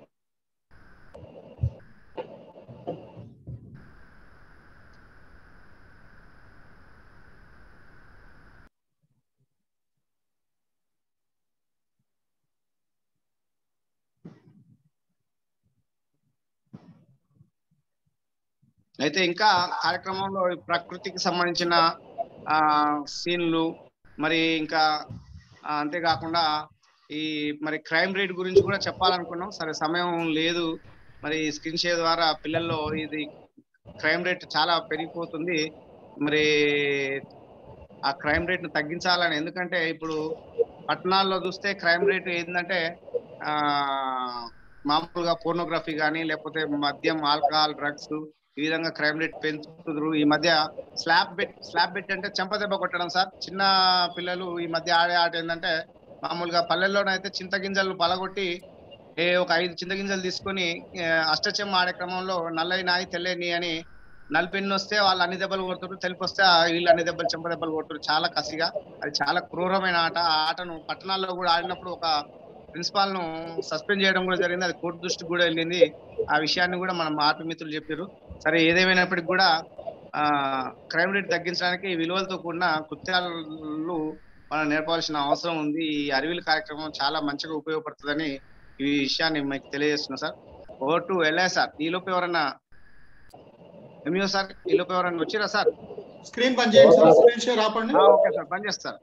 అయితే ఇంకా కార్యక్రమంలో ఈ ప్రకృతికి సంబంధించిన ఆ సీన్లు మరి ఇంకా ఆ, అంతేకాకుండా ఈ మరి క్రైమ్ రేట్ గురించి కూడా చెప్పాలనుకున్నాం సరే సమయం లేదు మరి స్క్రీన్ షేర్ ద్వారా పిల్లల్లో ఇది క్రైమ్ రేట్ చాలా పెరిగిపోతుంది మరి ఆ క్రైమ్ రేట్ ను తగ్గించాలని ఎందుకంటే ఇప్పుడు పట్టణాల్లో చూస్తే క్రైమ్ రేట్ ఏంటంటే ఆ మామూలుగా పోర్నోగ్రఫీ కానీ లేకపోతే మద్యం ఆల్కహాల్ డ్రగ్స్ ఈ విధంగా క్రైమ్ రేట్ పెంచుతున్నారు ఈ మధ్య స్లాబ్ బెట్ స్లాబ్ బెట్ అంటే చెంప దెబ్బ కొట్టడం సార్ చిన్న పిల్లలు ఈ మధ్య ఆడే ఆట ఏంటంటే మామూలుగా పల్లెల్లోనైతే చింతగింజలు పలగొట్టి ఏ ఒక ఐదు చింతగింజలు తీసుకొని ఏ, అష్టచెమ్మ ఆడే క్రమంలో నల్లయి నాయి తెల్లని అని నలిపెన్ను వస్తే వాళ్ళు అన్ని దెబ్బలు కొడుతున్నారు తెలుపు వస్తే ఆ వీళ్ళు అన్ని దెబ్బలు చెంప దెబ్బలు కొడుతున్నారు చాలా కసిగా అది చాలా క్రూరమైన ఆట ఆ ఆటను పట్టణాల్లో కూడా ఆడినప్పుడు ఒక ప్రిన్సిపాల్ ను సస్పెండ్ చేయడం కూడా జరిగింది అది కోర్టు దృష్టికి కూడా వెళ్ళింది ఆ విషయాన్ని కూడా మనం ఆర్పి మిత్రులు చెప్పారు సరే ఏదేమైనప్పటికీ కూడా ఆ క్రైమ్ రేట్ తగ్గించడానికి విలువలతో కూడిన కృత్యాలు మనం నేర్పాల్సిన అవసరం ఉంది ఈ అరివిల కార్యక్రమం చాలా మంచిగా ఉపయోగపడుతుందని ఈ విషయాన్ని మీకు తెలియజేస్తున్నా సార్ ఓవర్ టు వెళ్ళా సార్ ఈలోపు ఎవరన్నా ఎంఈఓ సార్ ఈలోపు ఎవరన్నా వచ్చిరా సార్ స్క్రీన్ బంద్ చేయండి సార్ స్క్రీన్ షేర్ ఆపండి ఓకే సార్ పని చేస్తారు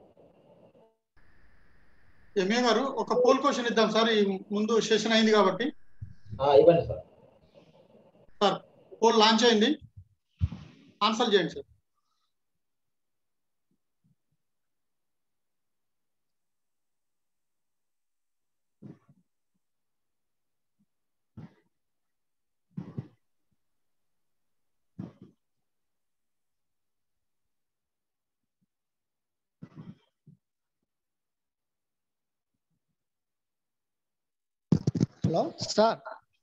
ఎంఏ గారు ఒక పోల్ క్వశ్చన్ ఇద్దాం సార్ ఈ ముందు సెషన్ అయింది కాబట్టి ఆ, ఇవ్వండి సార్ సార్ పోల్ లాంచ్ అయింది ఆన్సర్ చేయండి సార్ హలో సార్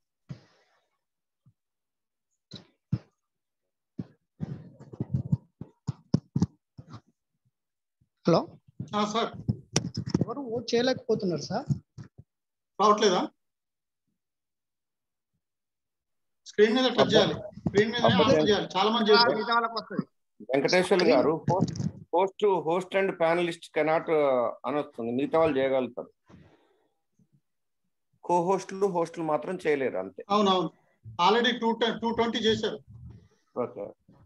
హలో ఆ, సార్ ఎవరు ఓట్ చేయలేకపోతున్నారు సార్ రావట్లేదా స్క్రీన్ మీద టచ్ చేయాలి స్క్రీన్ మీద ఆన్సర్ చేయాలి చాలా మంది చేస్తారు మిగతా వాళ్ళకి వస్తుంది వెంకటేశ్వర్ గారు host host and panelist cannot అని వస్తుంది మిగతా వాళ్ళు చేయగలుగుతారు కో హోస్టులు హోస్టులు మాత్రం చేయలేరు అంతే అవునవును ఆల్రెడీ టూ టూ ట్వంటీ చేశారు okay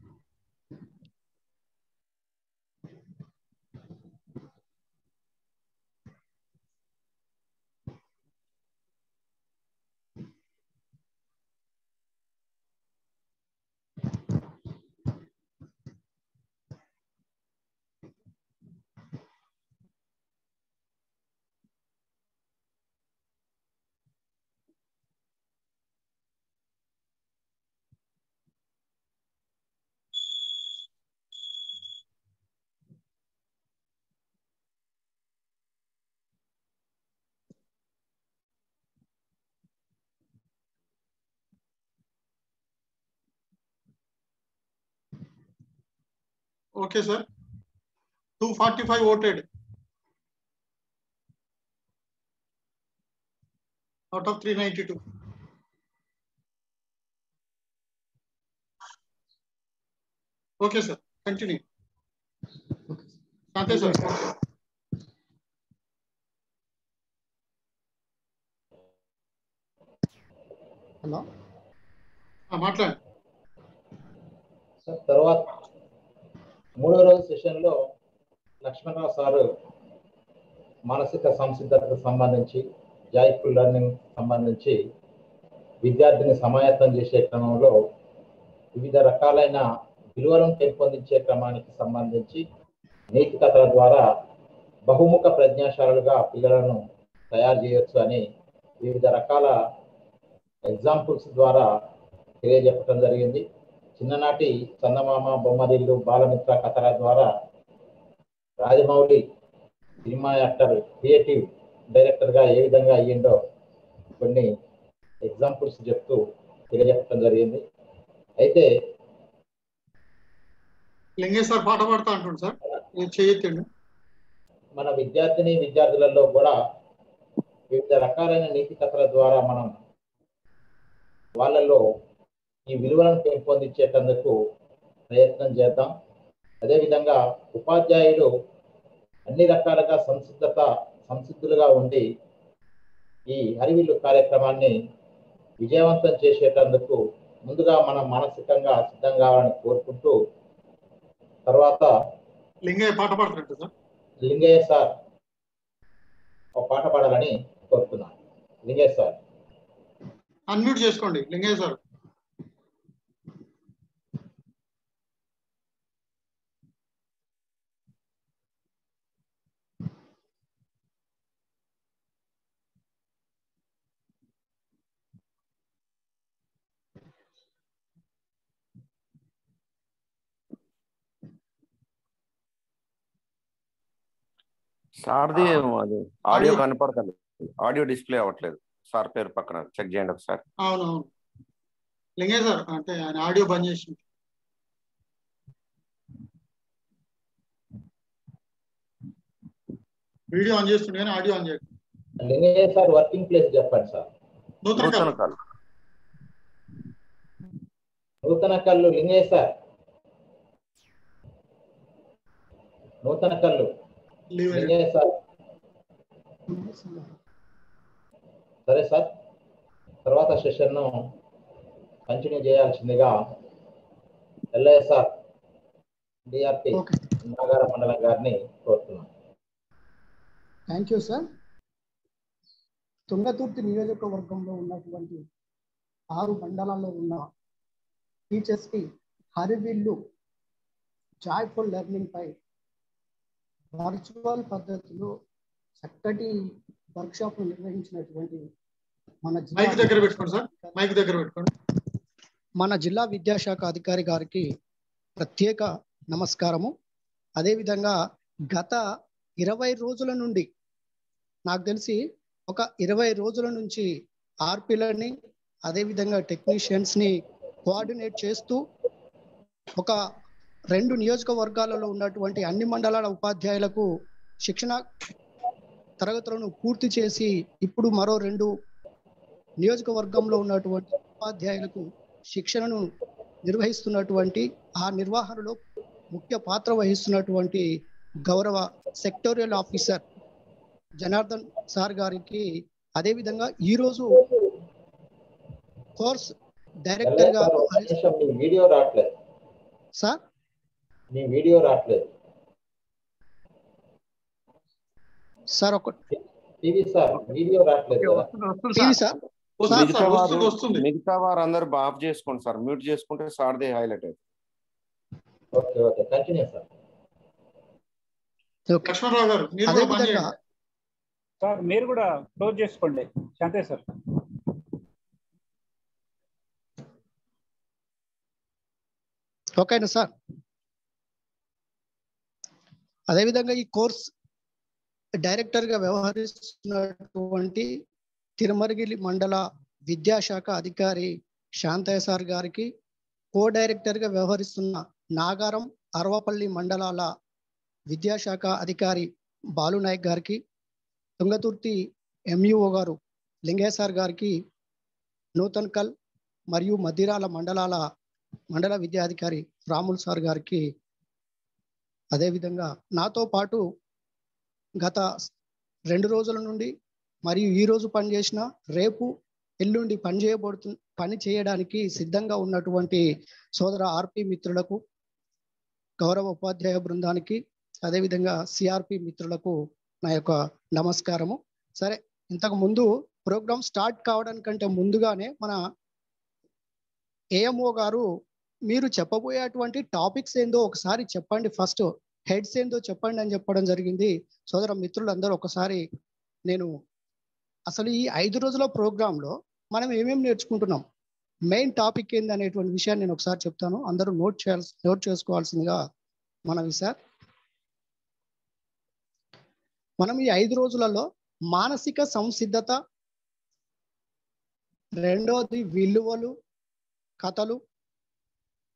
okay sir two forty five voted out of three ninety two okay sir continue అంతే సార్ హలో మాట్లాడండి సార్ తర్వాత మూడో రోజు సెషన్లో లక్ష్మణరావు సారు మానసిక సంసిద్ధతకు సంబంధించి జాయ్ఫుల్ లెర్నింగ్ సంబంధించి విద్యార్థిని సమాయత్తం చేసే క్రమంలో వివిధ రకాలైన విలువలను పెంపొందించే క్రమానికి సంబంధించి నీతి కథల ద్వారా బహుముఖ ప్రజ్ఞాశాలుగా పిల్లలను తయారు చేయొచ్చు అని వివిధ రకాల ఎగ్జాంపుల్స్ ద్వారా తెలియజెప్పడం జరిగింది చిన్ననాటి చందమామ బొమ్మరిల్లు బాలమిత్ర కథల ద్వారా రాజమౌళి సినిమా యాక్టర్ క్రియేటివ్ డైరెక్టర్గా ఏ విధంగా అయ్యిండో కొన్ని ఎగ్జాంపుల్స్ చెప్తూ తెలియజెప్పడం జరిగింది అయితే లింగేష్ సార్ పాట పాడతా అంటుండు సార్ నేను చేయొత్తండి మన విద్యార్థిని విద్యార్థులలో కూడా వివిధ రకాలైన నీతి కథల ద్వారా మనం వాళ్ళలో ఈ విలువలను పెంపొందించేటందుకు ప్రయత్నం చేద్దాం అదేవిధంగా ఉపాధ్యాయులు అన్ని రకాలుగా సంసిద్ధత సంసిద్ధులుగా ఉండి ఈ హరివిల్లు కార్యక్రమాన్ని విజయవంతం చేసేటందుకు ముందుగా మనం మానసికంగా సిద్ధం కావాలని కోరుకుంటూ తర్వాత లింగయ్య పాట పాడుతున్నట్టు సార్ లింగయ్య సార్ ఒక పాట పాడాలని కోరుతున్నాను లింగయ్య సార్ అన్మ్యూట్ చేసుకోండి లింగయ్య సార్ సార్ది అది ఆడియో కనపడతలేదు ఆడియో డిస్ప్లే అవ్వట్లేదు సార్ పేరు పక్కన చెక్ చేయండి ఒకసారి అవును అవును లింగయ్య సార్ అంటే ఆయన ఆడియో బంద్ చేసి వీడియో ఆన్ చేస్తుండే కానీ ఆడియో ఆన్ చేయండి లింగయ్య సార్ వర్కింగ్ ప్లేస్ చెప్పండి సార్ నూతన నూతన కాలం. కాలం నూతన కళ్ళు లింగయ్య సార్ నూతన కళ్ళు లీవ్ లింగయ్య సార్ సరే సార్ తర్వాత సెషన్ను కంటిన్యూ చేయాల్సిందిగా ఎల్ఐ సార్ డిఆర్పి నాగార మండలం గారిని కోరుతున్నాం థ్యాంక్ యూ సార్ తుంగతుర్తి నియోజకవర్గంలో ఉన్నటువంటి ఆరు మండలాల్లో ఉన్న టీచర్స్కి హరివిల్లు జాయ్ఫుల్ లెర్నింగ్ పై వర్చువల్ పద్ధతిలో చక్కటి వర్క్షాప్ నిర్వహించినటువంటి మన జిల్లా మైక్ దగ్గర పెట్టుకోండి సార్ మైక్ దగ్గర పెట్టుకోండి మన జిల్లా విద్యాశాఖ అధికారి గారికి ప్రత్యేక నమస్కారము అదేవిధంగా గత ఇరవై రోజుల నుండి నాకు తెలిసి ఒక ఇరవై రోజుల నుంచి ఆర్పిలని అదేవిధంగా టెక్నీషియన్స్ని కోఆర్డినేట్ చేస్తూ ఒక రెండు నియోజకవర్గాలలో ఉన్నటువంటి అన్ని మండలాల ఉపాధ్యాయులకు శిక్షణ తరగతులను పూర్తి చేసి ఇప్పుడు మరో రెండు నియోజకవర్గంలో ఉన్నటువంటి ఉపాధ్యాయులకు శిక్షణను నిర్వహిస్తున్నటువంటి ఆ నిర్వహణలో ముఖ్య పాత్ర వహిస్తున్నటువంటి గౌరవ సెక్టోరియల్ ఆఫీసర్ జనార్దన్ సార్ గారికి అదేవిధంగా ఈరోజు కోర్స్ డైరెక్టర్ గా సార్, ఒక్క నిమిషం మీ వీడియో రావట్లేదు సార్ మీ వీడియో రావట్లేదు సార్ ఒక టీవీ సార్ వీడియో రావట్లేదు కదా టీవీ సార్ మిగతా వారు మిగతా వారు అందరు ఆఫ్ చేసుకోండి సార్ మ్యూట్ చేసుకుంటే సార్దే హైలైట్ అవుతుంది okay okay continue sir Lakshmanarao గారు మీరు కూడా బంద్ అదేవిధంగా చేయండి సార్ మీరు కూడా క్లోజ్ చేసుకోండి శాంతే సార్ ఓకేనా సార్ అదేవిధంగా ఈ కోర్స్ డైరెక్టర్ గా వ్యవహరిస్తున్నటువంటి తిరుమరగిలి మండల విద్యాశాఖ అధికారి శాంతయ్య సార్ గారికి కో డైరెక్టర్ గా వ్యవహరిస్తున్న నాగారం అరవపల్లి మండలాల విద్యాశాఖ అధికారి బాలు నాయక్ గారికి తుంగతుర్తి ఎంఈఓ గారు లింగయ్య సార్ గారికి నూతన్కల్ మరియు మదిరాల మండలాల మండల విద్యాధికారి రాముల్ సార్ గారికి అదేవిధంగా నాతో పాటు గత రెండు రోజుల నుండి మరియు ఈ రోజు పనిచేసిన రేపు ఎల్లుండి పని చేయబడుతు పని చేయడానికి సిద్ధంగా ఉన్నటువంటి సోదర ఆర్పి మిత్రులకు గౌరవ ఉపాధ్యాయ బృందానికి అదేవిధంగా సిఆర్పి మిత్రులకు నా యొక్క నమస్కారము సరే ఇంతకు ముందు ప్రోగ్రామ్ స్టార్ట్ కావడానికంటే ముందుగానే మన ఏఎంఓ గారు మీరు చెప్పబోయేటువంటి టాపిక్స్ ఏందో ఒకసారి చెప్పండి ఫస్ట్ హెడ్స్ ఏందో చెప్పండి అని చెప్పడం జరిగింది సోదర మిత్రులందరూ ఒకసారి నేను అసలు ఈ ఐదు రోజుల ప్రోగ్రాంలో మనం ఏమేమి నేర్చుకుంటున్నాం మెయిన్ టాపిక్ ఏంది అనేటువంటి విషయాన్ని నేను ఒకసారి చెప్తాను అందరూ నోట్ చేయాల్సి నోట్ చేసుకోవాల్సిందిగా మనవి సార్ మనం ఈ ఐదు రోజులలో మానసిక సంసిద్ధత రెండవది విలువలు కథలు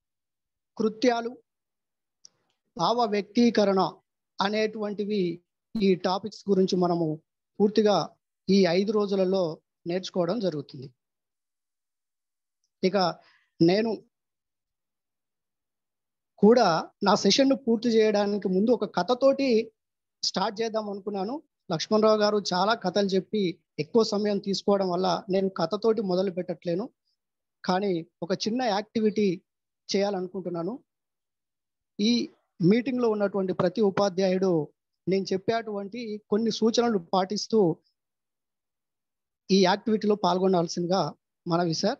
కృత్యాలు భావ వ్యక్తీకరణ అనేటువంటివి ఈ టాపిక్స్ గురించి మనము పూర్తిగా ఈ ఐదు రోజులలో నేర్చుకోవడం జరుగుతుంది ఇక నేను కూడా నా సెషన్ పూర్తి చేయడానికి ముందు ఒక కథతోటి స్టార్ట్ చేద్దాం అనుకున్నాను లక్ష్మణరావు గారు చాలా కథలు చెప్పి ఎక్కువ సమయం తీసుకోవడం వల్ల నేను కథతోటి మొదలు పెట్టట్లేను కానీ ఒక చిన్న యాక్టివిటీ చేయాలనుకుంటున్నాను ఈ మీటింగ్ లో ఉన్నటువంటి ప్రతి ఉపాధ్యాయుడు నేను చెప్పేటువంటి కొన్ని సూచనలు పాటిస్తూ ఈ యాక్టివిటీలో పాల్గొనాల్సిందిగా మనవి సార్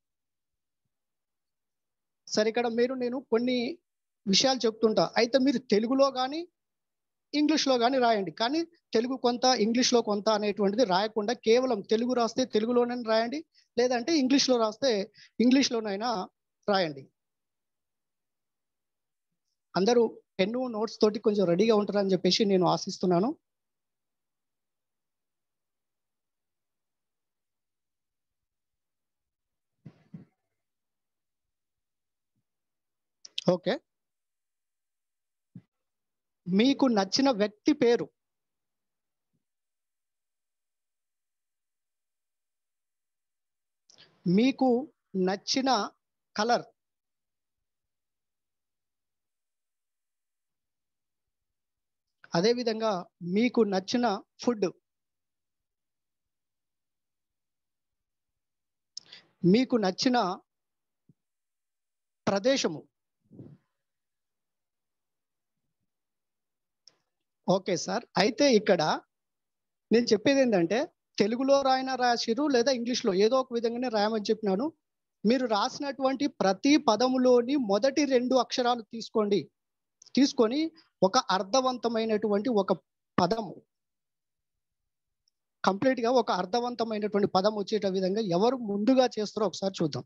సార్ ఇక్కడ మీరు నేను కొన్ని విషయాలు చెప్తుంటా అయితే మీరు తెలుగులో కానీ ఇంగ్లీష్లో కానీ రాయండి కానీ తెలుగు కొంత ఇంగ్లీష్లో కొంత అనేటువంటిది రాయకుండా కేవలం తెలుగు రాస్తే తెలుగులోనే రాయండి లేదంటే ఇంగ్లీష్లో రాస్తే ఇంగ్లీష్లోనైనా రాయండి అందరూ పెన్ను నోట్స్ తోటి కొంచెం రెడీగా ఉంటారని చెప్పేసి నేను ఆశిస్తున్నాను ఓకే మీకు నచ్చిన వ్యక్తి పేరు మీకు నచ్చిన కలర్ అదేవిధంగా మీకు నచ్చిన ఫుడ్ మీకు నచ్చిన ప్రదేశము ఓకే సార్ అయితే ఇక్కడ నేను చెప్పేది ఏంటంటే తెలుగులో రాయన రాసిరు లేదా ఇంగ్లీష్లో ఏదో ఒక విధంగానే రాయమని చెప్పినాను మీరు రాసినటువంటి ప్రతి పదములోని మొదటి రెండు అక్షరాలు తీసుకోండి తీసుకొని ఒక అర్థవంతమైనటువంటి ఒక పదము కంప్లీట్ గా ఒక అర్థవంతమైనటువంటి పదం వచ్చేట విధంగా ఎవరు ముందుగా చేస్తారో ఒకసారి చూద్దాం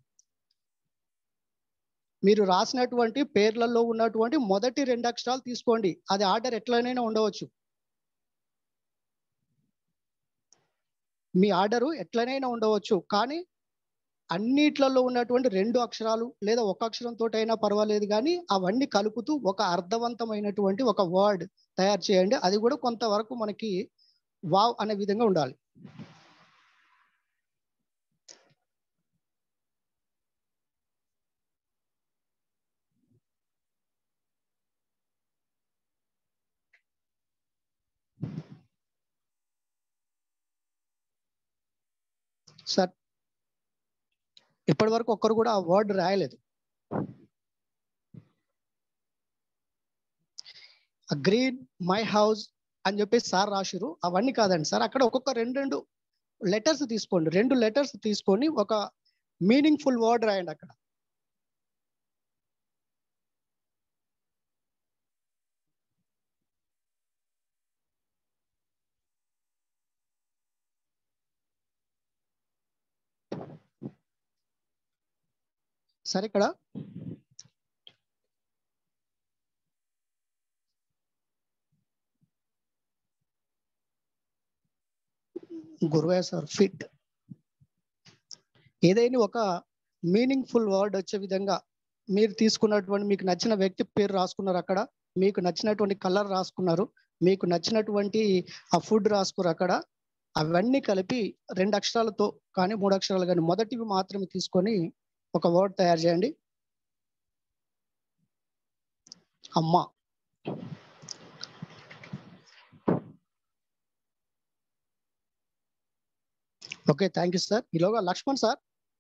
మీరు రాసినటువంటి పేర్లలో ఉన్నటువంటి మొదటి రెండు అక్షరాలు తీసుకోండి అది ఆర్డర్ ఎట్లనైనా ఉండవచ్చు మీ ఆర్డరు ఎట్లనైనా ఉండవచ్చు కానీ అన్నిట్లలో ఉన్నటువంటి రెండు అక్షరాలు లేదా ఒక అక్షరంతో అయినా పర్వాలేదు కానీ అవన్నీ కలుపుతూ ఒక అర్థవంతమైనటువంటి ఒక వర్డ్ తయారు చేయండి అది కూడా కొంతవరకు మనకి వావ్ అనే విధంగా ఉండాలి సార్ ఇప్పటి వరకు ఒక్కరు కూడా ఆ వర్డ్ రాయలేదు గ్రీన్ మై హౌస్ అని చెప్పేసి సార్ రాసిరు అవన్నీ కాదండి సార్ అక్కడ ఒక్కొక్క రెండు రెండు లెటర్స్ తీసుకోండి రెండు లెటర్స్ తీసుకొని ఒక మీనింగ్ఫుల్ వర్డ్ రాయండి అక్కడ సరే ఇక్కడ గురువే సార్ ఫిట్ ఏదైనా ఒక మీనింగ్ఫుల్ వర్డ్ వచ్చే విధంగా మీరు తీసుకున్నటువంటి మీకు నచ్చిన వ్యక్తి పేరు రాసుకున్నారు అక్కడ మీకు నచ్చినటువంటి కలర్ రాసుకున్నారు మీకు నచ్చినటువంటి ఆ ఫుడ్ రాసుకున్నారు అక్కడ అవన్నీ కలిపి రెండు అక్షరాలతో కానీ మూడు అక్షరాలు కానీ మొదటివి మాత్రమే తీసుకొని ఒక వర్డ్ తయారు చేయండి అమ్మ ఓకే థ్యాంక్ యూ సార్ ఈలోగా Lakshman sir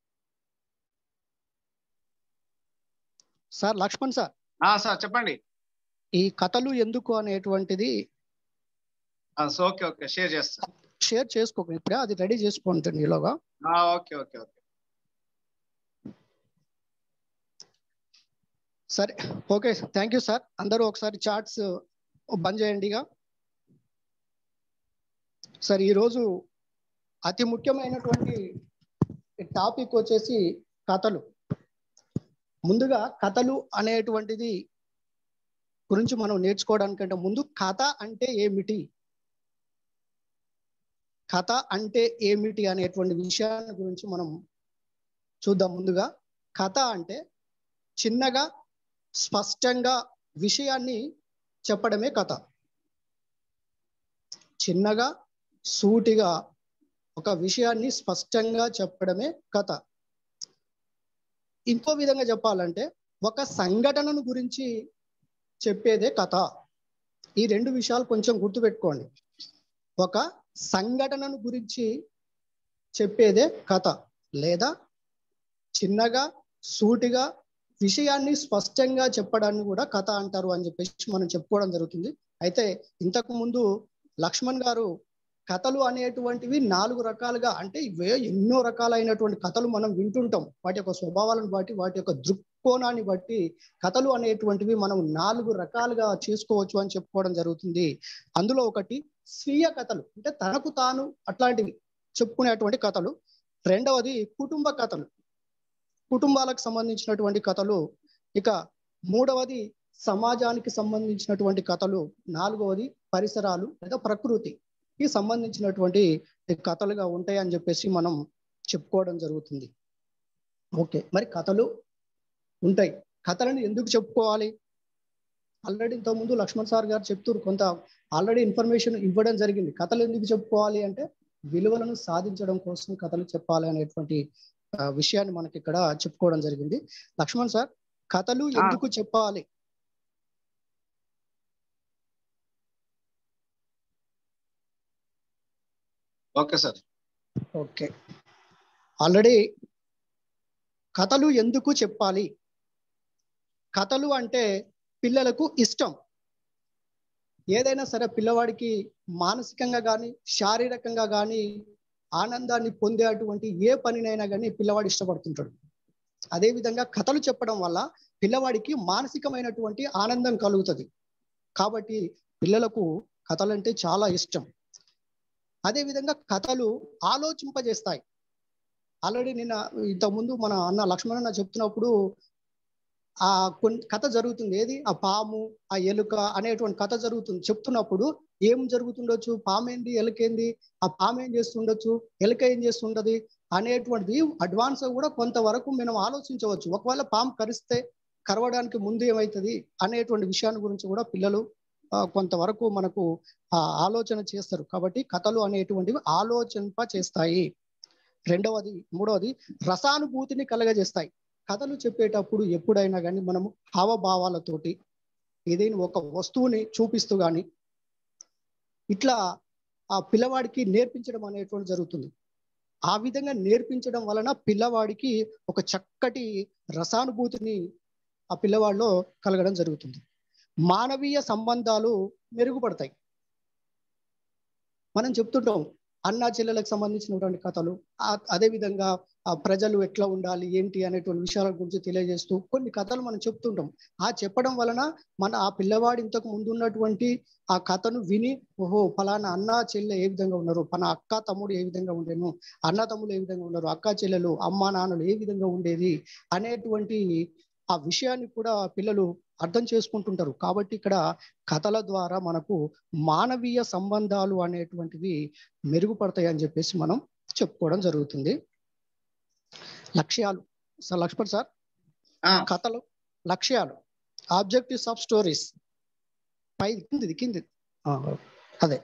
sir Lakshman sir sir చెప్పండి ఈ కథలు ఎందుకు అనేటువంటిది ఓకే ఓకే షేర్ చేస్తా షేర్ చేసుకోకండి ఇప్పుడే అది రెడీ చేసుకోండి ఈలోగా ఓకే ఓకే ఓకే సరే ఓకే థ్యాంక్ యూ సార్ అందరూ ఒకసారి చార్ట్స్ బంద్ చేయండి ఇక సార్ ఈరోజు అతి ముఖ్యమైనటువంటి టాపిక్ వచ్చేసి కథలు ముందుగా కథలు అనేటువంటిది గురించి మనం నేర్చుకోవడానికంటే ముందు కథ అంటే ఏమిటి కథ అంటే ఏమిటి అనేటువంటి విషయాన్ని గురించి మనం చూద్దాం ముందుగా కథ అంటే చిన్నగా స్పష్టంగా విషయాన్ని చెప్పడమే కథ చిన్నగా సూటిగా ఒక విషయాన్ని స్పష్టంగా చెప్పడమే కథ ఇంకో విధంగా చెప్పాలంటే ఒక సంఘటనను గురించి చెప్పేదే కథ ఈ రెండు విషయాలు కొంచెం గుర్తుపెట్టుకోండి ఒక సంఘటనను గురించి చెప్పేదే కథ లేదా చిన్నగా సూటిగా విషయాన్ని స్పష్టంగా చెప్పడాన్ని కూడా కథ అంటారు అని చెప్పేసి మనం చెప్పుకోవడం జరుగుతుంది అయితే ఇంతకు ముందు లక్ష్మణ్ గారు కథలు అనేటువంటివి నాలుగు రకాలుగా అంటే ఇవే ఎన్నో రకాలైనటువంటి కథలు మనం వింటుంటాం వాటి యొక్క స్వభావాలను బట్టి వాటి యొక్క దృక్కోణాన్ని బట్టి కథలు అనేటువంటివి మనం నాలుగు రకాలుగా చేసుకోవచ్చు అని చెప్పుకోవడం జరుగుతుంది అందులో ఒకటి స్వీయ కథలు అంటే తనకు తాను అట్లాంటివి చెప్పుకునేటువంటి కథలు రెండవది కుటుంబ కథలు కుటుంబాలకు సంబంధించినటువంటి కథలు ఇక మూడవది సమాజానికి సంబంధించినటువంటి కథలు నాలుగవది పరిసరాలు లేదా ప్రకృతికి సంబంధించినటువంటి కథలుగా ఉంటాయి అని చెప్పేసి మనం చెప్పుకోవడం జరుగుతుంది ఓకే మరి కథలు ఉంటాయి కథలను ఎందుకు చెప్పుకోవాలి ఆల్రెడీ ఇంతకుముందు లక్ష్మణ్ సార్ గారు చెప్తూ కొంత ఆల్రెడీ ఇన్ఫర్మేషన్ ఇవ్వడం జరిగింది కథలు ఎందుకు చెప్పుకోవాలి అంటే విలువలను సాధించడం కోసం కథలు చెప్పాలి అనేటువంటి ఆ, విషయాన్ని మనకి ఇక్కడ చెప్పుకోవడం జరిగింది లక్ష్మణ్ సార్ కథలు ఎందుకు చెప్పాలి ఓకే సార్ ఓకే ఆల్రెడీ కథలు ఎందుకు చెప్పాలి కథలు అంటే పిల్లలకు ఇష్టం ఏదైనా సరే పిల్లవాడికి మానసికంగా కానీ శారీరకంగా కానీ ఆనందాన్ని పొందేటువంటి ఏ పనినైనా కానీ పిల్లవాడు ఇష్టపడుతుంటాడు అదేవిధంగా కథలు చెప్పడం వల్ల పిల్లవాడికి మానసికమైనటువంటి ఆనందం కలుగుతుంది కాబట్టి పిల్లలకు కథలంటే చాలా ఇష్టం అదేవిధంగా కథలు ఆలోచింపజేస్తాయి ఆల్రెడీ నిన్న ఇంతకుముందు మన అన్న లక్ష్మణన్న చెప్తున్నప్పుడు ఆ కొన్ని కథ జరుగుతుంది ఏది ఆ పాము ఆ ఎలుక అనేటువంటి కథ జరుగుతుంది చెప్తున్నప్పుడు ఏం జరుగుతుండొచ్చు పాము ఏంది ఎలుకేంది ఆ పాము ఏం చేస్తుండొచ్చు ఎలుక ఏం చేస్తుంటది అనేటువంటిది అడ్వాన్స్ కూడా కొంతవరకు మనం ఆలోచించవచ్చు ఒకవేళ పాము కరిస్తే కరవడానికి ముందు ఏమవుతుంది అనేటువంటి విషయాన్ని గురించి కూడా పిల్లలు ఆ, కొంతవరకు మనకు ఆ ఆలోచన చేస్తారు కాబట్టి కథలు అనేటువంటివి ఆలోచింప చేస్తాయి రెండవది మూడవది రసానుభూతిని కలగజేస్తాయి కథలు చెప్పేటప్పుడు ఎప్పుడైనా కానీ మనము హావభావాలతోటి ఏదైనా ఒక వస్తువుని చూపిస్తూ కానీ ఇట్లా ఆ పిల్లవాడికి నేర్పించడం అనేటువంటి జరుగుతుంది ఆ విధంగా నేర్పించడం వలన పిల్లవాడికి ఒక చక్కటి రసానుభూతిని ఆ పిల్లవాడిలో కలగడం జరుగుతుంది మానవీయ సంబంధాలు మెరుగుపడతాయి మనం చెప్తుంటాం అన్నా చెల్లెలకు సంబంధించినటువంటి కథలు ఆ- అదే విధంగా ఆ ప్రజలు ఎట్లా ఉండాలి ఏంటి అనేటువంటి విషయాల గురించి తెలియజేస్తూ కొన్ని కథలు మనం చెప్తుంటాం ఆ చెప్పడం వలన మన ఆ పిల్లవాడు ఇంతకు ముందు ఉన్నటువంటి ఆ కథను విని ఓహో ఫలానా అన్న చెల్లె ఏ విధంగా ఉన్నారు మన అక్క తమ్ముడు ఏ విధంగా ఉండేను అన్న తమ్ముడు ఏ విధంగా ఉన్నారు అక్క చెల్లెలు అమ్మ నాన్నలు ఏ విధంగా ఉండేది అనేటువంటి ఆ విషయాన్ని కూడా పిల్లలు అర్థం చేసుకుంటుంటారు కాబట్టి ఇక్కడ కథల ద్వారా మనకు మానవీయ సంబంధాలు అనేటువంటివి మెరుగుపడతాయి అని చెప్పేసి మనం చెప్పుకోవడం జరుగుతుంది లక్ష్యాలు సార్ లక్ష్మణ్ సార్ కథలు లక్ష్యాలు ఆబ్జెక్టివ్స్ ఆఫ్ స్టోరీస్ పై కిందిది కింది అదే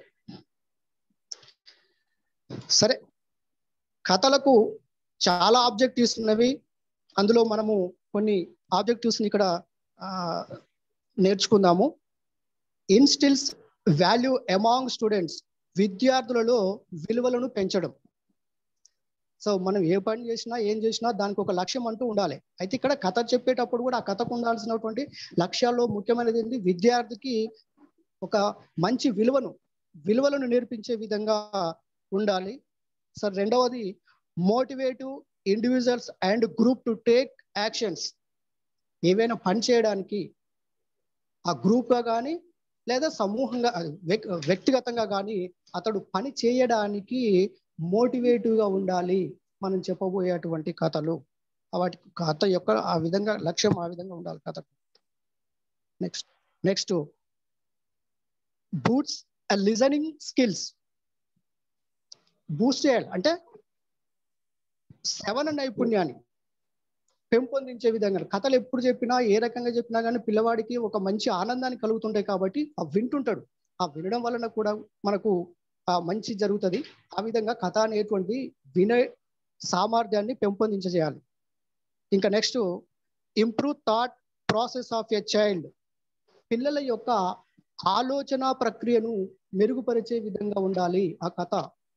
సరే కథలకు చాలా ఆబ్జెక్టివ్స్ ఉన్నవి అందులో మనము కొన్ని ఆబ్జెక్టివ్స్ ఇక్కడ ఆ, నేర్చుకుందాము ఇన్స్టిల్స్ వాల్యూ అమాంగ్ స్టూడెంట్స్ విద్యార్థులలో విలువలను పెంచడం సో మనం ఏ పని చేసినా ఏం చేసినా దానికి ఒక లక్ష్యం అంటూ ఉండాలి అయితే ఇక్కడ కథ చెప్పేటప్పుడు కూడా ఆ కథకు ఉండాల్సినటువంటి లక్ష్యాల్లో ముఖ్యమైనది ఏంటి విద్యార్థికి ఒక మంచి విలువను విలువలను నేర్పించే విధంగా ఉండాలి సార్ రెండవది motivative individuals and group to take actions ఏవైనా పని చేయడానికి ఆ గ్రూప్గా కానీ లేదా సమూహంగా అది వ్యక్- వ్యక్తిగతంగా కానీ అతడు పని చేయడానికి motivative గా ఉండాలి మనం చెప్పబోయేటువంటి కథలు వాటి కథ యొక్క ఆ విధంగా లక్ష్యం ఆ విధంగా ఉండాలి కథ next next boots listening skills boost చేయాలి అంటే శ్రవణ నైపుణ్యాన్ని పెంపొందించే విధంగా కథలు ఎప్పుడు చెప్పినా ఏ రకంగా చెప్పినా కానీ పిల్లవాడికి ఒక మంచి ఆనందాన్ని కలుగుతుంటాయి కాబట్టి ఆ వింటుంటాడు ఆ వినడం వలన కూడా మనకు ఆ, మంచి జరుగుతుంది ఆ విధంగా కథ అనేటువంటి వినయ సామర్థ్యాన్ని పెంపొందించజేయాలి ఇంకా next improve thought process of a child పిల్లల యొక్క ఆలోచన ప్రక్రియను మెరుగుపరిచే విధంగా ఉండాలి ఆ కథ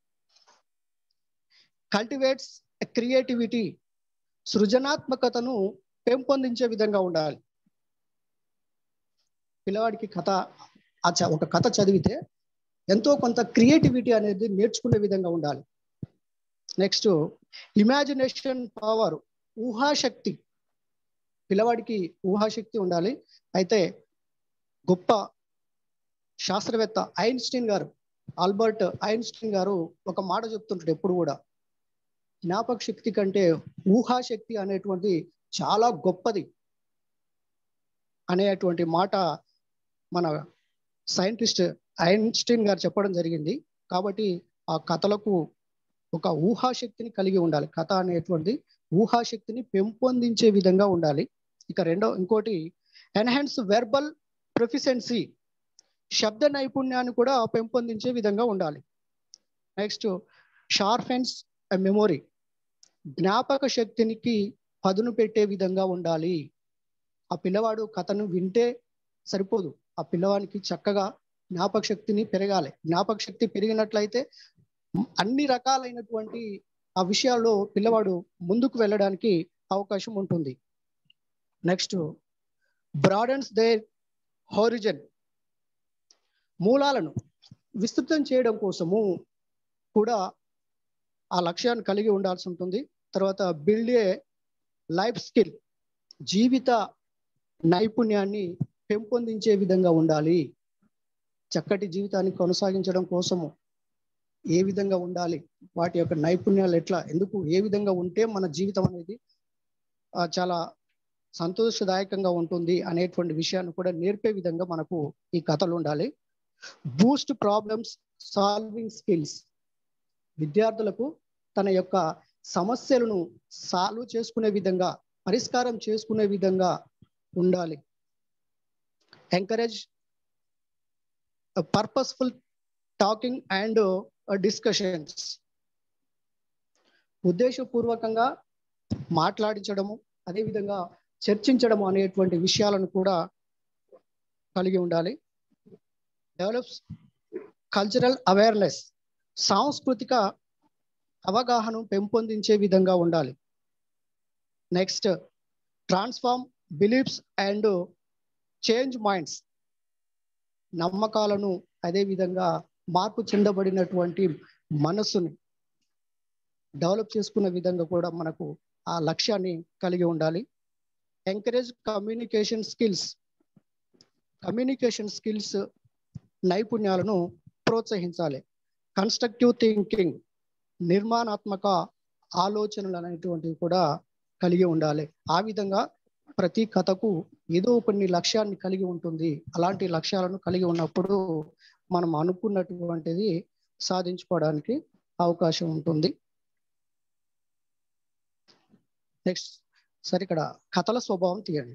కల్టివేట్స్ క్రియేటివిటీ సృజనాత్మకతను పెంపొందించే విధంగా ఉండాలి పిల్లవాడికి కథ ఆ చ- ఒక కథ చదివితే ఎంతో కొంత క్రియేటివిటీ అనేది నేర్చుకునే విధంగా ఉండాలి నెక్స్ట్ ఇమాజినేషన్ పవర్ ఊహాశక్తి పిల్లవాడికి ఊహాశక్తి ఉండాలి అయితే గొప్ప శాస్త్రవేత్త ఐన్స్టీన్ గారు ఆల్బర్ట్ ఐన్స్టీన్ గారు ఒక మాట చెప్తుంటాడు ఎప్పుడు కూడా జ్ఞాపక శక్తి కంటే ఊహాశక్తి అనేటువంటి చాలా గొప్పది అనేటువంటి మాట మన సైంటిస్ట్ ఐన్స్టీన్ గారు చెప్పడం జరిగింది కాబట్టి ఆ కథలకు ఒక ఊహాశక్తిని కలిగి ఉండాలి కథ అనేటువంటి ఊహాశక్తిని పెంపొందించే విధంగా ఉండాలి ఇక రెండో ఇంకోటి ఎన్హాన్స్ వెర్బల్ ప్రొఫిషియన్సీ శబ్ద నైపుణ్యాన్ని కూడా పెంపొందించే విధంగా ఉండాలి నెక్స్ట్ షార్ఫెన్స్ మెమొరీ జ్ఞాపక శక్తినికి పదును పెట్టే విధంగా ఉండాలి ఆ పిల్లవాడు కథను వింటే సరిపోదు ఆ పిల్లవానికి చక్కగా జ్ఞాపక శక్తిని పెరగాలి జ్ఞాపక శక్తి పెరిగినట్లయితే అన్ని రకాలైనటువంటి ఆ విషయాల్లో పిల్లవాడు ముందుకు వెళ్ళడానికి అవకాశం ఉంటుంది నెక్స్ట్ బ్రాడన్స్ దేర్ హోరిజన్ మూలాలను విస్తృతం చేయడం కోసము కూడా ఆ లక్ష్యాన్ని కలిగి ఉండాల్సి ఉంటుంది తర్వాత బిల్డ్ ఏ లైఫ్ స్కిల్ జీవిత నైపుణ్యాన్ని పెంపొందించే విధంగా ఉండాలి చక్కటి జీవితాన్ని కొనసాగించడం కోసము ఏ విధంగా ఉండాలి వాటి యొక్క నైపుణ్యాలు ఎట్లా ఎందుకు ఏ విధంగా ఉంటే మన జీవితం అనేది ఆ, చాలా సంతోషదాయకంగా ఉంటుంది అనేటువంటి విషయాన్ని కూడా నేర్పే విధంగా మనకు ఈ కథలు ఉండాలి బూస్ట్ ప్రాబ్లమ్స్ సాల్వింగ్ స్కిల్స్ విద్యార్థులకు తన యొక్క సమస్యలను సాల్వ్ చేసుకునే విధంగా పరిష్కారం చేసుకునే విధంగా ఉండాలి encourage purposeful talking and discussions ఉద్దేశపూర్వకంగా మాట్లాడించడము అదేవిధంగా చర్చించడము అనేటువంటి విషయాలను కూడా కలిగి ఉండాలి డెవలప్స్ కల్చరల్ అవేర్నెస్ సాంస్కృతిక అవగాహన పెంపొందించే విధంగా ఉండాలి next transform beliefs and change minds నమ్మకాలను అదే విధంగా మార్పు చెందబడినటువంటి మనస్సుని డెవలప్ చేసుకునే విధంగా కూడా మనకు ఆ లక్ష్యాన్ని కలిగి ఉండాలి encourage communication skills communication skills నైపుణ్యాలను ప్రోత్సహించాలి కన్స్ట్రక్టివ్ థింకింగ్ నిర్మాణాత్మక ఆలోచనలు అనేటువంటివి కూడా కలిగి ఉండాలి ఆ విధంగా ప్రతి కథకు ఏదో కొన్ని లక్ష్యాన్ని కలిగి ఉంటుంది అలాంటి లక్ష్యాలను కలిగి ఉన్నప్పుడు మనం అనుకున్నటువంటిది సాధించుకోవడానికి అవకాశం ఉంటుంది నెక్స్ట్ సరే ఇక్కడ కథల స్వభావం తీయండి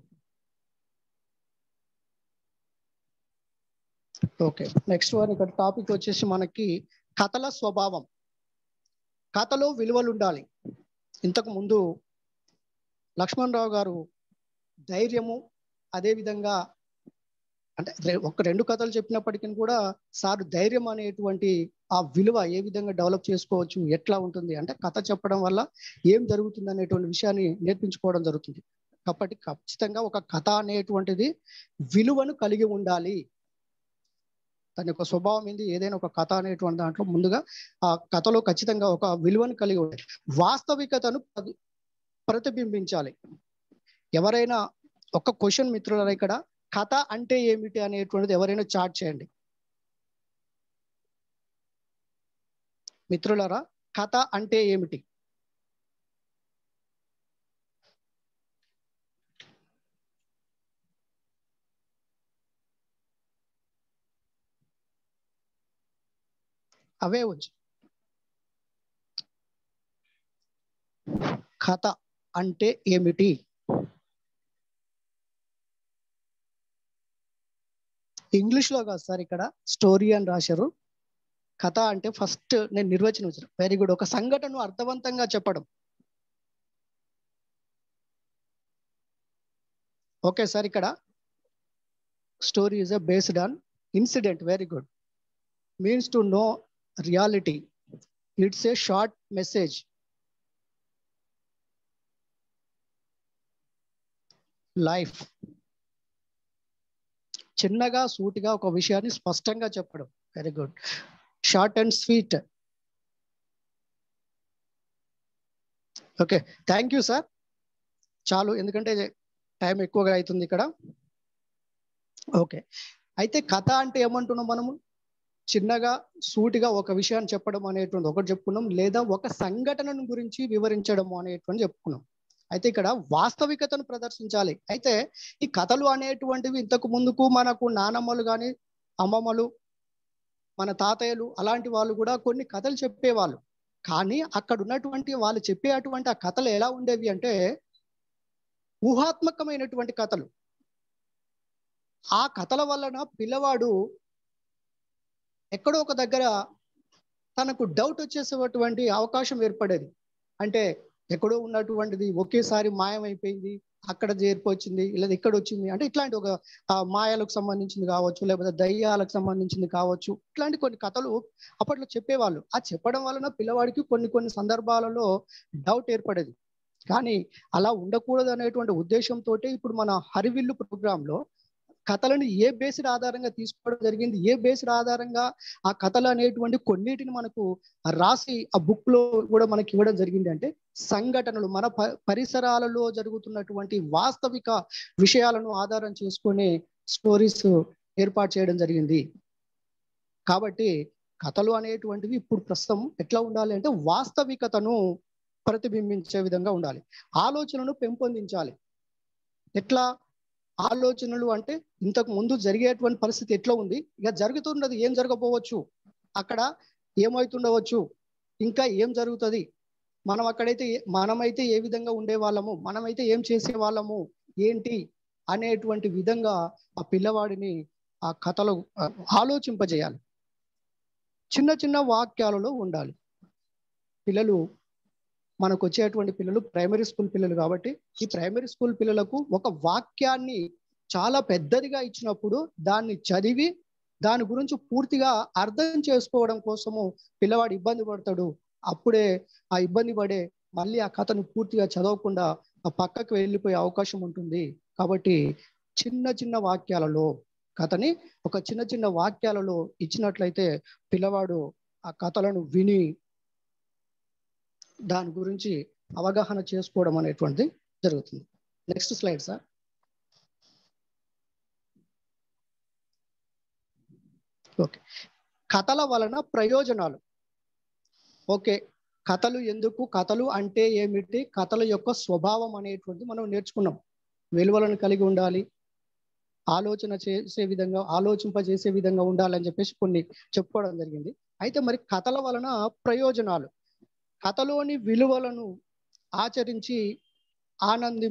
ఓకే నెక్స్ట్ వన్ ఇక్కడ టాపిక్ వచ్చేసి మనకి కథల స్వభావం కథలో విలువలు ఉండాలి ఇంతకు ముందు లక్ష్మణరావు గారు ధైర్యము అదే విధంగా అంటే రె- ఒక రెండు కథలు చెప్పినప్పటికీ కూడా సార్ ధైర్యం అనేటువంటి ఆ విలువ ఏ విధంగా డెవలప్ చేసుకోవచ్చు ఎట్లా ఉంటుంది అంటే కథ చెప్పడం వల్ల ఏం జరుగుతుంది అనేటువంటి విషయాన్ని నేర్పించుకోవడం జరుగుతుంది కాబట్టి ఖచ్చితంగా ఒక కథ అనేటువంటిది విలువను కలిగి ఉండాలి తన యొక్క స్వభావం ఏంది ఏదైనా ఒక కథ అనేటువంటి దాంట్లో ముందుగా ఆ కథలో ఖచ్చితంగా ఒక విలువను కలిగి ఉండాలి వాస్తవికతను ప్రతి- ప్రతిబింబించాలి ఎవరైనా ఒక క్వశ్చన్ మిత్రులారా ఇక్కడ కథ అంటే ఏమిటి అనేటువంటిది ఎవరైనా చాట్ చేయండి మిత్రులారా కథ అంటే ఏమిటి అవే వచ్చు కథ అంటే ఏమిటి ఇంగ్లీష్ లో కాదు సార్ ఇక్కడ స్టోరీ అని రాశారు కథ అంటే ఫస్ట్ నేను నిర్వచనం ఇచ్చిన వెరీ గుడ్ ఒక సంఘటనను అర్థవంతంగా చెప్పడం ఓకే సార్ ఇక్కడ story is based on incident very good means to know reality it's a short message life చిన్నగా సూటిగా ఒక విషయాన్ని స్పష్టంగా చెప్పడం very good short and sweet okay thank you sir చాలు ఎందుకంటే టైం ఎక్కువగా అవుతుంది ఇక్కడ ఓకే అయితే కథ అంటే ఏమంటున్నాం మనము చిన్నగా సూటిగా ఒక విషయాన్ని చెప్పడం అనేటువంటి ఒకటి చెప్పుకున్నాం లేదా ఒక సంఘటనను గురించి వివరించడం అనేటువంటి చెప్పుకున్నాం అయితే ఇక్కడ వాస్తవికతను ప్రదర్శించాలి అయితే ఈ కథలు అనేటువంటివి ఇంతకు ముందుకు మనకు నానమ్మలు కానీ అమ్మమ్మలు మన తాతయ్యలు అలాంటి వాళ్ళు కూడా కొన్ని కథలు చెప్పేవాళ్ళు కానీ అక్కడ ఉన్నటువంటి వాళ్ళు చెప్పేటువంటి ఆ కథలు ఎలా ఉండేవి అంటే ఊహాత్మకమైనటువంటి కథలు ఆ కథల వలన పిల్లవాడు ఎక్కడో ఒక దగ్గర తనకు డౌట్ వచ్చేసేటువంటి అవకాశం ఏర్పడేది అంటే ఎక్కడో ఉన్నటువంటిది ఒకేసారి మాయమైపోయింది అక్కడ చేరిపోయింది లేదా ఇక్కడ వచ్చింది అంటే ఇట్లాంటి ఒక మాయలకు సంబంధించింది కావచ్చు లేకపోతే దయ్యాలకు సంబంధించింది కావచ్చు ఇట్లాంటి కొన్ని కథలు అప్పట్లో చెప్పేవాళ్ళు ఆ చెప్పడం వలన పిల్లవాడికి కొన్ని కొన్ని సందర్భాలలో డౌట్ ఏర్పడేది కానీ అలా ఉండకూడదు అనేటువంటి ఉద్దేశంతో ఇప్పుడు మన హరివిల్లు ప్రోగ్రామ్ లో కథలను ఏ బేస్డ్ ఆధారంగా తీసుకోవడం జరిగింది ఏ బేస్డ్ ఆధారంగా ఆ కథలు అనేటువంటి కొన్నిటిని మనకు రాసి ఆ బుక్ లో కూడా మనకి ఇవ్వడం జరిగింది అంటే సంఘటనలు మన పరిసరాలలో జరుగుతున్నటువంటి వాస్తవిక విషయాలను ఆధారం చేసుకునే స్టోరీస్ ఏర్పాటు చేయడం జరిగింది కాబట్టి కథలు అనేటువంటివి ఇప్పుడు ప్రస్తుతం ఎట్లా ఉండాలి అంటే వాస్తవికతను ప్రతిబింబించే విధంగా ఉండాలి ఆలోచనను పెంపొందించాలి ఎట్లా ఆలోచనలు అంటే ఇంతకు ముందు జరిగేటువంటి పరిస్థితి ఎట్లా ఉంది ఇక జరుగుతున్నది ఏం జరగపోవచ్చు అక్కడ ఏమవుతుండవచ్చు ఇంకా ఏం జరుగుతుంది మనం అక్కడైతే మనమైతే ఏ విధంగా ఉండే వాళ్ళము మనమైతే ఏం చేసే వాళ్ళము ఏంటి అనేటువంటి విధంగా ఆ పిల్లవాడిని ఆ కథలో ఆలోచింపజేయాలి చిన్న చిన్న వాక్యాలలో ఉండాలి పిల్లలు మనకు వచ్చేటువంటి పిల్లలు ప్రైమరీ స్కూల్ పిల్లలు కాబట్టి ఈ ప్రైమరీ స్కూల్ పిల్లలకు ఒక వాక్యాన్ని చాలా పెద్దదిగా ఇచ్చినప్పుడు దాన్ని చదివి దాని గురించి పూర్తిగా అర్థం చేసుకోవడం కోసము పిల్లవాడు ఇబ్బంది పడతాడు అప్పుడే ఆ ఇబ్బంది పడే మళ్ళీ ఆ కథను పూర్తిగా చదవకుండా ఆ పక్కకు వెళ్ళిపోయే అవకాశం ఉంటుంది కాబట్టి చిన్న చిన్న వాక్యాలలో కథని ఒక చిన్న చిన్న వాక్యాలలో ఇచ్చినట్లయితే పిల్లవాడు ఆ కథలను విని దాని గురించి అవగాహన చేసుకోవడం అనేటువంటిది జరుగుతుంది నెక్స్ట్ స్లైడ్ సార్ ఓకే కథల వలన ప్రయోజనాలు ఓకే కథలు ఎందుకు కథలు అంటే ఏమిటి కథల యొక్క స్వభావం అనేటువంటి మనం నేర్చుకున్నాం విలువలను కలిగి ఉండాలి ఆలోచన చేసే విధంగా ఆలోచింపజేసే విధంగా ఉండాలని చెప్పేసి కొన్ని చెప్పుకోవడం జరిగింది అయితే మరి కథల వలన ప్రయోజనాలు కథలోని విలువలను ఆచరించి ఆనందిం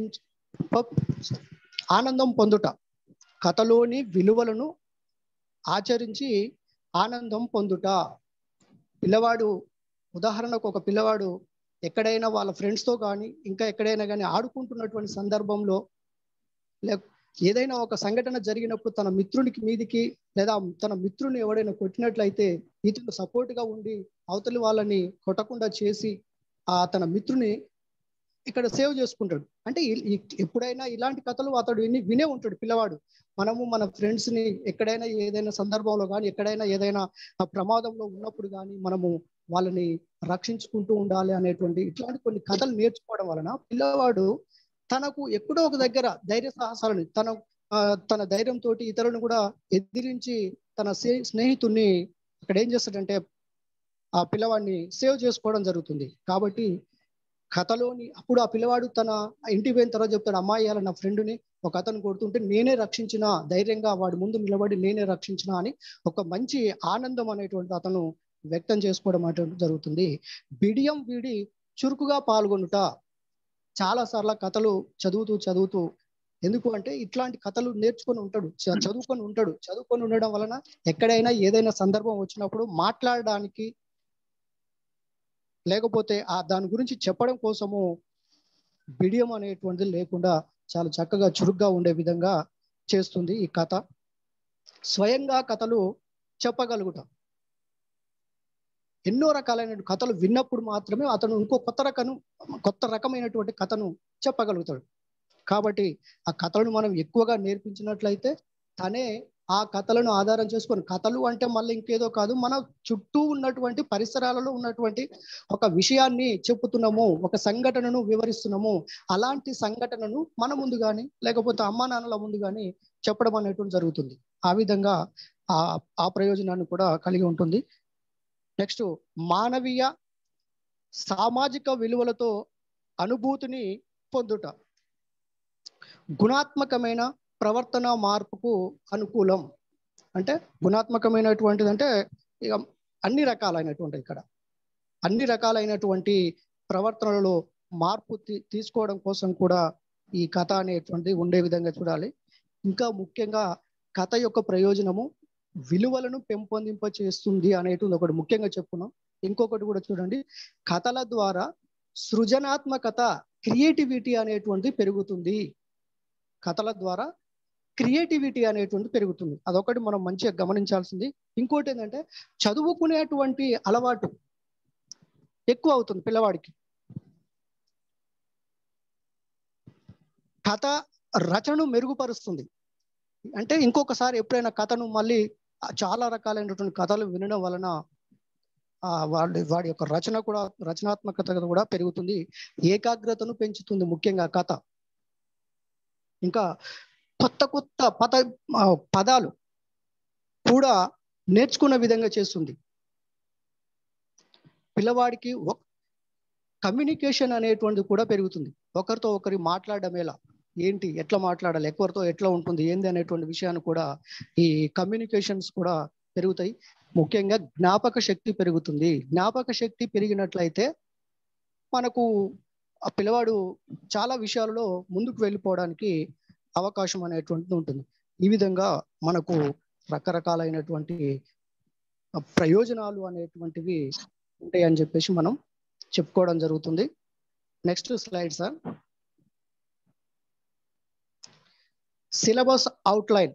ఆనందం పొందుట కథలోని విలువలను ఆచరించి ఆనందం పొందుట పిల్లవాడు ఉదాహరణకు ఒక పిల్లవాడు ఎక్కడైనా వాళ్ళ ఫ్రెండ్స్తో కానీ ఇంకా ఎక్కడైనా కానీ ఆడుకుంటున్నటువంటి సందర్భంలో లే ఏదైనా ఒక సంఘటన జరిగినప్పుడు తన మిత్రునికి మీదికి లేదా తన మిత్రుని ఎవడైనా కొట్టినట్లయితే ఇతను సపోర్ట్గా ఉండి అవతలి వాళ్ళని కొట్టకుండా చేసి ఆ తన మిత్రుని ఇక్కడ సేవ్ చేసుకుంటాడు అంటే ఎప్పుడైనా ఇలాంటి కథలు అతడు విని వినే ఉంటాడు పిల్లవాడు మనము మన ఫ్రెండ్స్ ని ఎక్కడైనా ఏదైనా సందర్భంలో కానీ ఎక్కడైనా ఏదైనా ప్రమాదంలో ఉన్నప్పుడు కానీ మనము వాళ్ళని రక్షించుకుంటూ ఉండాలి అనేటువంటి ఇట్లాంటి కొన్ని కథలు నేర్చుకోవడం వలన పిల్లవాడు తనకు ఎక్కడో ఒక దగ్గర ధైర్య సాహసాలను తన తన ధైర్యంతో ఇతరులను కూడా ఎదిరించి తన స్నేహితుడిని అక్కడ ఏం చేస్తాడంటే ఆ పిల్లవాడిని సేవ్ చేసుకోవడం జరుగుతుంది కాబట్టి కథలోని అప్పుడు ఆ పిల్లవాడు తన ఇంటికి పోయిన తర్వాత చెప్తాడు అమ్మాయి అలా నా ఫ్రెండ్ని ఒక అతను కొడుతుంటే నేనే రక్షించిన ధైర్యంగా వాడి ముందు నిలబడి నేనే రక్షించిన అని ఒక మంచి ఆనందం అనేటువంటి అతను వ్యక్తం చేసుకోవడం అనేటువంటి జరుగుతుంది బిడియం వీడి చురుకుగా పాల్గొనుట చాలా సార్లు కథలు చదువుతూ చదువుతూ ఎందుకు అంటే ఇట్లాంటి కథలు నేర్చుకొని ఉంటాడు చ- చదువుకొని ఉంటాడు చదువుకొని ఉండడం వలన ఎక్కడైనా ఏదైనా సందర్భం వచ్చినప్పుడు మాట్లాడడానికి లేకపోతే ఆ దాని గురించి చెప్పడం కోసము బిడియం అనేటువంటిది లేకుండా చాలా చక్కగా చురుగ్గా ఉండే విధంగా చేస్తుంది ఈ కథ స్వయంగా కథలు చెప్పగలుగుట ఎన్నో రకాలైన కథలు విన్నప్పుడు మాత్రమే అతను ఇంకో కొత్త రకను కొత్త రకమైనటువంటి కథను చెప్పగలుగుతాడు కాబట్టి ఆ కథలను మనం ఎక్కువగా నేర్పించినట్లయితే తనే ఆ కథలను ఆధారం చేసుకొని కథలు అంటే మళ్ళీ ఇంకేదో కాదు మన చుట్టూ ఉన్నటువంటి పరిసరాలలో ఉన్నటువంటి ఒక విషయాన్ని చెప్పుతున్నాము ఒక సంఘటనను వివరిస్తున్నాము అలాంటి సంఘటనను మన ముందు కానీ లేకపోతే అమ్మా నాన్నల ముందు కానీ చెప్పడం అనేటువంటి జరుగుతుంది ఆ విధంగా ఆ ఆ ప్రయోజనాన్ని కూడా కలిగి ఉంటుంది నెక్స్ట్ మానవీయ సామాజిక విలువలతో అనుభూతిని పొందుట గుణాత్మకమైన ప్రవర్తన మార్పుకు అనుకూలం అంటే గుణాత్మకమైనటువంటిది అంటే ఇక అన్ని రకాలైనటువంటి ఇక్కడ అన్ని రకాలైనటువంటి ప్రవర్తనలలో మార్పు తీ- తీసుకోవడం కోసం కూడా ఈ కథ అనేటువంటిది ఉండే విధంగా చూడాలి ఇంకా ముఖ్యంగా కథ యొక్క ప్రయోజనము విలువలను పెంపొందింప చేస్తుంది అనేటువంటి ఒకటి ముఖ్యంగా చెప్పుకున్నాం ఇంకొకటి కూడా చూడండి కథల ద్వారా సృజనాత్మకత క్రియేటివిటీ అనేటువంటిది పెరుగుతుంది కథల ద్వారా క్రియేటివిటీ అనేటువంటి పెరుగుతుంది అదొకటి మనం మంచిగా గమనించాల్సింది ఇంకోటి ఏంటంటే చదువుకునేటువంటి అలవాటు ఎక్కువ అవుతుంది పిల్లవాడికి కథ రచనను మెరుగుపరుస్తుంది అంటే ఇంకొకసారి ఎప్పుడైనా కథను మళ్ళీ ఆ చాలా రకాలైనటువంటి కథలు వినడం వలన ఆ వాడి వాడి యొక్క రచన కూడా రచనాత్మకత కూడా పెరుగుతుంది ఏకాగ్రతను పెంచుతుంది ముఖ్యంగా కథ ఇంకా కొత్త కొత్త పద ఆ, పదాలు కూడా నేర్చుకున్న విధంగా చేస్తుంది పిల్లవాడికి కమ్యూనికేషన్ అనేటువంటిది కూడా పెరుగుతుంది ఒకరితో ఒకరి మాట్లాడడం ఎలా ఏంటి ఎట్లా మాట్లాడాలి ఎవరితో ఎట్లా ఉంటుంది ఏంది అనేటువంటి విషయాన్ని కూడా ఈ కమ్యూనికేషన్స్ కూడా పెరుగుతాయి ముఖ్యంగా జ్ఞాపక శక్తి పెరుగుతుంది జ్ఞాపక శక్తి పెరిగినట్లయితే మనకు ఆ పిల్లవాడు చాలా విషయాలలో ముందుకు వెళ్ళిపోవడానికి అవకాశం అనేటువంటిది ఉంటుంది ఈ విధంగా మనకు రకరకాలైనటువంటి ప్రయోజనాలు అనేటువంటివి ఉంటాయని చెప్పేసి మనం చెప్పుకోవడం జరుగుతుంది next slide sir syllabus outline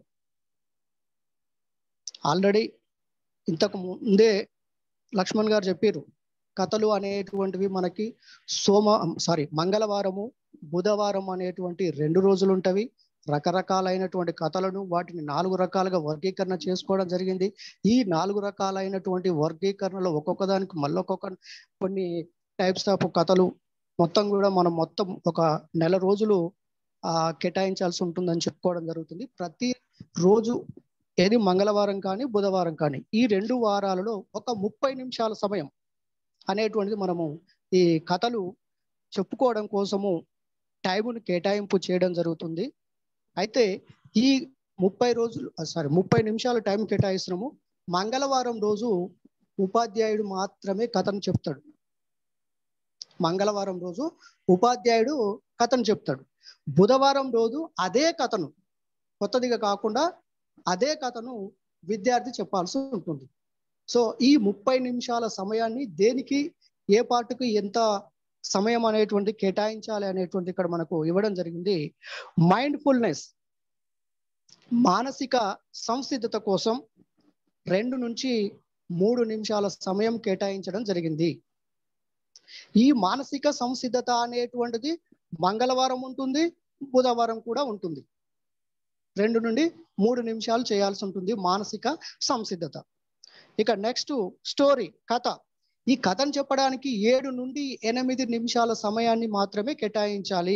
already ఇంతకు ముందే లక్ష్మణ్ గారు చెప్పారు కథలు అనేటువంటివి మనకి సోమ సారీ మంగళవారము బుధవారం అనేటువంటి రెండు రోజులు ఉంటవి రకరకాలైనటువంటి కథలను వాటిని నాలుగు రకాలుగా వర్గీకరణ చేసుకోవడం జరిగింది ఈ నాలుగు రకాలైనటువంటి వర్గీకరణలో ఒక్కొక్క దానికి మళ్ళీ ఒక్కొక్క కొన్ని టైప్స్ ఆఫ్ కథలు మొత్తం కూడా మనం మొత్తం ఒక నెల రోజులు ఆ కేటాయించాల్సి ఉంటుందని చెప్పుకోవడం జరుగుతుంది ప్రతి రోజు ఏది మంగళవారం కానీ బుధవారం కానీ ఈ రెండు వారాలలో ఒక ముప్పై నిమిషాల సమయం అనేటువంటిది మనము ఈ కథలు చెప్పుకోవడం కోసము టైమును కేటాయింపు చేయడం జరుగుతుంది అయితే ఈ ముప్పై రోజులు సారీ ముప్పై నిమిషాలు టైం కేటాయిస్తున్నాము మంగళవారం రోజు ఉపాధ్యాయుడు మాత్రమే కథను చెప్తాడు మంగళవారం రోజు ఉపాధ్యాయుడు కథను చెప్తాడు బుధవారం రోజు అదే కథను కొత్తదిగా కాకుండా అదే కథను విద్యార్థి చెప్పాల్సి ఉంటుంది సో ఈ ముప్పై నిమిషాల సమయాన్ని దేనికి ఏ పార్ట్కి ఎంత సమయం అనేటువంటి కేటాయించాలి అనేటువంటి ఇక్కడ మనకు ఇవ్వడం జరిగింది మైండ్ఫుల్నెస్ మానసిక సంసిద్ధత కోసం రెండు నుంచి మూడు నిమిషాల సమయం కేటాయించడం జరిగింది ఈ మానసిక సంసిద్ధత అనేటువంటిది మంగళవారం ఉంటుంది బుధవారం కూడా ఉంటుంది రెండు నుండి మూడు నిమిషాలు చేయాల్సి ఉంటుంది మానసిక సంసిద్ధత ఇక నెక్స్ట్ స్టోరీ కథ ఈ కథను చెప్పడానికి ఏడు నుండి ఎనిమిది నిమిషాల సమయాన్ని మాత్రమే కేటాయించాలి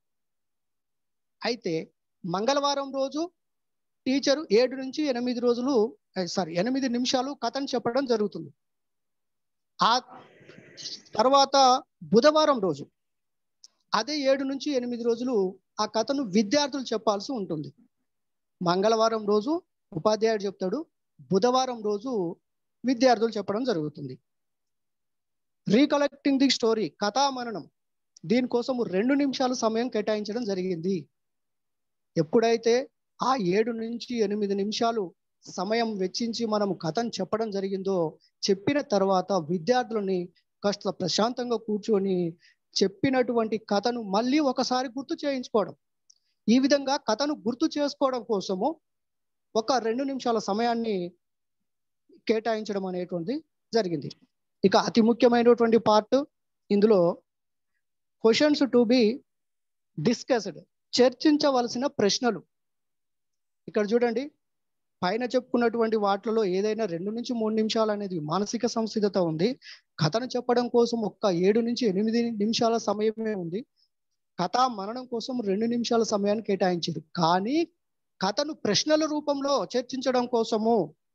అయితే మంగళవారం రోజు టీచరు ఏడు నుంచి ఎనిమిది రోజులు సారీ ఎనిమిది నిమిషాలు కథను చెప్పడం జరుగుతుంది ఆ తర్వాత బుధవారం రోజు అదే ఏడు నుంచి ఎనిమిది రోజులు ఆ కథను విద్యార్థులు చెప్పాల్సి ఉంటుంది మంగళవారం రోజు ఉపాధ్యాయుడు చెప్తాడు బుధవారం రోజు విద్యార్థులు చెప్పడం జరుగుతుంది రీకలెక్టింగ్ ది స్టోరీ కథా మననం దీనికోసం రెండు నిమిషాల సమయం కేటాయించడం జరిగింది ఎప్పుడైతే ఆ ఏడు నుంచి ఎనిమిది నిమిషాలు సమయం వెచ్చించి మనం కథను చెప్పడం జరిగిందో చెప్పిన తర్వాత విద్యార్థులని కాస్త ప్రశాంతంగా కూర్చొని చెప్పినటువంటి కథను మళ్ళీ ఒకసారి గుర్తు చేయించుకోవడం ఈ విధంగా కథను గుర్తు చేసుకోవడం కోసము ఒక రెండు నిమిషాల సమయాన్ని కేటాయించడం అనేటువంటిది జరిగింది ఇక అతి ముఖ్యమైనటువంటి పార్ట్ ఇందులో క్వశ్చన్స్ టు బి డిస్కస్డ్ చర్చించవలసిన ప్రశ్నలు ఇక్కడ చూడండి పైన చెప్పుకున్నటువంటి వాటిలో ఏదైనా రెండు నుంచి మూడు నిమిషాలు అనేది మానసిక సంసిద్ధత ఉంది కథను చెప్పడం కోసం ఒక్క ఏడు నుంచి ఎనిమిది నిమిషాల సమయమే ఉంది కథ మననం కోసం రెండు నిమిషాల సమయాన్ని కేటాయించారు కానీ కథను ప్రశ్నల రూపంలో చర్చించడం కోసము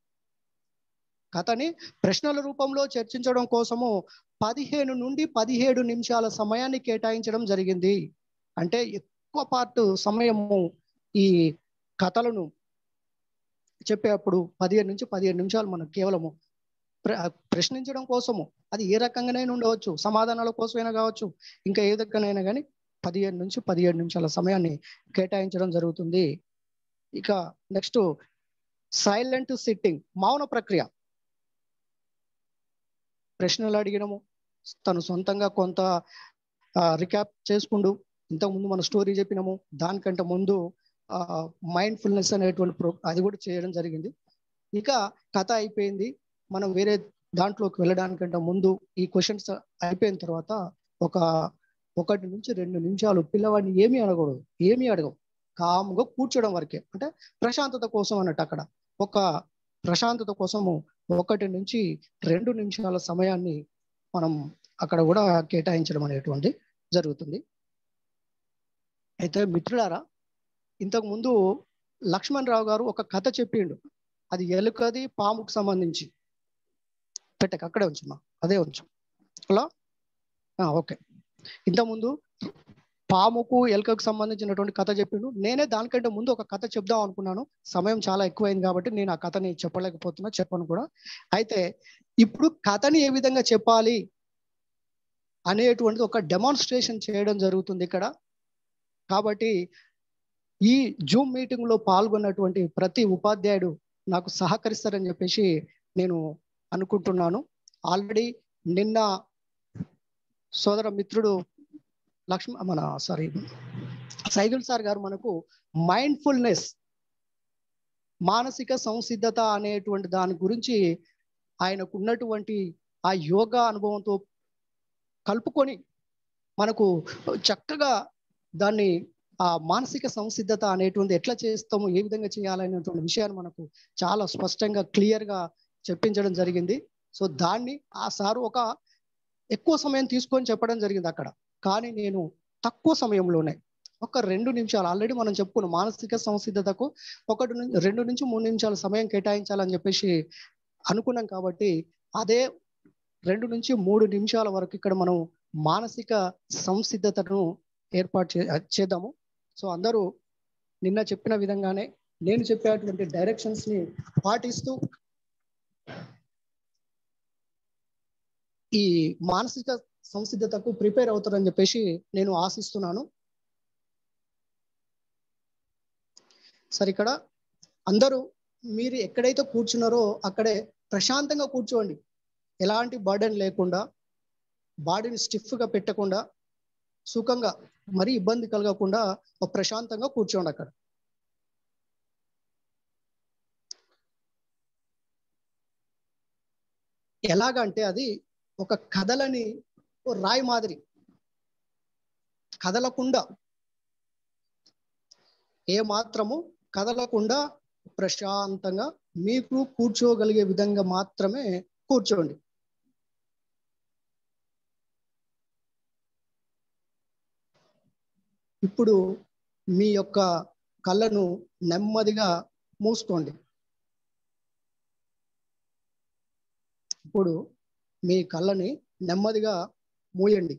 కథని ప్రశ్నల రూపంలో చర్చించడం కోసము పదిహేను నుండి పదిహేడు నిమిషాల సమయాన్ని కేటాయించడం జరిగింది అంటే ఎక్కువ పార్ట్ సమయము ఈ కథలను చెప్పేటప్పుడు పదిహేను నుంచి పదిహేడు నిమిషాలు మనం కేవలము ప్ర ప్రశ్నించడం కోసము అది ఏ రకంగానైనా ఉండవచ్చు సమాధానాల కోసమైనా కావచ్చు ఇంకా ఏ రకంగానైనా కానీ పదిహేను నుంచి పదిహేడు నిమిషాల సమయాన్ని కేటాయించడం జరుగుతుంది ఇక నెక్స్ట్ సైలెంట్ సిట్టింగ్ మౌన ప్రక్రియ ప్రశ్నలు అడిగినము తను సొంతంగా కొంత రికాప్ చేసుకుంటూ ఇంతకుముందు మన స్టోరీ చెప్పినాము దానికంటే ముందు మైండ్ ఫుల్నెస్ అనేటువంటి ప్రో అది కూడా చేయడం జరిగింది ఇక కథ అయిపోయింది మనం వేరే దాంట్లోకి వెళ్ళడానికంటే ముందు ఈ క్వశ్చన్స్ అయిపోయిన తర్వాత ఒక ఒకటి నుంచి రెండు నిమిషాలు పిల్లవాడిని ఏమీ అడగకూడదు ఏమీ అడగవు కామ్గా కూర్చోడం వరకే అంటే ప్రశాంతత కోసం అన్నట్టు అక్కడ ఒక ప్రశాంతత కోసము ఒకటి నుంచి రెండు నిమిషాల సమయాన్ని మనం అక్కడ కూడా కేటాయించడం అనేటువంటి జరుగుతుంది అయితే మిత్రులారా ఇంతకు ముందు లక్ష్మణ్ రావు గారు ఒక కథ చెప్పిండు అది ఎలుకది పాముకు సంబంధించి పెట్టక అక్కడే ఉంచుమా అదే ఉంచు హలో ఓకే ఇంతకుముందు పాముకు ఎలుకకు సంబంధించినటువంటి కథ చెప్పిండు నేనే దానికంటే ముందు ఒక కథ చెప్దాం అనుకున్నాను సమయం చాలా ఎక్కువైంది కాబట్టి నేను ఆ కథని చెప్పలేకపోతున్నా చెప్పను కూడా అయితే ఇప్పుడు కథని ఏ విధంగా చెప్పాలి అనేటువంటిది ఒక డెమాన్స్ట్రేషన్ చేయడం జరుగుతుంది ఇక్కడ కాబట్టి ఈ జూమ్ మీటింగ్ లో పాల్గొన్నటువంటి ప్రతి ఉపాధ్యాయుడు నాకు సహకరిస్తారని చెప్పేసి నేను అనుకుంటున్నాను ఆల్రెడీ నిన్న సోదర మిత్రుడు లక్ష్మ మన సారీ సైదుల్ సార్ గారు మనకు మైండ్ఫుల్నెస్ మానసిక సంసిద్ధత అనేటువంటి దాని గురించి ఆయనకు ఉన్నటువంటి ఆ యోగా అనుభవంతో కలుపుకొని మనకు చక్కగా దాన్ని ఆ మానసిక సంసిద్ధత అనేటువంటి ఎట్లా చేస్తాము ఏ విధంగా చేయాలనేటువంటి విషయాన్ని మనకు చాలా స్పష్టంగా క్లియర్ గా చెప్పించడం జరిగింది సో దాన్ని ఆ సారు ఒక ఎక్కువ సమయం తీసుకొని చెప్పడం జరిగింది అక్కడ కానీ నేను తక్కువ సమయంలోనే ఒక రెండు నిమిషాలు ఆల్రెడీ మనం చెప్పుకున్నాం మానసిక సంసిద్ధతకు ఒకటి నుంచి రెండు నుంచి మూడు నిమిషాల సమయం కేటాయించాలని చెప్పేసి అనుకున్నాం కాబట్టి అదే రెండు నుంచి మూడు నిమిషాల వరకు ఇక్కడ మనం మానసిక సంసిద్ధతను ఏర్పాటు చే చేద్దాము సో అందరూ నిన్న చెప్పిన విధంగానే నేను చెప్పేటువంటి డైరెక్షన్స్ ని పాటిస్తూ ఈ మానసిక సంసిద్ధతకు ప్రిపేర్ అవుతారని చెప్పేసి నేను ఆశిస్తున్నాను సరే ఇక్కడ అందరూ మీరు ఎక్కడైతే కూర్చున్నారో అక్కడే ప్రశాంతంగా కూర్చోండి ఎలాంటి బర్డెన్ లేకుండా బాడీని స్టిఫ్గా పెట్టకుండా సుఖంగా మరీ ఇబ్బంది కలగకుండా ప్రశాంతంగా కూర్చోండి అక్కడ ఎలాగంటే అది ఒక కథలని రాయి మాదిరి కదలకుండా ఏ మాత్రము కదలకుండా ప్రశాంతంగా మీకు కూర్చోగలిగే విధంగా మాత్రమే కూర్చోండి ఇప్పుడు మీ యొక్క కళ్ళను నెమ్మదిగా మూసుకోండి ఇప్పుడు మీ కళ్ళని నెమ్మదిగా మూయండి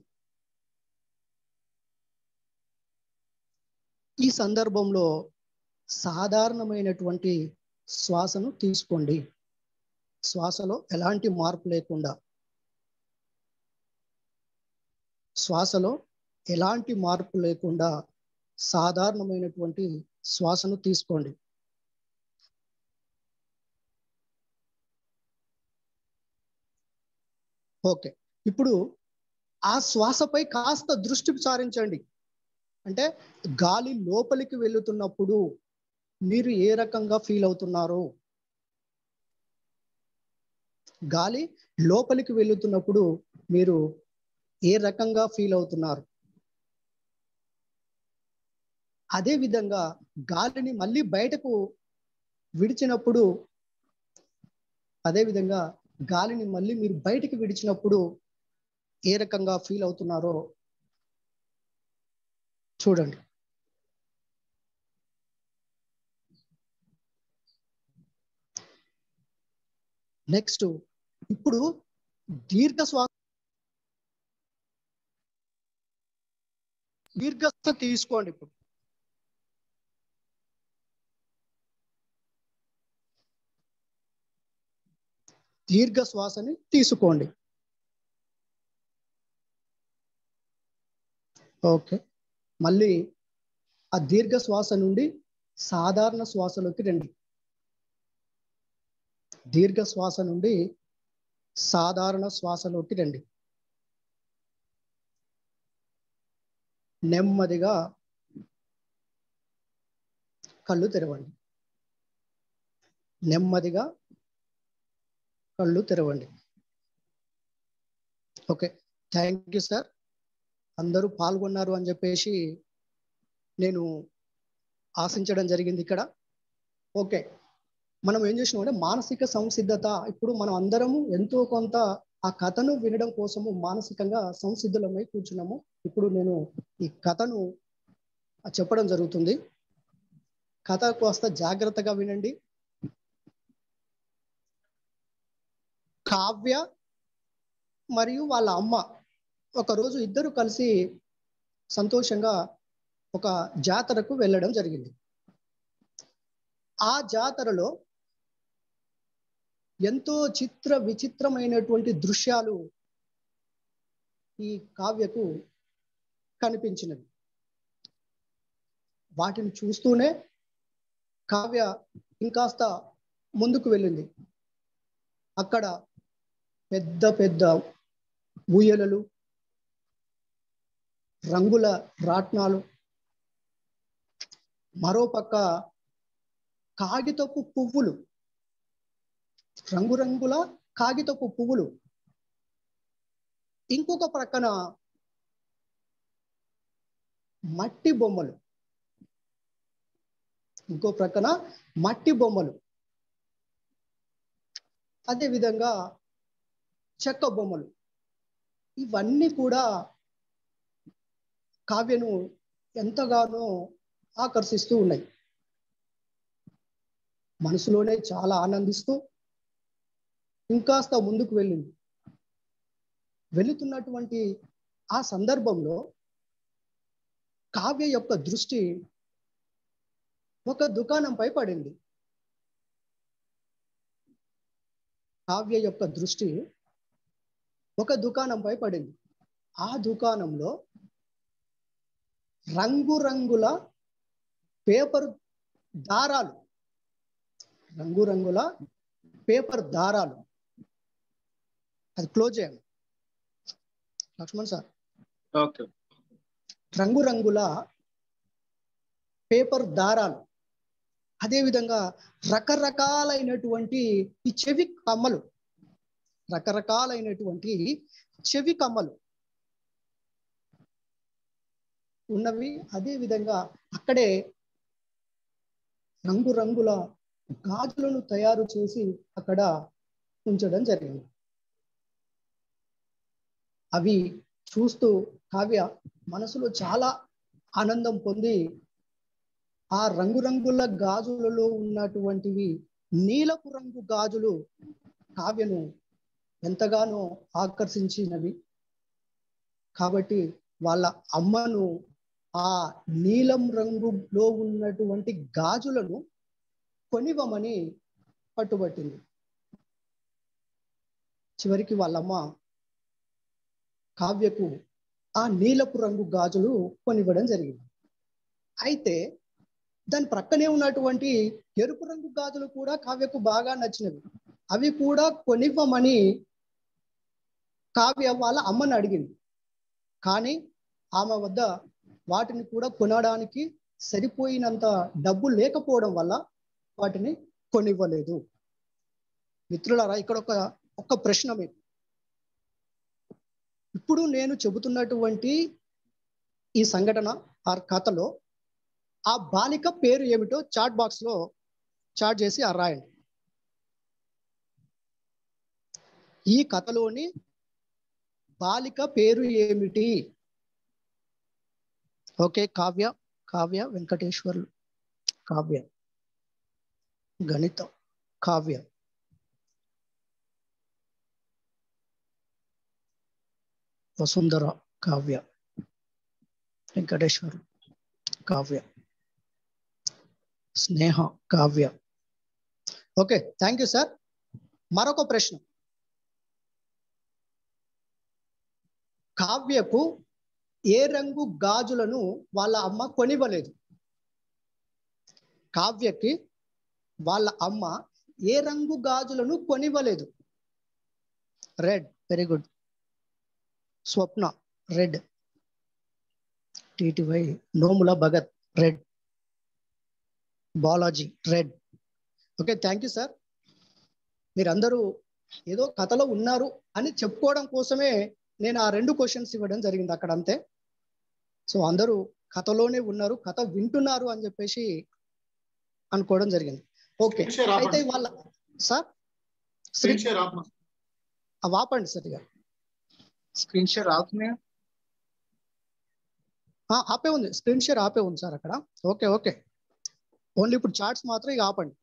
ఈ సందర్భంలో సాధారణమైనటువంటి శ్వాసను తీసుకోండి శ్వాసలో ఎలాంటి మార్పు లేకుండా శ్వాసలో ఎలాంటి మార్పు లేకుండా సాధారణమైనటువంటి శ్వాసను తీసుకోండి ఓకే ఇప్పుడు ఆ శ్వాసపై కాస్త దృష్టి సారించండి అంటే గాలి లోపలికి వెళుతున్నప్పుడు మీరు ఏ రకంగా ఫీల్ అవుతున్నారో గాలి లోపలికి వెళుతున్నప్పుడు మీరు ఏ రకంగా ఫీల్ అవుతున్నారు అదే విధంగా గాలిని మళ్ళీ బయటకు విడిచినప్పుడు అదే విధంగా గాలిని మళ్ళీ మీరు బయటికి విడిచినప్పుడు ఏ రకంగా ఫీల్ అవుతున్నారో చూడండి నెక్స్ట్ ఇప్పుడు దీర్ఘ శ్వాస దీర్ఘస్థ తీసుకోండి ఇప్పుడు దీర్ఘ శ్వాసని తీసుకోండి ఓకే మళ్ళీ ఆ దీర్ఘ శ్వాస నుండి సాధారణ శ్వాసలోకి రండి దీర్ఘ శ్వాస నుండి సాధారణ శ్వాసలోకి రండి నెమ్మదిగా కళ్ళు తెరవండి నెమ్మదిగా కళ్ళు తెరవండి ఓకే థ్యాంక్ యూ సార్ అందరూ పాల్గొన్నారు అని చెప్పేసి నేను ఆశించడం జరిగింది ఇక్కడ ఓకే మనం ఏం చేసినామంటే మానసిక సంసిద్ధత ఇప్పుడు మనం అందరము ఎంతో కొంత ఆ కథను వినడం కోసము మానసికంగా సంసిద్ధులమై కూర్చున్నాము ఇప్పుడు నేను ఈ కథను చెప్పడం జరుగుతుంది కథ కాస్త జాగ్రత్తగా వినండి కావ్య మరియు వాళ్ళ అమ్మ ఒకరోజు ఇద్దరు కలిసి సంతోషంగా ఒక జాతరకు వెళ్ళడం జరిగింది ఆ జాతరలో ఎంతో చిత్ర విచిత్రమైనటువంటి దృశ్యాలు ఈ కావ్యకు కనిపించినవి వాటిని చూస్తూనే కావ్య ఇంకాస్త ముందుకు వెళ్ళింది అక్కడ పెద్ద పెద్ద ఊయలలు రంగుల రాట్నాలు మరోపక్క కాగితపు పువ్వులు రంగురంగుల కాగితపు పువ్వులు ఇంకొక ప్రక్కన మట్టి బొమ్మలు ఇంకో ప్రక్కన మట్టి బొమ్మలు అదే విధంగా చెక్క బొమ్మలు ఇవన్నీ కూడా కావ్యను ఎంతగానో ఆకర్షిస్తూ ఉన్నాయి మనసులోనే చాలా ఆనందిస్తూ ఇంకాస్త ముందుకు వెళ్ళింది వెళుతున్నటువంటి ఆ సందర్భంలో కావ్య యొక్క దృష్టి ఒక దుకాణంపై పడింది కావ్య యొక్క దృష్టి ఒక దుకాణంపై పడింది ఆ దుకాణంలో రంగురంగుల పేపర్ దారాలు రంగురంగుల పేపర్ దారాలు అది క్లోజ్ చేయండి లక్ష్మణ్ సార్ ఓకే రంగురంగుల పేపర్ దారాలు అదేవిధంగా రకరకాలైనటువంటి ఈ చెవి కమ్మలు రకరకాలైనటువంటి చెవి కమ్మలు ఉన్నవి అదే విధంగా అక్కడే రంగురంగుల గాజులను తయారు చేసి అక్కడ ఉంచడం జరిగింది అవి చూస్తూ కావ్య మనసులో చాలా ఆనందం పొంది ఆ రంగురంగుల గాజులలో ఉన్నటువంటివి నీలపు రంగు గాజులు కావ్యను ఎంతగానో ఆకర్షించినవి కాబట్టి వాళ్ళ అమ్మను ఆ నీలం రంగులో ఉన్నటువంటి గాజులను కొనివ్వమని పట్టుబట్టింది చివరికి వాళ్ళమ్మ కావ్యకు ఆ నీలపు రంగు గాజులు కొనివ్వడం జరిగింది అయితే దాని ప్రక్కనే ఉన్నటువంటి ఎరుపు రంగు గాజులు కూడా కావ్యకు బాగా నచ్చినవి అవి కూడా కొనివ్వమని కావ్య వాళ్ళ అమ్మని అడిగింది కానీ ఆమె వద్ద వాటిని కూడా కొనడానికి సరిపోయినంత డబ్బు లేకపోవడం వల్ల వాటిని కొనివ్వలేదు మిత్రులారా ఇక్కడ ఒక ఒక ప్రశ్న మీకు ఇప్పుడు నేను చెబుతున్నటువంటి ఈ సంఘటన ఆ కథలో ఆ బాలిక పేరు ఏమిటో చాట్ బాక్స్ లో చాట్ చేసి ఆ రాయండి ఈ కథలోని బాలిక పేరు ఏమిటి ఓకే కావ్య కావ్య వెంకటేశ్వర్లు కావ్య గణితం Kavya Vasundhara Kavya Venkateshwar Kavya Sneha Kavya okay thank you sir మరొక ప్రశ్న కావ్యకు ఏ రంగు గాజులను వాళ్ళ అమ్మ కొనివ్వలేదు కావ్యకి వాళ్ళ అమ్మ ఏ రంగు గాజులను కొనివ్వలేదు red very good Swapna red టీటీవై Nomula Bhagat red Balaji red okay thank you sir మీరందరూ ఏదో కథలో ఉన్నారు అని చెప్పుకోవడం కోసమే నేను ఆ రెండు క్వశ్చన్స్ ఇవ్వడం జరిగింది అక్కడ అంతే సో అందరూ కథలోనే ఉన్నారు కథ వింటున్నారు అని చెప్పేసి అనుకోవడం జరిగింది ఓకే Share ఆపండి. అయితే వాళ్ళ సార్ స్క్రీన్ షేర్ ఆపమా అవి ఆపండి సరిగా స్క్రీన్ షేర్ అవుతున్నాయా ఆ, ఆపే ఉంది స్క్రీన్ షేర్ ఆపే ఉంది సార్ అక్కడ ఓకే ఓకే ఓన్లీ ఇప్పుడు చార్ట్స్ మాత్రం ఇక ఆపండి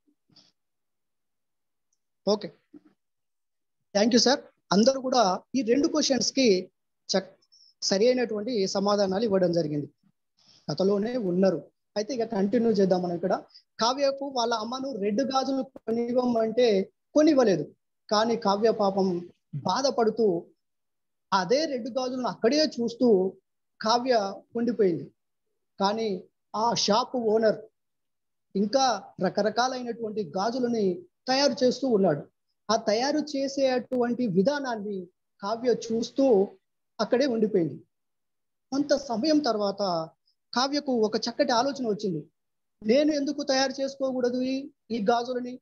ఓకే థ్యాంక్ యూ సార్ అందరూ కూడా ఈ రెండు క్వశ్చన్స్ కి చక్ సరి అయినటువంటి సమాధానాలు ఇవ్వడం జరిగింది కథలోనే ఉన్నారు అయితే ఇక కంటిన్యూ చేద్దాం మనం ఇక్కడ కావ్యకు వాళ్ళ అమ్మను రెడ్ గాజులు కొనివ్వమంటే కొనివ్వలేదు కానీ కావ్య పాపం బాధపడుతూ అదే రెడ్ గాజులను అక్కడే చూస్తూ కావ్య ఉండిపోయింది కానీ ఆ షాప్ ఓనర్ ఇంకా రకరకాలైనటువంటి గాజులని తయారు చేస్తూ ఉన్నాడు ఆ తయారు చేసేటువంటి విధానాన్ని కావ్య చూస్తూ అక్కడే ఉండిపోయింది కొంత సమయం తర్వాత కావ్యకు ఒక చక్కటి ఆలోచన వచ్చింది నేను ఎందుకు తయారు చేసుకోకూడదు ఈ- ఈ గాజులని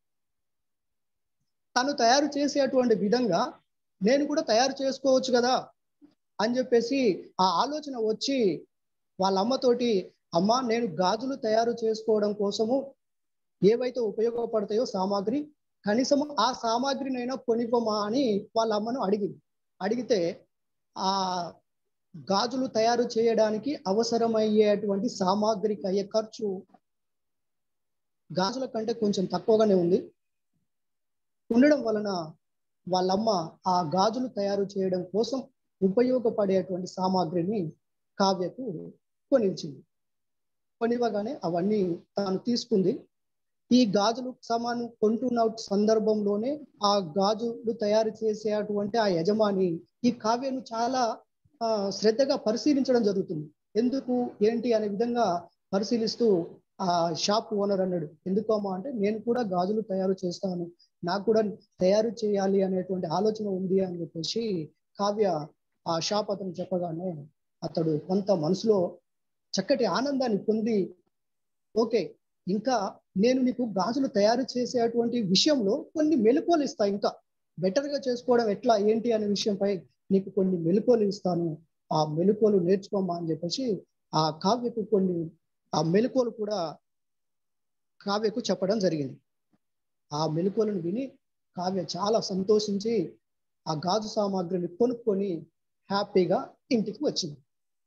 తను తయారు చేసేటువంటి విధంగా నేను కూడా తయారు చేసుకోవచ్చు కదా అని చెప్పేసి ఆ ఆలోచన వచ్చి వాళ్ళ అమ్మతోటి అమ్మ నేను గాజులు తయారు చేసుకోవడం కోసము ఏవైతే ఉపయోగపడతాయో సామాగ్రి కనీసం ఆ సామాగ్రినైనా కొనివ్వమా అని వాళ్ళ అమ్మను అడిగింది అడిగితే ఆ గాజులు తయారు చేయడానికి అవసరమయ్యేటువంటి సామాగ్రికి అయ్యే ఖర్చు గాజుల కంటే కొంచెం తక్కువగానే ఉంది ఉండడం వలన వాళ్ళమ్మ ఆ గాజులు తయారు చేయడం కోసం ఉపయోగపడేటువంటి సామాగ్రిని కావ్యకు కొనిచ్చింది కొనివ్వగానే అవన్నీ తాను తీసుకుంది ఈ గాజులు సామాను కొంటున్న సందర్భంలోనే ఆ గాజులు తయారు చేసేటువంటి ఆ యజమాని ఈ కావ్యను చాలా ఆ, శ్రద్ధగా పరిశీలించడం జరుగుతుంది ఎందుకు ఏంటి అనే విధంగా పరిశీలిస్తూ ఆ షాప్ ఓనర్ అన్నాడు ఎందుకు అమ్మా అంటే నేను కూడా గాజులు తయారు చేస్తాను నాకు కూడా తయారు చేయాలి అనేటువంటి ఆలోచన ఉంది అని చెప్పేసి కావ్య ఆ షాప్ అతను చెప్పగానే అతడు కొంత మనసులో చక్కటి ఆనందాన్ని పొంది ఓకే ఇంకా నేను నీకు గాజులు తయారు చేసేటువంటి విషయంలో కొన్ని మెలకువలు ఇస్తా ఇంకా బెటర్ గా చేసుకోవడం ఎట్లా ఏంటి అనే విషయంపై నీకు కొన్ని మెలకువలు ఇస్తాను ఆ మెలకువలు నేర్చుకోమా అని చెప్పేసి ఆ కావ్యకు కొన్ని ఆ మెలకువలు కూడా కావ్యకు చెప్పడం జరిగింది ఆ మెలకువలను విని కావ్య చాలా సంతోషించి ఆ గాజు సామాగ్రిని కొనుక్కొని హ్యాపీగా ఇంటికి వచ్చింది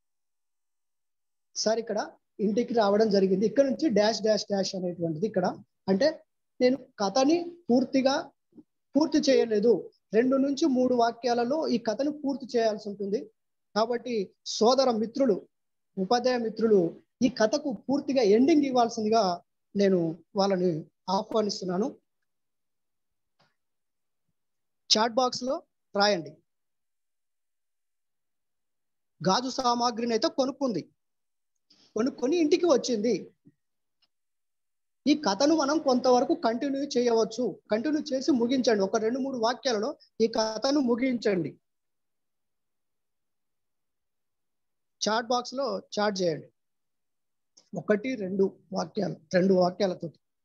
సార్ ఇక్కడ ఇంటికి రావడం జరిగింది ఇక్కడ నుంచి డాష్ డాష్ డాష్ అనేటువంటిది ఇక్కడ అంటే నేను కథని పూర్తిగా పూర్తి చేయలేదు రెండు నుంచి మూడు వాక్యాలలో ఈ కథను పూర్తి చేయాల్సి ఉంటుంది కాబట్టి సోదర మిత్రులు ఉపాధ్యాయ మిత్రులు ఈ కథకు పూర్తిగా ఎండింగ్ ఇవ్వాల్సిందిగా నేను వాళ్ళని ఆహ్వానిస్తున్నాను చాట్ బాక్స్ లో రాయండి గాజు సామాగ్రిని అయితే కొనుక్కుంది కొనుక్కొని ఇంటికి వచ్చింది ఈ కథను మనం కొంతవరకు కంటిన్యూ చేయవచ్చు కంటిన్యూ చేసి ముగించండి ఒక రెండు మూడు వాక్యాలలో ఈ కథను ముగించండి చాట్ బాక్స్ లో చాట్ చేయండి ఒకటి రెండు వాక్యాలు రెండు వాక్యాలతో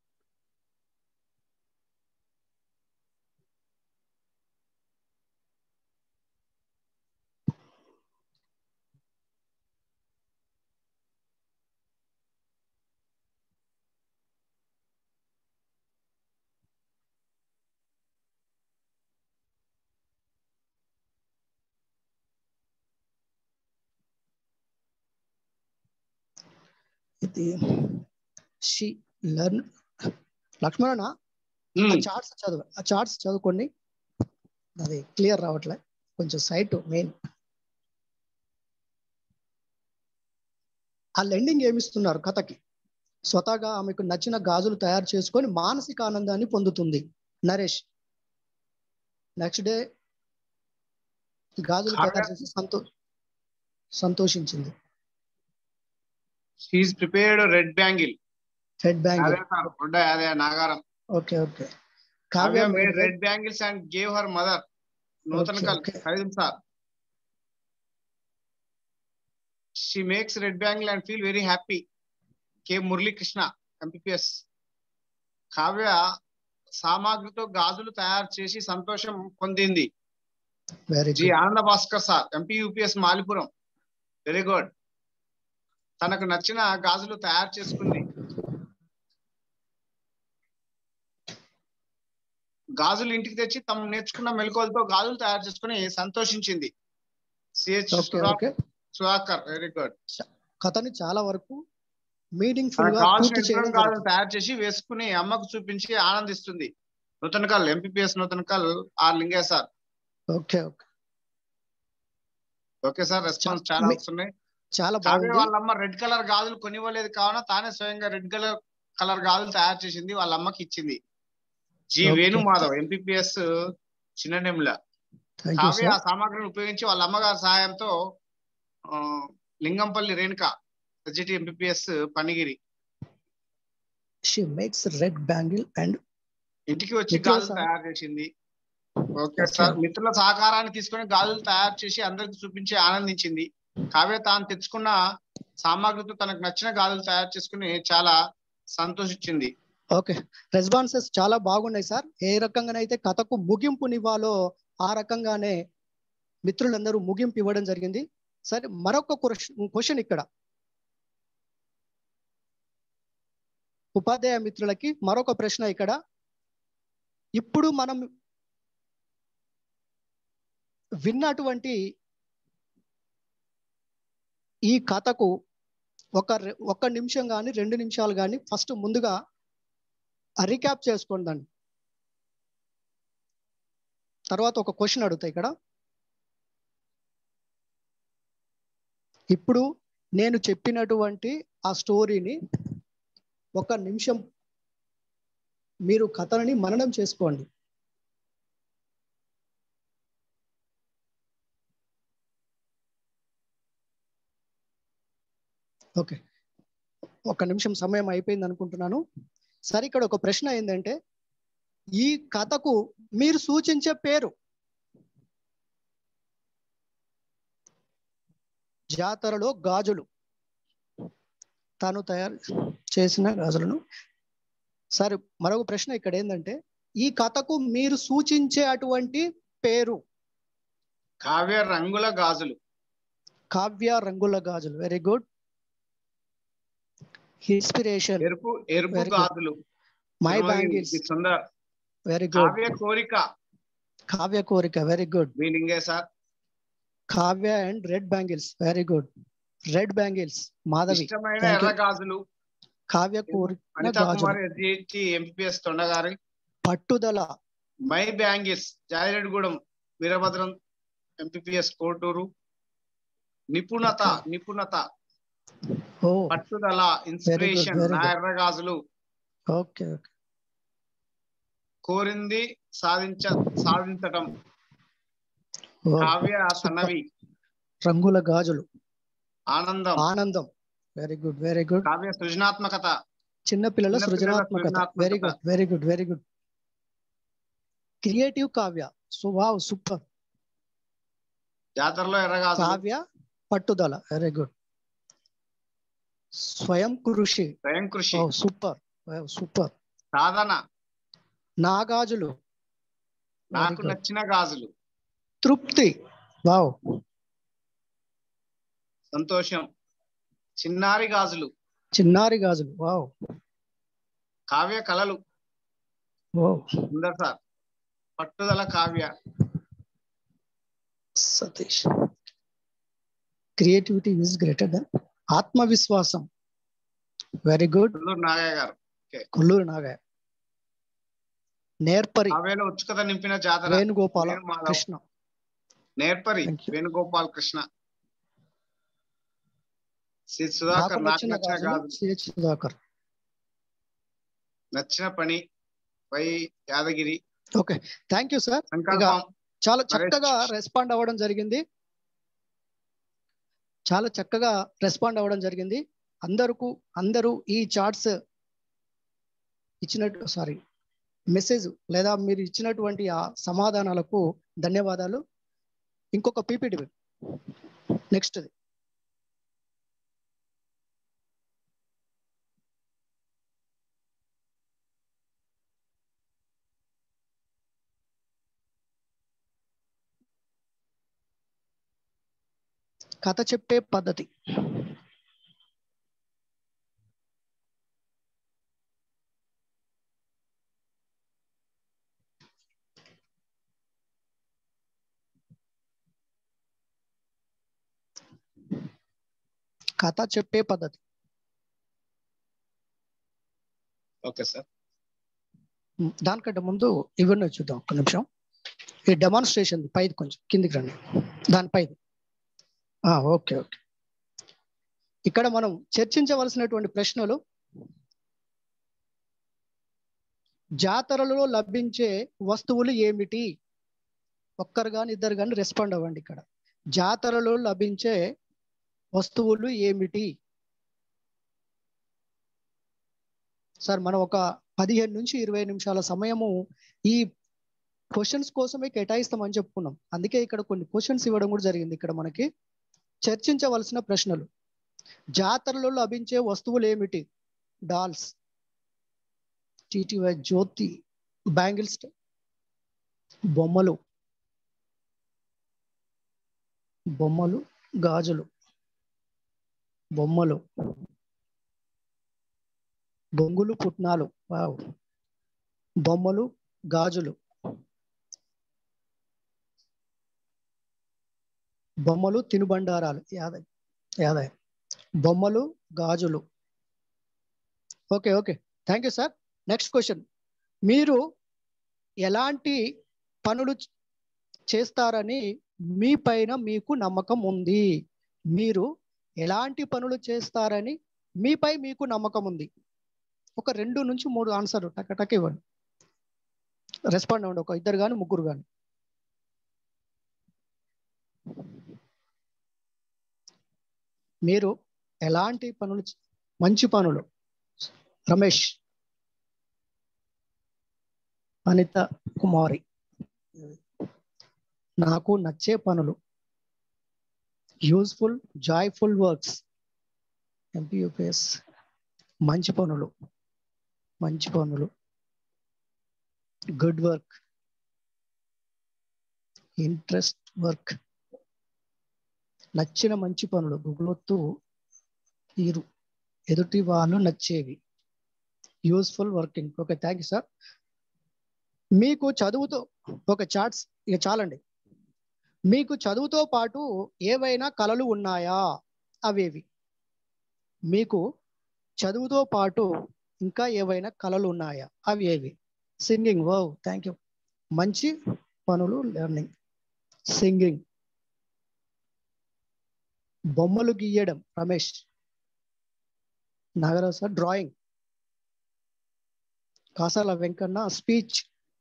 ఇది షీ లర్న్ లక్ష్మణ ఆ చార్ట్స్ చదువు ఆ చార్ట్స్ చదువుకోండి అది క్లియర్ రావట్లే కొంచెం సైట్ మెయిన్ ఆ లెండింగ్ ఏమిస్తున్నారు కథకి స్వతహాగా ఆమెకు నచ్చిన గాజులు తయారు చేసుకొని మానసిక ఆనందాన్ని పొందుతుంది నరేష్ నెక్స్ట్ డే గాజులు తయారు చేసి సంతో సంతోషించింది she prepared red bangle red bangle అదే సార్ ఉండే అదే Nagaram okay okay Kavya Kavya made made red bangles and gave her mother నూతన Okay, కల్ okay. ఖరీదు sir she makes red bangle and feel very happy K Muralikrishna MPPS Kavya సామాగ్రితో గాజులు తయారు చేసి సంతోషం పొందింది వెరీ జి ఆనంద Bhaskar sir MP UPS మాలిపురం very good తనకు నచ్చిన గాజులు తయారు చేసుకుంది గాజులు ఇంటికి తెచ్చి తమ నేర్చుకున్న మెలకువలతో గాజులు తయారు చేసుకుని సంతోషించింది CH okay okay Sudhakar very good కథని చాలా వరకు మీనింగ్ తన ఫుల్ గా కావాల్సిన పూర్తి చేయడం ఇంట్లో గాజులు జరుగుతుంది. తయారు చేసి వేసుకుని అమ్మకు చూపించి ఆనందిస్తుంది నూతన కల్ MPPS Nuthankal R Linge sir okay okay okay sir response చాలా మీ- వస్తున్నాయి చాలా కావ్య బాగుంది వాళ్ళ అమ్మ రెడ్ కలర్ గాజులు కొనివ్వలేదు కావున తానే స్వయంగా రెడ్ కలర్ కలర్ గాజులు తయారు చేసింది వాళ్ళ అమ్మకి ఇచ్చింది G Okay. Venu Madhav MPPS Chinnanemila thank you Kavya ఆ సార్ సామాగ్రిని ఉపయోగించి వాళ్ళ అమ్మగారి సహాయంతో ఆ, Lingampalli Renuka SGT MPPS Panigiri she makes red bangle and ఇంటికి వచ్చి మిత్రుల గాజులు సహా- తయారు చేసింది ఓకే Okay. సార్ మిత్రుల సహకారాన్ని తీసుకొని గాజులు తయారు చేసి అందరికి చూపించి ఆనందించింది కావ్య తాను తెచ్చుకున్న సామాగ్రితో తనకు నచ్చిన గాజులు తయారు చేసుకుని చాలా సంతోషించింది ఓకే రెస్పాన్సెస్ చాలా బాగున్నాయి సార్ ఏ రకంగానైతే కథకు ముగింపునివ్వాలో ఆ రకంగానే మిత్రులందరూ ముగింపు ఇవ్వడం జరిగింది సరే మరొక క్వశ్చన్ ఇక్కడ ఉపాధ్యాయ మిత్రులకి మరొక ప్రశ్న ఇక్కడ ఇప్పుడు మనం విన్నటువంటి ఈ కథకు ఒక రె- ఒక నిమిషం కానీ రెండు నిమిషాలు కానీ ఫస్ట్ ముందుగా రీక్యాప్ చేసుకోండి దాన్ని తర్వాత ఒక క్వశ్చన్ అడుగుతా ఇక్కడ ఇప్పుడు నేను చెప్పినటువంటి ఆ స్టోరీని ఒక నిమిషం మీరు కథని మననం చేసుకోండి ఓకే ఒక నిమిషం సమయం అయిపోయింది అనుకుంటున్నాను సరే ఇక్కడ ఒక ప్రశ్న ఏంటంటే ఈ కథకు మీరు సూచించే పేరు జాతరలో గాజులు తాను తయారు చేసిన గాజులను సరే మరొక ప్రశ్న ఇక్కడ ఏంటంటే ఈ కథకు మీరు సూచించే అటువంటి పేరు కావ్య రంగుల గాజులు కావ్య రంగుల గాజులు వెరీ గుడ్ ఇన్స్పిరేషన్ ఎరుపు ఎరుపు Very good. గాజులు my Tirumala bangles the Sundar very good Kavya కోరిక కావ్య కోరిక వెరీ గుడ్ మీ Linge sir Kavya and red bangles very good red bangles Madhavi ఇష్టమైన Thank ఎర్ర you. గాజులు కావ్య కోరిక అనితా గాజులు కుమార్ ఎస్జిటి ఎంపీఎస్ తొండగారి పట్టుదల my bangles Jayireddygudem Veerabhadram MPPS Koturu నిపుణత నిపుణత ఓ పట్టుదల ఇన్స్పిరేషన్ very నా good. ఎర్ర గాజులు ఓకే ఓకే కోరింది సాధించ సాధించటం ఓ, కావ్య సన్నవి రంగుల గాజులు ఆనందం ఆనందం very good very good Kavya సృజనాత్మకత చిన్నపిల్లల చిన్నపిల్లల సృజనాత్మకత సృజనాత్మకత. Very good very good very good creative Kavya so wow super జాతరలో ఎర్రగాజులు కావ్య పట్టుదల వెరీ గుడ్ స్వయం కృషి స్వయం కృషి సూపర్ సూపర్ సాధన నాగాజులు నాకు నచ్చిన గాజులు తృప్తి వావ్ సంతోషం చిన్నారి గాజులు చిన్నారి గాజులు వావ్ కావ్య కళలు వావ్ సుందర్ సార్ పట్టుదల Kavya Satish creativity is greater than ఆత్మవిశ్వాసం వెరీ గుడ్ కొల్లూరు నాగయ్య గారు ఓకే కొల్లూరు నాగయ్య నేర్పరి కావ్యలో ఉత్సుకత నింపిన జాతర వేణుగోపాల వేణుమాధవ్. కృష్ణ నేర్పరి వేణుగోపాల్ కృష్ణ శ్రీ సుధాకర్ నాకు నాకు నచ్చిన నచ్చిన గాజులు గాజులు సిహెచ్ సుధాకర్ నచ్చిన పని Y Yadagiri okay thank you sir ఇక సంకల్పం చాలా నరేష్. చక్కగా రెస్పాండ్ అవ్వడం జరిగింది చాలా చక్కగా రెస్పాండ్ అవ్వడం జరిగింది అందరకు అందరూ ఈ చార్ట్స్ ఇచ్చినట్టు సారీ మెసేజ్ లేదా మీరు ఇచ్చినటువంటి ఆ సమాధానాలకు ధన్యవాదాలు ఇంకొక పీపీటీ నెక్స్ట్ కథ చెప్పే పద్ధతి కథ చెప్పే పద్ధతి ఓకే సార్ ఉమ్, దానికంటే ముందు ఇవన్నీ చూద్దాం ఒక్క నిమిషం ఈ డెమాన్స్ట్రేషన్ పైది కొంచెం కిందికి రండి దానిపైది ఆ, ఓకే ఓకే ఇక్కడ మనం చర్చించవలసినటువంటి ప్రశ్నలు జాతరలో లభించే వస్తువులు ఏమిటి ఒక్కరు కానీ ఇద్దరు కానీ రెస్పాండ్ అవ్వండి ఇక్కడ జాతరలో లభించే వస్తువులు ఏమిటి సార్ మనం ఒక పదిహేను నుంచి ఇరవై నిమిషాల సమయము ఈ క్వశ్చన్స్ కోసమే కేటాయిస్తామని చెప్పుకున్నాం అందుకే ఇక్కడ కొన్ని క్వశ్చన్స్ ఇవ్వడం కూడా జరిగింది ఇక్కడ మనకి చర్చించవలసిన ప్రశ్నలు జాతరలో లభించే వస్తువులు ఏమిటి డాల్స్ టీటీవై జ్యోతి బ్యాంగిల్స్ బొమ్మలు బొమ్మలు గాజులు బొమ్మలు బొంగులు పుట్నాలు వావ్ బొమ్మలు గాజులు బొమ్మలు తినుబండారాలు యాదయ్ యాదయ్ బొమ్మలు గాజులు okay okay thank you sir next question మీరు ఎలాంటి పనులు చ- చేస్తారని మీ పైన మీకు నమ్మకం ఉంది మీరు ఎలాంటి పనులు చేస్తారని మీపై మీకు నమ్మకం ఉంది ఒక రెండు నుంచి మూడు ఆన్సర్ టక టక ఇవ్వండి రెస్పాండ్ అవ్వండి ఒక ఇద్దరు కానీ ముగ్గురు కానీ మీరు ఎలాంటి పనులు చే- మంచి పనులు రమేష్ అనిత కుమారి నాకు నచ్చే పనులు యూస్ఫుల్ జాయ్ఫుల్ వర్క్స్ ఎంపీయూపీఎస్ మంచి పనులు మంచి పనులు గుడ్ వర్క్ ఇంట్రెస్ట్ వర్క్ నచ్చిన మంచి పనులు గుగులొత్తు తీరు ఎదుటి వాళ్ళు నచ్చేవి useful working okay thank you sir మీకు చదువుతో ఒక చార్ట్స్ ఇక చాలండి మీకు చదువుతో పాటు ఏవైనా కళలు ఉన్నాయా అవేవి మీకు చదువుతో పాటు ఇంకా ఏవైనా కళలు ఉన్నాయా అవి ఏవి సింగింగ్ వో థ్యాంక్ యూ మంచి పనులు లెర్నింగ్ సింగింగ్ బొమ్మలు గీయడం Ramesh Nagaraj sir drawing Kasala Venkanna speech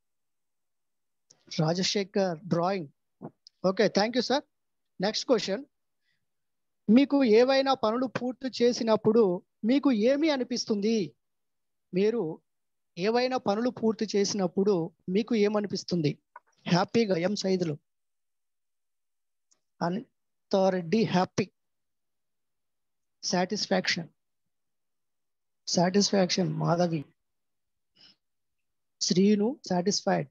Rajasekhar drawing okay thank you sir next question మీకు ఏవైనా పనులు పూర్తి చేసినప్పుడు మీకు ఏమి అనిపిస్తుంది మీరు ఏవైనా పనులు పూర్తి చేసినప్పుడు మీకు ఏమనిపిస్తుంది హ్యాపీగా M Saidulu Anitha Reddy happy satisfaction satisfaction Madhavi Srinu satisfied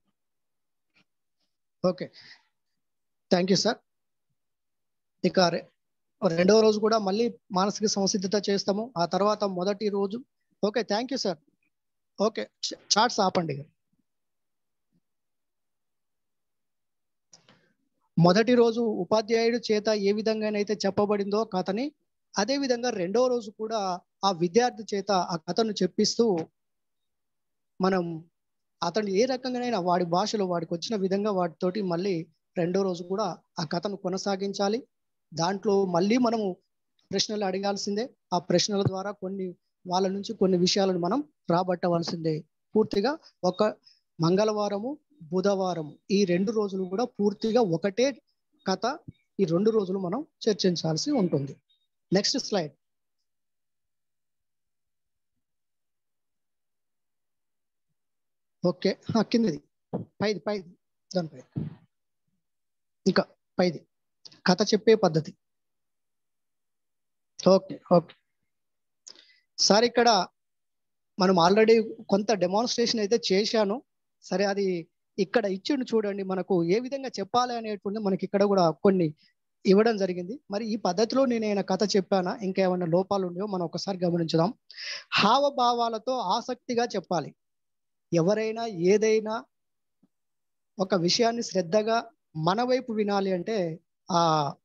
okay thank you sir ఇక రె- రెండవ రోజు కూడా మళ్ళీ మానసిక సంసిద్ధత చేస్తాము ఆ తర్వాత మొదటి రోజు okay thank you sir okay charts ఆపండి మొదటి రోజు ఉపాధ్యాయుడు చేత ఏ విధంగానైతే చెప్పబడిందో కథని అదే విధంగా రెండవ రోజు కూడా ఆ విద్యార్థి చేత ఆ కథను చెప్పిస్తూ మనం అతను ఏ రకంగానైనా వాడి భాషలో వాడికి వచ్చిన విధంగా వాటితోటి మళ్ళీ రెండో రోజు కూడా ఆ కథను కొనసాగించాలి దాంట్లో మళ్ళీ మనము ప్రశ్నలు అడగాల్సిందే ఆ ప్రశ్నల ద్వారా కొన్ని వాళ్ళ నుంచి కొన్ని విషయాలను మనం రాబట్టవలసిందే పూర్తిగా ఒక మంగళవారము బుధవారం ఈ రెండు రోజులు కూడా పూర్తిగా ఒకటే కథ ఈ రెండు రోజులు మనం చర్చించాల్సి ఉంటుంది నెక్స్ట్ స్లైడ్ ఓకే ఆ, కిందది పైది పైది దానిపై ఇంకా పైది కథ చెప్పే పద్ధతి ఓకే ఓకే సార్ ఇక్కడ మనం ఆల్రెడీ కొంత డెమాన్స్ట్రేషన్ అయితే చేశాను సరే అది ఇక్కడ ఇచ్చిండు చూడండి మనకు ఏ విధంగా చెప్పాలి అనేటువంటి మనకి ఇక్కడ కూడా కొన్ని ఇవ్వడం జరిగింది మరి ఈ పద్ధతిలో నేను ఏమైనా కథ చెప్పానా ఇంకా ఏమైనా లోపాలు ఉన్నాయో మనం ఒకసారి గమనించుదాం హావభావాలతో ఆసక్తిగా చెప్పాలి ఎవరైనా ఏదైనా ఒక విషయాన్ని శ్రద్ధగా మన వైపు వినాలి అంటే ఆ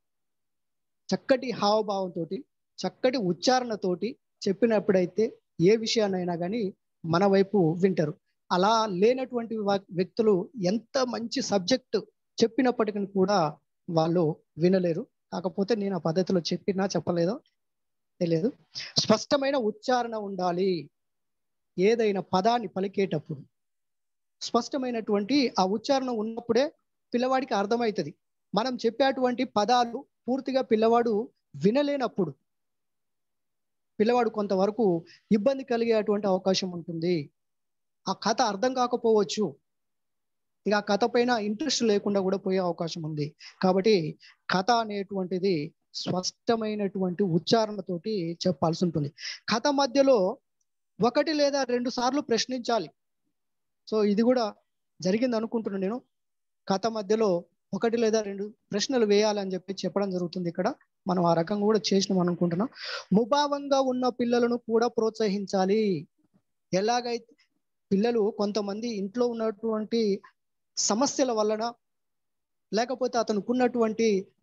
చక్కటి హావభావంతో చక్కటి ఉచ్చారణతోటి చెప్పినప్పుడైతే ఏ విషయాన్నైనా కానీ మన వైపు వింటారు అలా లేనటువంటి వా- వ్యక్తులు ఎంత మంచి సబ్జెక్ట్ చెప్పినప్పటికీ కూడా వాళ్ళు వినలేరు కాకపోతే నేను ఆ పద్ధతిలో చెప్పినా చెప్పలేదో తెలియదు స్పష్టమైన ఉచ్చారణ ఉండాలి ఏదైనా పదాన్ని పలికేటప్పుడు స్పష్టమైనటువంటి ఆ ఉచ్చారణ ఉన్నప్పుడే పిల్లవాడికి అర్థమవుతుంది మనం చెప్పేటువంటి పదాలు పూర్తిగా పిల్లవాడు వినలేనప్పుడు పిల్లవాడు కొంతవరకు ఇబ్బంది కలిగేటువంటి అవకాశం ఉంటుంది ఆ కథ అర్థం కాకపోవచ్చు ఇక ఆ కథ పైన ఇంట్రెస్ట్ లేకుండా కూడా పోయే అవకాశం ఉంది కాబట్టి కథ అనేటువంటిది స్పష్టమైనటువంటి ఉచ్చారణతోటి చెప్పాల్సి ఉంటుంది కథ మధ్యలో ఒకటి లేదా రెండు సార్లు ప్రశ్నించాలి సో ఇది కూడా జరిగింది అనుకుంటున్నాను నేను కథ మధ్యలో ఒకటి లేదా రెండు ప్రశ్నలు వేయాలని చెప్పి చెప్పడం జరుగుతుంది ఇక్కడ మనం ఆ రకంగా కూడా చేసినాం అనుకుంటున్నాం ముభావంగా ఉన్న పిల్లలను కూడా ప్రోత్సహించాలి ఎలాగైతే పిల్లలు కొంతమంది ఇంట్లో ఉన్నటువంటి సమస్యల వలన లేకపోతే అతనుకున్నటువంటి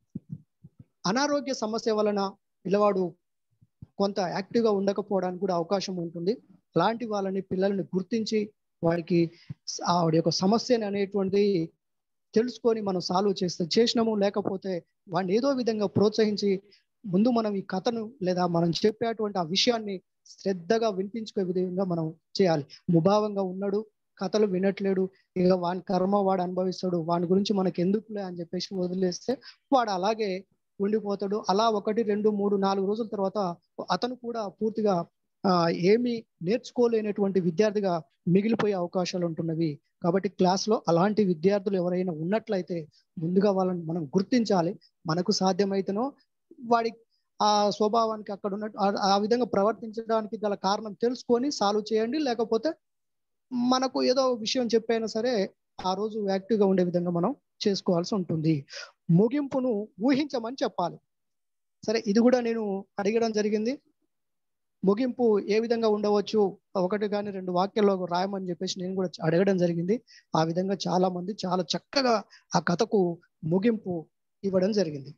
అనారోగ్య సమస్య వలన పిల్లవాడు కొంత యాక్టివ్గా ఉండకపోవడానికి కూడా అవకాశం ఉంటుంది అలాంటి వాళ్ళని పిల్లల్ని గుర్తించి వాడికి ఆవిడ యొక్క సమస్యని అనేటువంటి తెలుసుకొని మనం సాల్వ్ చేస్తే చేసినాము లేకపోతే వాడిని ఏదో విధంగా ప్రోత్సహించి ముందు మనం ఈ కథను లేదా మనం చెప్పేటువంటి ఆ విషయాన్ని శ్రద్ధగా వినిపించుకునే విధంగా మనం చేయాలి ముభావంగా ఉన్నాడు కథలు వినట్లేడు ఇక వాని కర్మ వాడు అనుభవిస్తాడు వాని గురించి మనకి ఎందుకులే అని చెప్పేసి వదిలేస్తే వాడు అలాగే ఉండిపోతాడు అలా ఒకటి రెండు మూడు నాలుగు రోజుల తర్వాత అతను కూడా పూర్తిగా ఆ ఏమి నేర్చుకోలేనటువంటి విద్యార్థిగా మిగిలిపోయే అవకాశాలు ఉంటున్నవి కాబట్టి క్లాస్ లో అలాంటి విద్యార్థులు ఎవరైనా ఉన్నట్లయితే ముందుగా వాళ్ళని మనం గుర్తించాలి మనకు సాధ్యమైతేనో వాడి ఆ స్వభావానికి అక్కడ ఉన్నట్టు ఆ- ఆ విధంగా ప్రవర్తించడానికి గల కారణం తెలుసుకొని సాల్వ్ చేయండి లేకపోతే మనకు ఏదో విషయం చెప్పైనా సరే ఆ రోజు యాక్టివ్ గా ఉండే విధంగా మనం చేసుకోవాల్సి ఉంటుంది ముగింపును ఊహించమని చెప్పాలి సరే ఇది కూడా నేను అడగడం జరిగింది ముగింపు ఏ విధంగా ఉండవచ్చు ఒకటి కానీ రెండు వాక్యాల్లో రాయమని చెప్పేసి నేను కూడా అడగడం జరిగింది ఆ విధంగా చాలా మంది చాలా చక్కగా ఆ కథకు ముగింపు ఇవ్వడం జరిగింది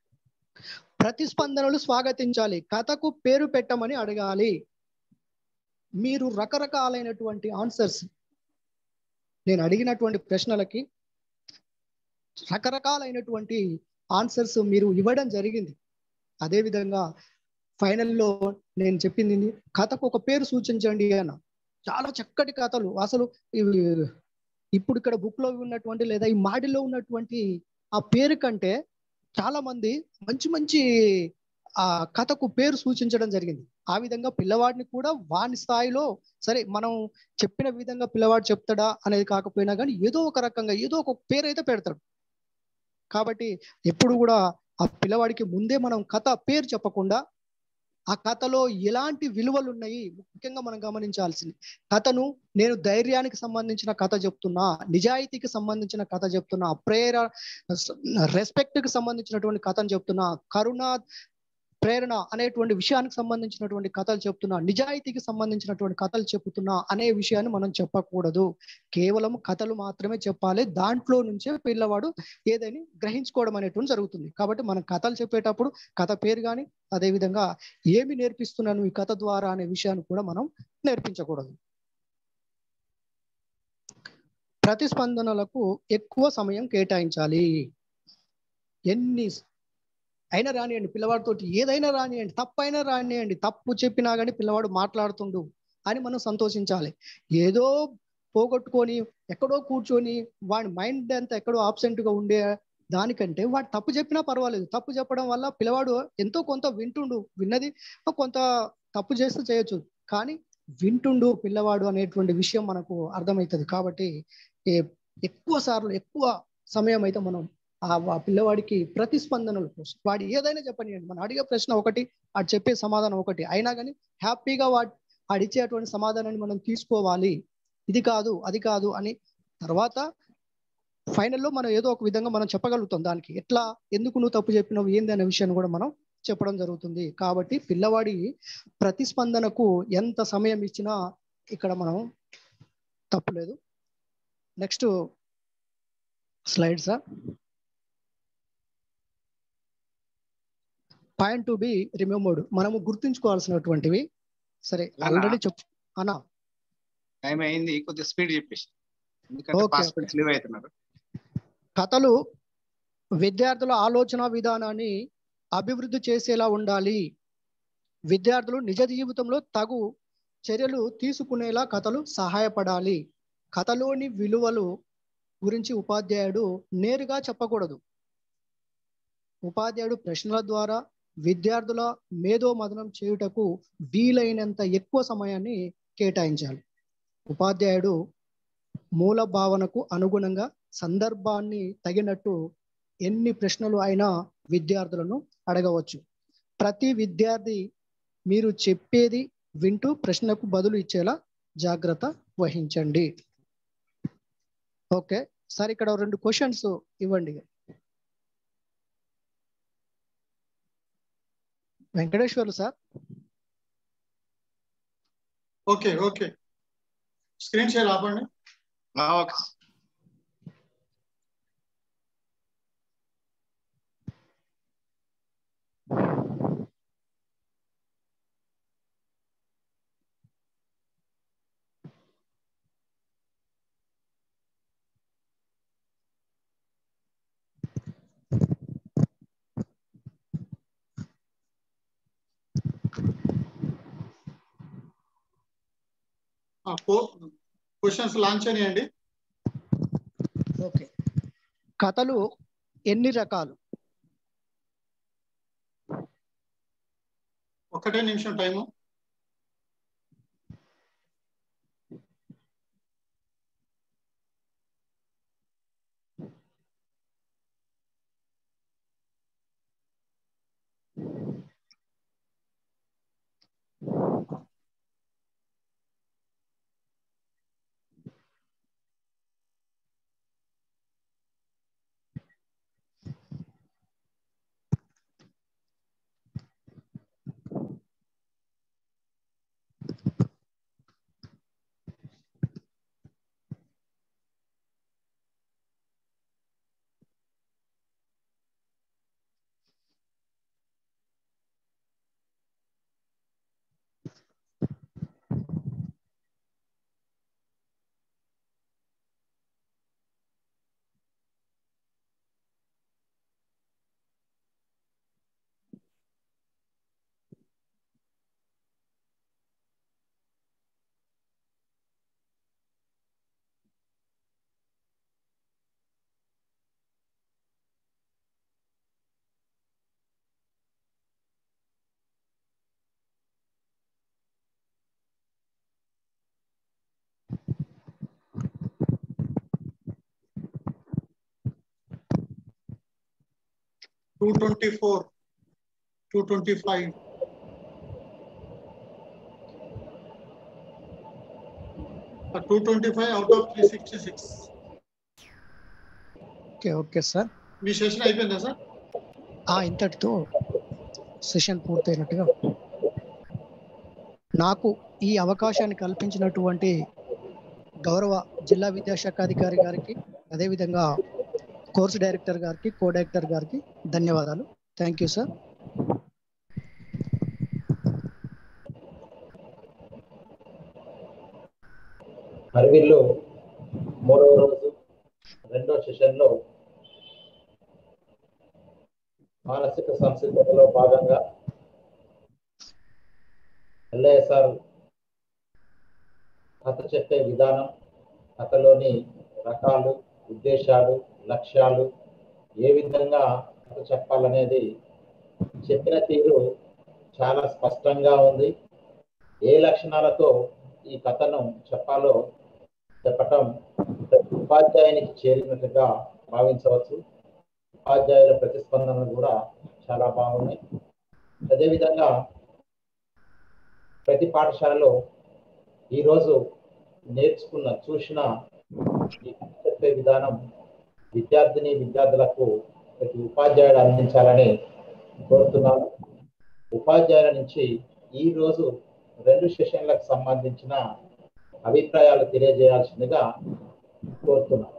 ప్రతిస్పందనలు స్వాగతించాలి కథకు పేరు పెట్టమని అడగాలి మీరు రకరకాలైనటువంటి ఆన్సర్స్ నేను అడిగినటువంటి ప్రశ్నలకి రకరకాలైనటువంటి ఆన్సర్స్ మీరు ఇవ్వడం జరిగింది అదే విధంగా ఫైనల్లో నేను చెప్పింది ఏంది? కథకు ఒక పేరు సూచించండి అన్న చాలా చక్కటి కథలు అసలు ఇవి ఇప్పుడు ఇక్కడ బుక్ లో ఉన్నటువంటి లేదా ఈ మాడిలో ఉన్నటువంటి ఆ పేరు కంటే చాలా మంది మంచి మంచి ఆ కథకు పేరు సూచించడం జరిగింది ఆ విధంగా పిల్లవాడిని కూడా వాని స్థాయిలో సరే మనం చెప్పిన విధంగా పిల్లవాడు చెప్తాడా అనేది కాకపోయినా కానీ ఏదో ఒక రకంగా ఏదో ఒక పేరు అయితే పెడతాడు కాబట్టి ఎప్పుడు కూడా ఆ పిల్లవాడికి ముందే మనం కథ పేరు చెప్పకుండా ఆ కథలో ఎలాంటి విలువలు ఉన్నాయి ముఖ్యంగా మనం గమనించాల్సింది కథను నేను ధైర్యానికి సంబంధించిన కథ చెప్తున్నా నిజాయితీకి సంబంధించిన కథ చెప్తున్నా ప్రేర రెస్పెక్ట్ కి సంబంధించినటువంటి కథను చెప్తున్నా కరుణ ప్రేరణ అనేటువంటి విషయానికి సంబంధించినటువంటి కథలు చెప్తున్నా నిజాయితీకి సంబంధించినటువంటి కథలు చెప్తున్నా అనే విషయాన్ని మనం చెప్పకూడదు కేవలం కథలు మాత్రమే చెప్పాలి దాంట్లో నుంచే పిల్లవాడు ఏదైనా గ్రహించుకోవడం అనేటువంటి జరుగుతుంది కాబట్టి మనం కథలు చెప్పేటప్పుడు కథ పేరు కానీ అదేవిధంగా ఏమి నేర్పిస్తున్నాను ఈ కథ ద్వారా అనే విషయాన్ని కూడా మనం నేర్పించకూడదు ప్రతిస్పందనలకు ఎక్కువ సమయం కేటాయించాలి ఎన్ని అయినా రానియండి పిల్లవాడితోటి ఏదైనా రానియండి తప్పైనా రానియండి తప్పు చెప్పినా కానీ పిల్లవాడు మాట్లాడుతుండు అని మనం సంతోషించాలి ఏదో పోగొట్టుకొని ఎక్కడో కూర్చొని వాడి మైండ్ అంతా ఎక్కడో absent గా ఉండే దానికంటే వాడు తప్పు చెప్పినా పర్వాలేదు తప్పు చెప్పడం వల్ల పిల్లవాడు ఎంతో కొంత వింటుండు విన్నది కొంత తప్పు చేస్తే చేయొచ్చు కానీ వింటుండు పిల్లవాడు అనేటువంటి విషయం మనకు అర్థమవుతుంది కాబట్టి ఏ- ఎక్కువ సార్లు ఎక్కువ సమయం అయితే మనం ఆ ఆ పిల్లవాడికి ప్రతిస్పందనల కోసం వాడు ఏదైనా చెప్పనియండి మనం అడిగే ప్రశ్న ఒకటి వాడు చెప్పే సమాధానం ఒకటి అయినా కానీ హ్యాపీగా వాడు అడిచేటువంటి సమాధానాన్ని మనం తీసుకోవాలి ఇది కాదు అది కాదు అని తర్వాత ఫైనల్లో మనం ఏదో ఒక విధంగా మనం చెప్పగలుగుతాం దానికి ఎట్లా ఎందుకు నువ్వు తప్పు చెప్పినావు ఏంది అనే విషయాన్ని కూడా మనం చెప్పడం జరుగుతుంది కాబట్టి పిల్లవాడి ప్రతిస్పందనకు ఎంత సమయం ఇచ్చినా ఇక్కడ మనం తప్పులేదు next slide sir point to be remembered మనము గుర్తుంచుకోవాల్సినటువంటివి సరే ఆల్రెడీ చెప్పు అన్నా టైం అయింది కొద్దిగా స్పీడ్ చెప్పేసి ఎందుకంటే Okay, పాస్పోర్ట్ లీవ్ అవుతున్నారు కథలు విద్యార్థుల ఆలోచన విధానాన్ని అభివృద్ధి చేసేలా ఉండాలి విద్యార్థులు నిజ జీవితంలో తగు చర్యలు తీసుకునేలా కథలు సహాయపడాలి కథలోని విలువలు గురించి ఉపాధ్యాయుడు నేరుగా చెప్పకూడదు ఉపాధ్యాయుడు ప్రశ్నల ద్వారా విద్యార్థుల మేధో మదనం చేయుటకు వీలైనంత ఎక్కువ సమయాన్ని కేటాయించాలి ఉపాధ్యాయుడు మూల భావనకు అనుగుణంగా సందర్భాన్ని తగినట్టు ఎన్ని ప్రశ్నలు అయినా విద్యార్థులను అడగవచ్చు ప్రతి విద్యార్థి మీరు చెప్పేది వింటూ ప్రశ్నకు బదులు ఇచ్చేలా జాగ్రత్త వహించండి ఓకే సార్ ఇక్కడ రెండు క్వశ్చన్స్ ఇవ్వండి Venkateswarlu sir okay okay screen share ఆపండి ఓకే క్వశ్చన్స్ లాంచ్ చేయండి ఓకే కథలు ఎన్ని రకాలు ఒకటే నిమిషం time two twenty four two twenty five two twenty five out of three sixty six okay okay sir మీ సెషన్ అయిపోయిందా సార్ ఆ ఇంతటితో సెషన్ పూర్తయినట్టుగా నాకు ఈ అవకాశాన్ని కల్పించినటువంటి గౌరవ జిల్లా విద్యాశాఖ అధికారి గారికి అదేవిధంగా కోర్సు డైరెక్టర్ గారికి కో డైరెక్టర్ గారికి ధన్యవాదాలు థ్యాంక్ యూ సార్ మరి వీళ్ళు మూడవ రోజు రెండో సెషన్లో మానసిక సంసిద్ధతలో భాగంగా ఎల్ఐఎస్ఆర్ కథ చెప్పే విధానం కథలోని రకాలు ఉద్దేశాలు లక్ష్యాలు ఏ విధంగా కథ చెప్పాలనేది చెప్పిన తీరు చాలా స్పష్టంగా ఉంది ఏ లక్షణాలతో ఈ కథను చెప్పాలో చెప్పటం ప్రతి ఉపాధ్యాయునికి చేరినట్టుగా భావించవచ్చు ఉపాధ్యాయుల ప్రతిస్పందనలు కూడా చాలా బాగున్నాయి అదేవిధంగా ప్రతి పాఠశాలలో ఈరోజు నేర్చుకున్న చూసిన ఈ కథ చెప్పే విధానం విద్యార్థిని విద్యార్థులకు ప్రతి ఉపాధ్యాయుడు అందించాలని కోరుతున్నాను ఉపాధ్యాయుల నుంచి ఈ రోజు రెండు సెషన్లకు సంబంధించిన అభిప్రాయాలు తెలియజేయాల్సిందిగా కోరుతున్నాను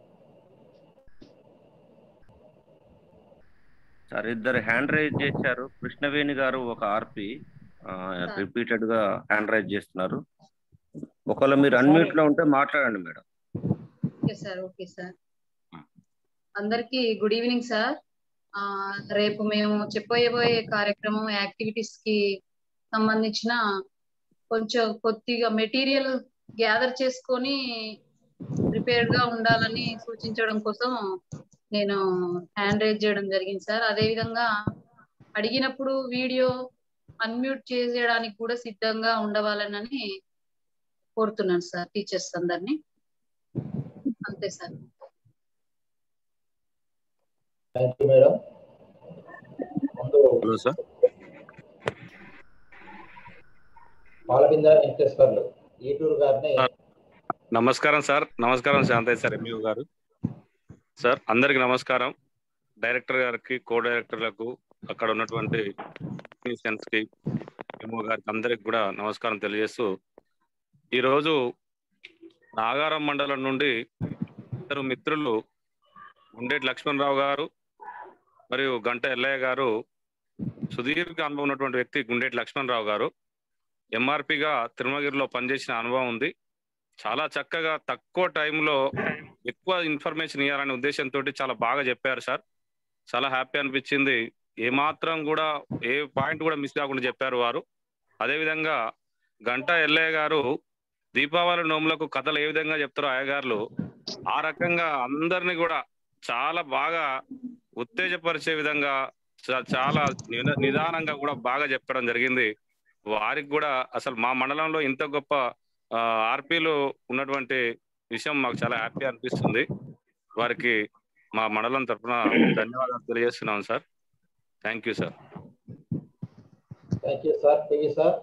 సార్ ఇద్దరు హ్యాండ్ రైజ్ చేశారు కృష్ణవేణి గారు ఒక ఆర్పి రిపీటెడ్ గా హ్యాండ్ రైజ్ చేస్తున్నారు ఒకవేళ మీరు అన్మ్యూట్ లో ఉంటే మాట్లాడండి madam okay sir okay sir అందరికి గుడ్ ఈవినింగ్ సార్ ఆ రేపు మేము చెప్పబోయే కార్యక్రమం యాక్టివిటీస్ కి సంబంధించిన కొంచెం కొద్దిగా మెటీరియల్ గ్యాదర్ చేసుకొని ప్రిపేర్డ్ గా ఉండాలని సూచించడం కోసం నేను హ్యాండ్ రైజ్ చేయడం జరిగింది సార్ అదే విధంగా అడిగినప్పుడు వీడియో అన్మ్యూట్ చేసేయడానికి కూడా సిద్ధంగా ఉండవాలని కోరుతున్నాను సార్ టీచర్స్ అందరినీ అంతే సార్ థ్యాంక్ యూ మేడం ముందు హలో సార్ పాలబింద వెంకటేశ్వర్లు ఈటూరు గారిని నమస్కారం సార్ నమస్కారం శాంతయ్య సార్ ఎంఈఓ గారు సార్ అందరికి నమస్కారం డైరెక్టర్ గారికి కో డైరెక్టర్లకు అక్కడ ఉన్నటువంటి టెక్నీషియన్స్ కి ఎంఓ గారికి అందరికి కూడా నమస్కారం తెలియజేస్తూ ఈరోజు నాగారం మండలం నుండి ఇద్దరు మిత్రులు గుండేటి లక్ష్మణరావు గారు మరియు గంట ఎల్లయ్య గారు సుదీర్ఘ అనుభవం ఉన్నటువంటి వ్యక్తి గుండేటి లక్ష్మణరావు గారు ఎంఆర్పిగా తిరుమగిరిలో పనిచేసిన అనుభవం ఉంది చాలా చక్కగా తక్కువ టైంలో ఎక్కువ ఇన్ఫర్మేషన్ ఇవ్వాలనే ఉద్దేశంతో చాలా బాగా చెప్పారు సార్ చాలా హ్యాపీ అనిపించింది ఏమాత్రం కూడా ఏ పాయింట్ కూడా మిస్ కాకుండా చెప్పారు వారు అదేవిధంగా గంట ఎల్లయ్య గారు దీపావళి నోములకు కథలు ఏ విధంగా చెప్తారో అయ్యగారులు ఆ రకంగా అందరిని కూడా చాలా బాగా ఉత్తేజపరిచే విధంగా చా- చాలా నిద- నిదానంగా కూడా బాగా చెప్పడం జరిగింది వారికి కూడా అసలు మా మండలంలో ఇంత గొప్ప ఆర్పీలు ఉన్నటువంటి విషయం మాకు చాలా హ్యాపీ అనిపిస్తుంది వారికి మా మండలం తరఫున ధన్యవాదాలు తెలియజేస్తున్నాం sir thank you sir thank you sir TV sir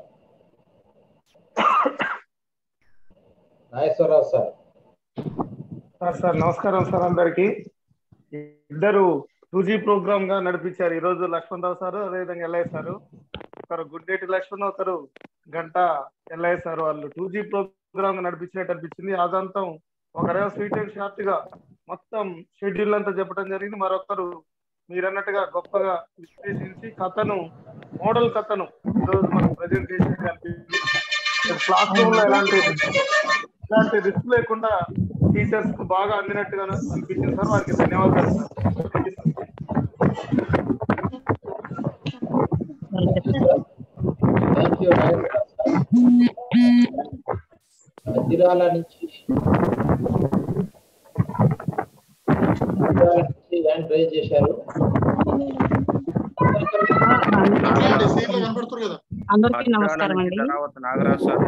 Nageswararao sir sir sir నమస్కారం సార్ అందరికి ఇద్దరు టూ జీ ప్రోగ్రామ్ గా నడిపించారు ఈ రోజు లక్ష్మణరావు సార్ అదేవిధంగా ఎల్ఐ సార్ ఒకరు గుడ్డేటి లక్ష్మణ్ ఒకరు గంట ఎల్ఐ సార్ వాళ్ళు టూ జీ ప్రోగ్రామ్ గా నడిపించినట్టు అనిపించింది అదంతం ఒకరేమో స్వీట్ అండ్ షార్ట్ గా మొత్తం షెడ్యూల్ అంతా చెప్పడం జరిగింది మరొకరు మీరన్నట్టుగా గొప్పగా విశ్లేషించి కథను మోడల్ కథను ఈరోజు మనకు ప్రజెంటేషన్ క్లాస్ రూమ్ లో ఎలాంటి ఎలాంటి రిస్క్ లేకుండా టీచర్స్ కు బాగా అందినట్టుగా అనిపించింది సార్ వారికి ధన్యవాదాలు సార్ థ్యాంక్ యూ మందిరాల నుంచి మందిరాల నుంచి హ్యాండ్ రైజ్ చేశారు సీట్లో కనపడుతున్నారు కదా అందరికీ నమస్కారం అండి తర్వాత నాగరాజు సార్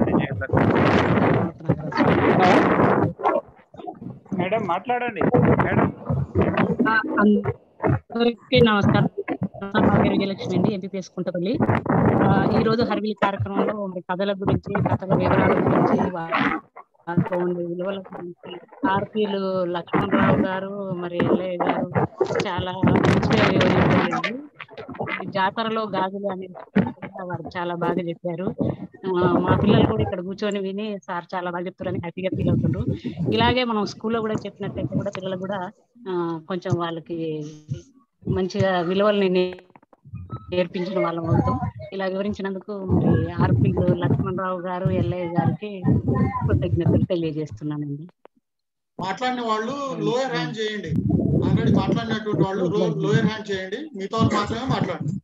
మేడం మాట్లాడండి మేడం ఆ, అందరికీ నమస్కారం నా పేరు విజయలక్ష్మి అండి ఎంపీపీఎస్ కుంటపల్లి ఆ, ఈ రోజు హర్విల్ కార్యక్రమంలో మరి కథల గురించి కథల వివరాల గురించి వా- దాంట్లో ఉండే విలువల గురించి ఆర్పీలు లక్ష్మణరావు గారు మరి ఎల్లయ్య గారు చాలా మంచిగా వివరించారండి ఈ జాతరలో గాజులు అనేది కూడా వారు చాలా బాగా చెప్పారు ఆ, మా పిల్లలు కూడా ఇక్కడ కూర్చొని విని సార్ చాలా బాగా చెప్తారని హ్యాపీగా ఫీల్ అవుతుండ్రు ఇలాగే మనం స్కూల్లో కూడా చెప్పినట్టయితే కూడా పిల్లలు కూడా ఆ, కొంచెం వాళ్ళకి మంచిగా విలువల్ని నే- నేర్పించిన వాళ్ళం అవుతాం ఇలా వివరించినందుకు మరి ఆర్పీలు లక్ష్మణరావు గారు ఎల్లయ్య గారికి కృతజ్ఞతలు తెలియజేస్తున్నానండి మాట్లాడిన వాళ్ళు లోయర్ హ్యాండ్ చేయండి ఆల్రెడీ మాట్లాడినటువంటి వాళ్ళు లోయర్ హ్యాండ్ చేయండి మిగతా వాళ్ళు మాత్రమే మాట్లాడండి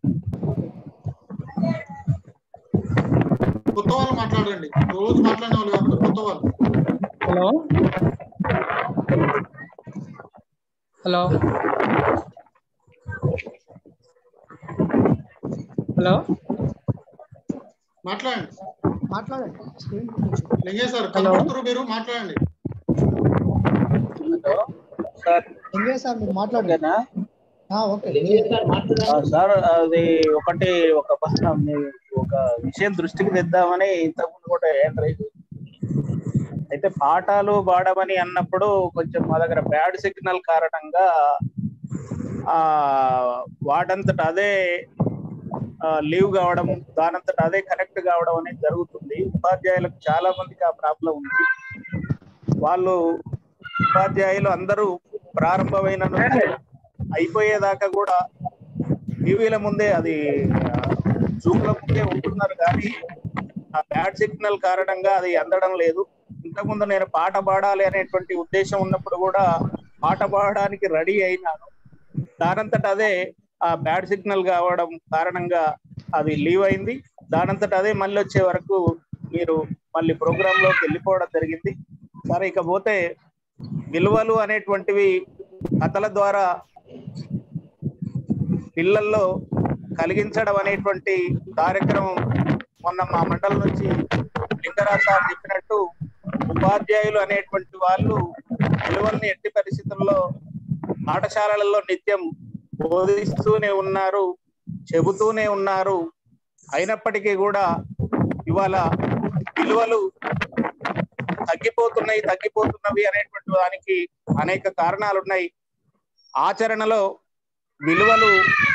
కొత్త వాళ్ళు మాట్లాడండి రోజు మాట్లాడిన వాళ్ళు కాకుండా కొత్త వాళ్ళు హలో హలో హలో మాట్లాడండి మాట్లాడండి లింగేశ్వర్ హలో. కనపడుతున్నారు మీరు మాట్లాడండి ఎంగే సార్ మీరు మాట్లాడలేనా ఓకే ఆ, సార్ అది ఒకటి ఒక ప- మీ- ఒక విషయం దృష్టికి తెద్దామని ఇంతకుముందు కూడా ఏంట్రై అయితే పాఠాలు పాడమని అన్నప్పుడు కొంచెం మా దగ్గర బ్యాడ్ సిగ్నల్ కారణంగా ఆ వాటంతట అదే లీవ్ కావడం దానంతట అదే కనెక్ట్ కావడం అనేది జరుగుతుంది ఉపాధ్యాయులకు చాలా మందికి ఆ ప్రాబ్లం ఉంది వాళ్ళు ఉపాధ్యాయులు అందరూ ప్రారంభమైన నుంచి అయిపోయేదాకా కూడా టీవీల ముందే అది జూమ్ల ముందే ఉంటున్నారు కానీ ఆ బ్యాడ్ సిగ్నల్ కారణంగా అది అందడం లేదు ఇంతకుముందు నేను పాట పాడాలి అనేటువంటి ఉద్దేశం ఉన్నప్పుడు కూడా పాట పాడడానికి రెడీ అయినాను దానంతట అదే ఆ బ్యాడ్ సిగ్నల్ కావడం కారణంగా అది లీవ్ అయింది దానంతట అదే మళ్ళీ వచ్చే వరకు మీరు మళ్ళీ ప్రోగ్రామ్ లోకి వెళ్ళిపోవడం జరిగింది సరే ఇకపోతే విలువలు అనేటువంటివి కథల ద్వారా పిల్లల్లో కలిగించడం అనేటువంటి కార్యక్రమం మొన్న మా మండలం నుంచి లింగరాజ్ సార్ చెప్పినట్టు ఉపాధ్యాయులు అనేటువంటి వాళ్ళు విలువల్ని ఎట్టి పరిస్థితుల్లో పాఠశాలలలో నిత్యం బోధిస్తూనే ఉన్నారు చెబుతూనే ఉన్నారు అయినప్పటికీ కూడా ఇవాళ విలువలు తగ్గిపోతున్నాయి తగ్గిపోతున్నవి అనేటువంటి దానికి అనేక కారణాలు ఉన్నాయి ఆచరణలో విలువలు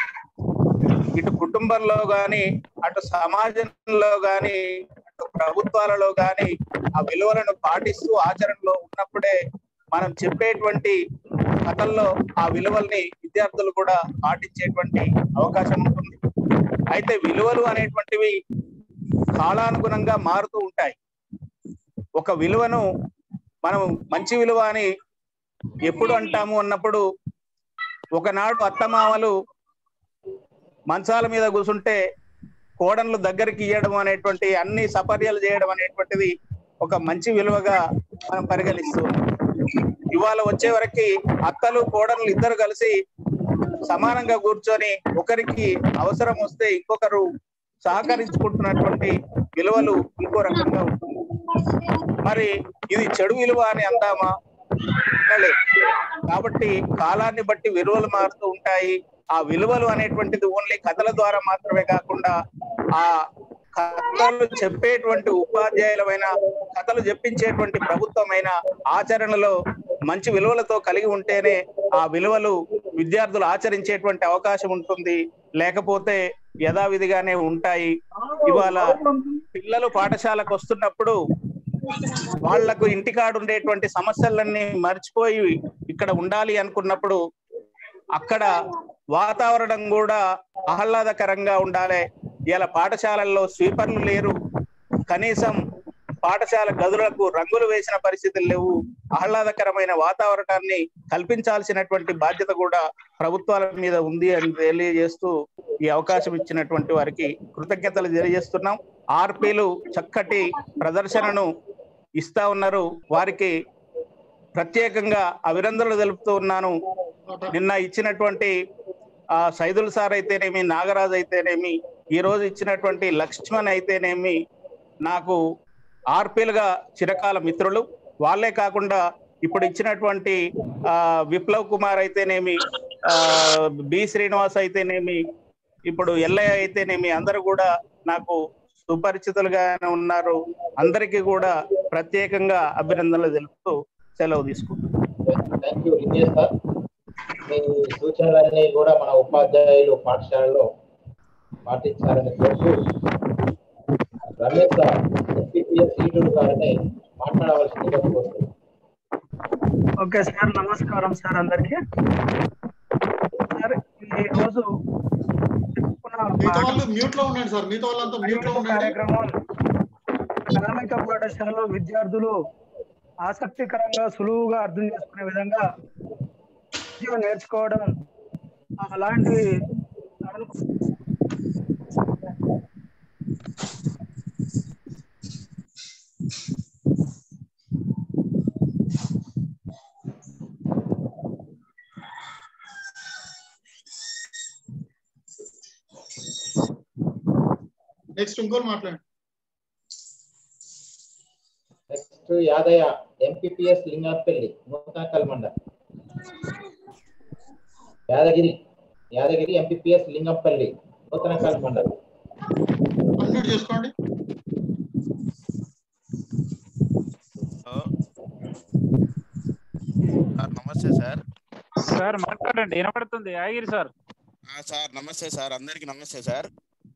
ఇటు కుటుంబంలో గాని అటు సమాజంలో గాని అటు ప్రభుత్వాలలో గాని ఆ విలువలను పాటిస్తూ ఆచరణలో ఉన్నప్పుడే మనం చెప్పేటువంటి కథల్లో ఆ విలువల్ని విద్యార్థులు కూడా పాటించేటువంటి అవకాశం ఉంటుంది అయితే విలువలు అనేటువంటివి కాలానుగుణంగా మారుతూ ఉంటాయి ఒక విలువను మనం మంచి విలువ అని ఎప్పుడు అంటాము అన్నప్పుడు ఒకనాడు అత్తమామలు మంచాల మీద కూర్చుంటే కోడన్లు దగ్గరికి ఇయ్యడం అనేటువంటి అన్ని సపర్యలు చేయడం అనేటువంటిది ఒక మంచి విలువగా మనం పరిగణిస్తూ ఉన్నాం. ఇవాళ వచ్చే వరకు అత్తలు కోడన్లు ఇద్దరు కలిసి సమానంగా కూర్చొని ఒకరికి అవసరం వస్తే ఇంకొకరు సహకరించుకుంటున్నటువంటి విలువలు ఇంకో రకంగా ఉంటుంది మరి ఇది చెడు విలువ అని అందామా అనలేదు. కాబట్టి కాలాన్ని బట్టి విలువలు మారుతూ ఉంటాయి ఆ విలువలు అనేటువంటిది ఓన్లీ కథల ద్వారా మాత్రమే కాకుండా ఆ కథలు చెప్పేటువంటి ఉపాధ్యాయులమైన కథలు చెప్పించేటువంటి ప్రభుత్వమైన ఆచరణలో మంచి విలువలతో కలిగి ఉంటేనే ఆ విలువలు విద్యార్థులు ఆచరించేటువంటి అవకాశం ఉంటుంది లేకపోతే యథావిధిగానే ఉంటాయి ఇవాళ పిల్లలు పాఠశాలకు వస్తున్నప్పుడు వాళ్లకు ఇంటికాడు ఉండేటువంటి సమస్యలన్నీ మర్చిపోయి ఇక్కడ ఉండాలి అనుకున్నప్పుడు అక్కడ వాతావరణం కూడా ఆహ్లాదకరంగా ఉండాలి ఇలా పాఠశాలల్లో స్వీపర్లు లేరు కనీసం పాఠశాల గదులకు రంగులు వేసిన పరిస్థితులు లేవు ఆహ్లాదకరమైన వాతావరణాన్ని కల్పించాల్సినటువంటి బాధ్యత కూడా ప్రభుత్వాల మీద ఉంది అని తెలియజేస్తూ ఈ అవకాశం ఇచ్చినటువంటి వారికి కృతజ్ఞతలు తెలియజేస్తున్నాం ఆర్పీలు చక్కటి ప్రదర్శనను ఇస్తా ఉన్నారు వారికి ప్రత్యేకంగా అభినందనలు తెలుపుతూ ఉన్నాను నిన్న ఇచ్చినటువంటి ఆ సైదుల్ సార్ అయితేనేమి నాగరాజ్ అయితేనేమి ఈ రోజు ఇచ్చినటువంటి లక్ష్మణ్ అయితేనేమి నాకు ఆర్పీలుగా చిరకాల మిత్రులు వాళ్ళే కాకుండా ఇప్పుడు ఇచ్చినటువంటి ఆ విప్లవ్ కుమార్ అయితేనేమి ఆ బి శ్రీనివాస్ అయితేనేమి ఇప్పుడు ఎల్లయ్య అయితేనేమి అందరూ కూడా నాకు సుపరిచితులుగానే ఉన్నారు అందరికీ కూడా ప్రత్యేకంగా అభినందనలు తెలుపుతూ సెలవు తీసుకుంటున్నాను థ్యాంక్ యూ విజయ్ సార్ మీ సూచనలన్నీ కూడా మన ఉపాధ్యాయులు పాఠశాలలో పాటించాలని కోరుతూ రమేష్ సార్ ఎస్పీపీఎస్ సీటుడు గారిని మాట్లాడవలసిందిగా కోరుతున్నాను ఓకే సార్ నమస్కారం సార్ అందరికి సార్ ఈ రోజు మిగతా వాళ్ళు మ్యూట్ లో ఉండండి సార్ మిగతా వాళ్ళంతా మ్యూట్ లో ఉండండి కార్యక్రమం ప్రాథమిక పాఠశాలలో విద్యార్థులు ఆసక్తికరంగా సులువుగా అర్థం చేసుకునే విధంగా విద్య నేర్చుకోవడం అలాంటి నెక్స్ట్ ఇంకోటి మాట్లాడండి next Yadaiah MPPS Lingapalli Nuthankal mandal Yadagiri Yadagiri MPPS Lingampalli Nuthankal mandal unmute చేసుకోండి సార్ నమస్తే సార్ సార్ మాట్లాడండి వినపడుతుంది ఆగిరి సార్ ఆ, సార్ నమస్తే సార్ అందరికి నమస్తే సార్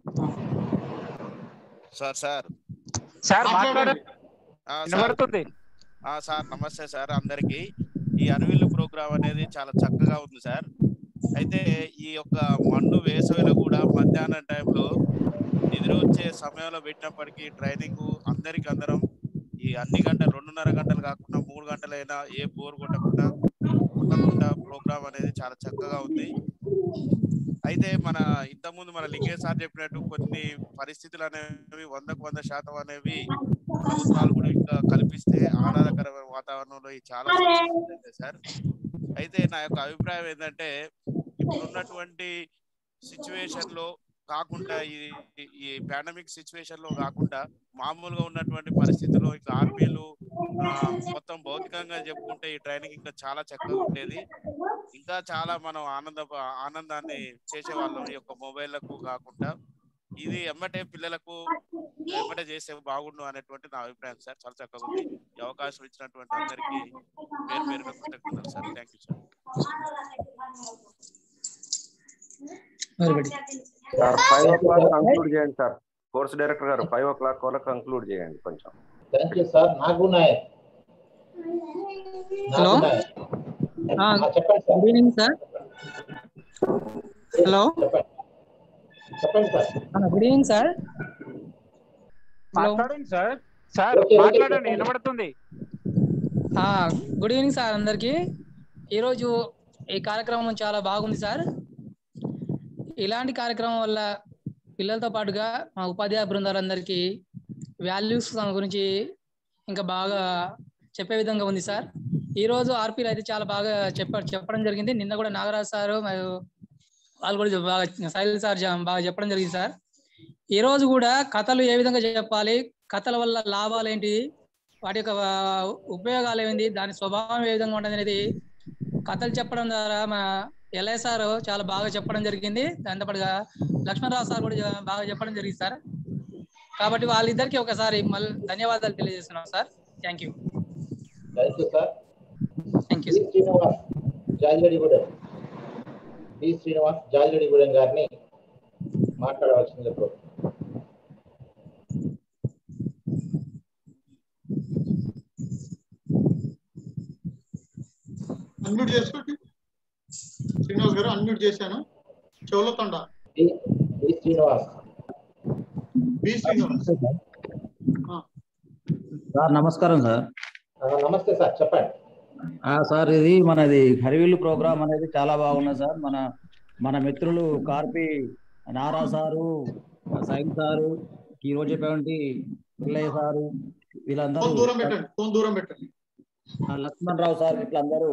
సార్ సార్ సార్ మాట్లాడండి ఆ, సార్ వినపడుతుంది ఆ, సార్ నమస్తే సార్ అందరికి ఈ అరవిల్లు ప్రోగ్రామ్ అనేది చాలా చక్కగా ఉంది సార్ అయితే ఈ యొక్క మండు వేసవిలో కూడా మధ్యాహ్నం టైంలో నిద్ర వచ్చే సమయంలో పెట్టినప్పటికీ ట్రైనింగ్ అందరికి అందరం ఈ అన్ని గంటలు రెండున్నర గంటలు కాకుండా మూడు గంటలైనా ఏ బోర్ కొట్టకుండా కొట్టకుండా ప్రోగ్రామ్ అనేది చాలా చక్కగా ఉంది అయితే మన ఇంతకుముందు మన లింగేష్ సార్ చెప్పినట్టు కొన్ని పరిస్థితులు అనేవి వందకు వంద శాతం అనేవి ప్రభుత్వాలు కూడా ఇంకా కల్పిస్తే ఆహ్లాదకరమైన వాతావరణంలో ఇది చాలా సంతోషం సార్ అయితే నా యొక్క అభిప్రాయం ఏంటంటే ఇప్పుడున్నటువంటి సిచ్యువేషన్ లో కాకుండా ఈ ఈ పాండమిక్ సిచ్యువేషన్ లో కాకుండా మామూలుగా ఉన్నటువంటి పరిస్థితుల్లో ఇంకా ఆర్మీలు మొత్తం భౌతికంగా చెప్పుకుంటే ఈ ట్రైనింగ్ ఇంకా చాలా చక్కగా ఉండేది ఇంకా చాలా మనం ఆనంద ఆనందాన్ని చేసేవాళ్ళం ఈ యొక్క మొబైల్లకు కాకుండా ఇది ఎమ్మటే పిల్లలకు ఎమ్మటే చేస్తే బాగుండు అనేటువంటి నా అభిప్రాయం సార్ చాలా చక్కగా ఉంది ఈ అవకాశం ఇచ్చినటువంటి అందరికీ పేరు పేరుగా కృతజ్ఞతలు sir thank you sir sir five o'clock conclude చేయండి సార్ కోర్స్ డైరెక్టర్ గారు ఫైవ్ ఓ క్లాక్ వరకు కంక్లూడ్ చేయండి కొంచెం thank you sir Nagu Nayak hello చెప్పండి sir good evening sir hello చెప్పండి సార్ గుడ్ ఈవినింగ్ సార్ మాట్లాడండి సార్ సార్ ఓకే, ఓకే, మాట్లాడండి చెప్పండి. వినపడుతుంది గుడ్ ఈవినింగ్ సార్ అందరికి ఈరోజు ఈ కార్యక్రమం చాలా బాగుంది సార్ ఇలాంటి కార్యక్రమం వల్ల పిల్లలతో పాటుగా మా ఉపాధ్యాయ బృందాలందరికీ వాల్యూస్ గురించి ఇంకా బాగా చెప్పే విధంగా ఉంది సార్ ఈ రోజు ఆర్పీలు అయితే చాలా బాగా చెప్ప చెప్పడం జరిగింది నిన్న కూడా నాగరాజ్ సార్ మరియు వాళ్ళు కూడా బాగా శైలి సార్ జ- బాగా చెప్పడం జరిగింది సార్ ఈ రోజు కూడా కథలు ఏ విధంగా చెప్పాలి కథల వల్ల లాభాలు ఏంటి వాటి యొక్క ఆ, ఉపయోగాలు ఏంటి దాని స్వభావం ఏ విధంగా ఉంటుంది అనేది కథలు చెప్పడం ద్వారా మన ఎల్ఐ సార్ చాలా బాగా చెప్పడం జరిగింది దాంతోపాటుగా లక్ష్మణరావు సార్ కూడా జ- బాగా చెప్పడం జరిగింది సార్ కాబట్టి వాళ్ళిద్దరికి ఒకసారి మళ్ళీ ధన్యవాదాలు తెలియజేస్తున్నాం sir thank you thank you sir thank you B Srinivas Jaligadigudem B Srinivas Jaligadigudem గారిని మాట్లాడవలసింది కోరుతున్నాను. అన్మ్యూట్ చేసుకోండి శ్రీనివాస్ గారు అన్మ్యూట్ చేశాను Chevula Thanda B B Srinivas B Srinivas ఆ, సార్ నమస్కారం సార్ ఆ, నమస్తే సార్ చెప్పండి ఆ, సార్ ఇది మనది హరివిల్లు ప్రోగ్రామ్ అనేది చాలా బాగున్నది సార్ మన మన మిత్రులు కార్పి నారా సారు సైన్ సారు ఈ రోజు చెప్పేటువంటి పిల్లయ్య సారు వీళ్ళందరూ ఫోన్ దూరం పెట్టండి ఫోన్ దూరం పెట్టండి ఆ, లక్ష్మణ్ రావు సార్ ఇట్లందరూ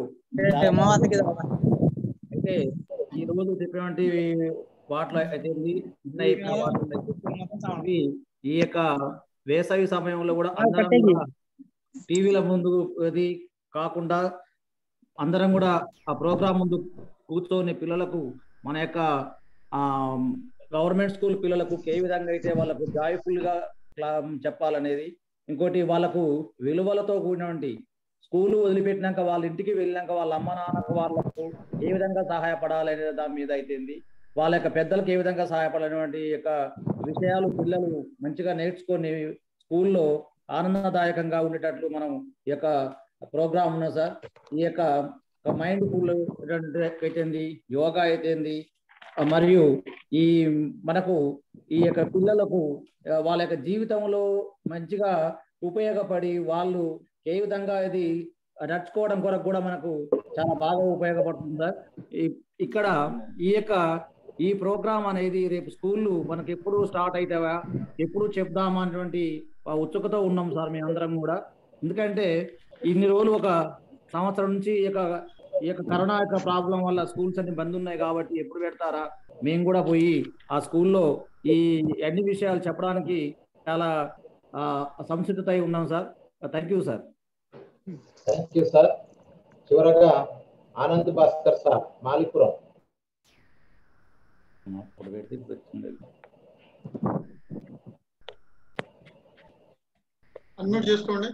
అయితే ఈ రోజు చెప్పినటువంటి వాటిలో అయితే ఇది చిన్న చెప్పిన వాటిలో అయితే ఇవి ఈ యొక్క వేసవి సమయంలో కూడా అందరం కూడా టీవీల ముందు అది కాకుండా అందరం కూడా ఆ ప్రోగ్రాం ముందు కూర్చొని పిల్లలకు మన యొక్క ఆ గవర్నమెంట్ స్కూల్ పిల్లలకు ఏ విధంగా అయితే వాళ్ళకు జాయ్ఫుల్ గా క్లా- చెప్పాలనేది ఇంకోటి వాళ్ళకు విలువలతో కూడినటువంటి స్కూల్ వదిలిపెట్టినాక వాళ్ళ ఇంటికి వెళ్ళినాక వాళ్ళ అమ్మ నాన్నకు వాళ్ళకు ఏ విధంగా సహాయపడాలనే దాని మీద అయితేంది వాళ్ళ యొక్క పెద్దలకు ఏ విధంగా సహాయపడాలనేటువంటి యొక్క విషయాలు పిల్లలు మంచిగా నేర్చుకొని స్కూల్లో ఆనందదాయకంగా ఉండేటట్లు మనం ఈ యొక్క ప్రోగ్రామ్ ఉన్నది సార్ ఈ యొక్క మైండ్ ఫుల్ అయితేంది యోగా అయితేంది ఆ, మరియు ఈ మనకు ఈ యొక్క పిల్లలకు ఆ, వాళ్ళ యొక్క జీవితంలో మంచిగా ఉపయోగపడి వాళ్ళు ఏ విధంగా ఇది నడుచుకోవడం కొరకు కూడా మనకు చాలా బాగా ఉపయోగపడుతుంది సార్ ఈ- ఇక్కడ ఈ యొక్క ఈ ప్రోగ్రామ్ అనేది రేపు స్కూళ్ళు మనకి ఎప్పుడు స్టార్ట్ అవుతావా ఎప్పుడు చెప్దామా అనేటువంటి ఆ ఉత్సుకతో ఉన్నాం సార్ మేమందరం కూడా ఎందుకంటే ఇన్ని రోజులు ఒక సంవత్సరం నుంచి ఈ యొక్క ఈ యొక్క కరోనా యొక్క ప్రాబ్లం వల్ల స్కూల్స్ అన్ని బంద్ ఉన్నాయి కాబట్టి ఎప్పుడు పెడతారా మేము కూడా పోయి ఆ స్కూల్లో ఈ అన్ని విషయాలు చెప్పడానికి చాలా ఆ, సంసిద్ధత అయి ఉన్నాం sir thank you sir thank you sir చివరగా ఆనంద్ భాస్కర్ సార్ మాలిపురం అప్పుడు పెడితే ఇప్పుడు వచ్చింది. అన్మ్యూట్ చేసుకోండి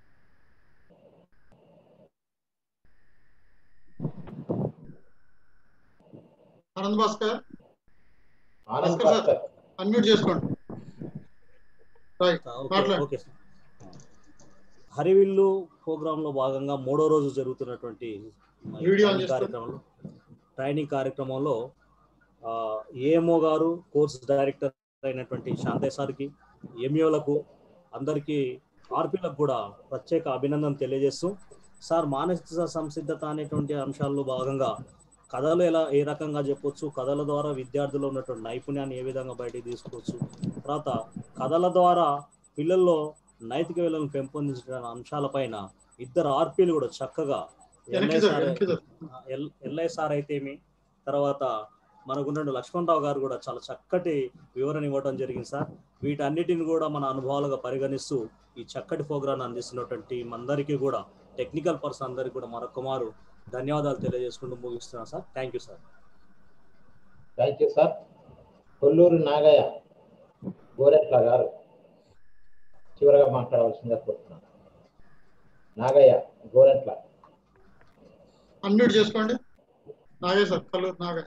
ఆనంద్ భాస్కర్ ఆనంద్ భాస్కర్ సార్ భాస్కర్ అన్మ్యూట్ చేసుకోండి రైట్ ఓకే మాట్లాడండి ఓకే సార్ హరివిల్లు ప్రోగ్రామ్ లో భాగంగా మూడో రోజు జరుగుతున్నటువంటి మరి వీడియో ఆన్ ట్రైనింగ్ చేసుకోండి. కార్యక్రమంలో ట్రైనింగ్ కార్యక్రమంలో ఏఎంఓ గారు కోర్స్ డైరెక్టర్ అయినటువంటి శాంతయ్య సార్కి ఎంఈఓలకు అందరికీ ఆర్పీలకు కూడా ప్రత్యేక అభినందన తెలియజేస్తూ సార్ మానసిక సంసిద్ధత అనేటువంటి అంశాల్లో భాగంగా కథలు ఎలా ఏ రకంగా చెప్పొచ్చు కథల ద్వారా విద్యార్థుల్లో ఉన్నటువంటి నైపుణ్యాన్ని ఏ విధంగా బయటికి తీసుకోవచ్చు తర్వాత కథల ద్వారా పిల్లల్లో నైతిక విలువలను పెంపొందించిన అంశాలపైన ఇద్దరు ఆర్పీలు కూడా చక్కగా వెనక్కి ఎల్ఐ జరు, సార్ వెనక్కి జరు. ఎల్- ఎల్ఐ సార్ అయితేమి తర్వాత మనకున్న లక్ష్మణరావు గారు కూడా చాలా చక్కటి వివరణ ఇవ్వడం జరిగింది సార్ వీటన్నిటిని కూడా మన అనుభవాలుగా పరిగణిస్తూ ఈ చక్కటి ప్రోగ్రాం అందిస్తున్నటువంటి టీం అందరికీ కూడా టెక్నికల్ పర్సన్ అందరికీ కూడా మరొక మారు ధన్యవాదాలు తెలియజేసుకుంటూ ముగిస్తున్నాను sir thank you sir thank you sir Kolluru Nagaiah Goretla గారు చివరగా మాట్లాడవలసిందిగా కోరుతున్నాను నాగయ్య గోరెట్ల అన్మ్యూట్ చేసుకోండి నాగే సార్ కల్లూరు నాగే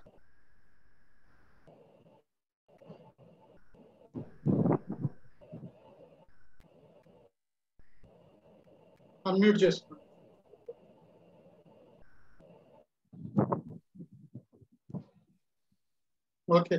అన్మ్యూట్ చేసుకోండి ఓకే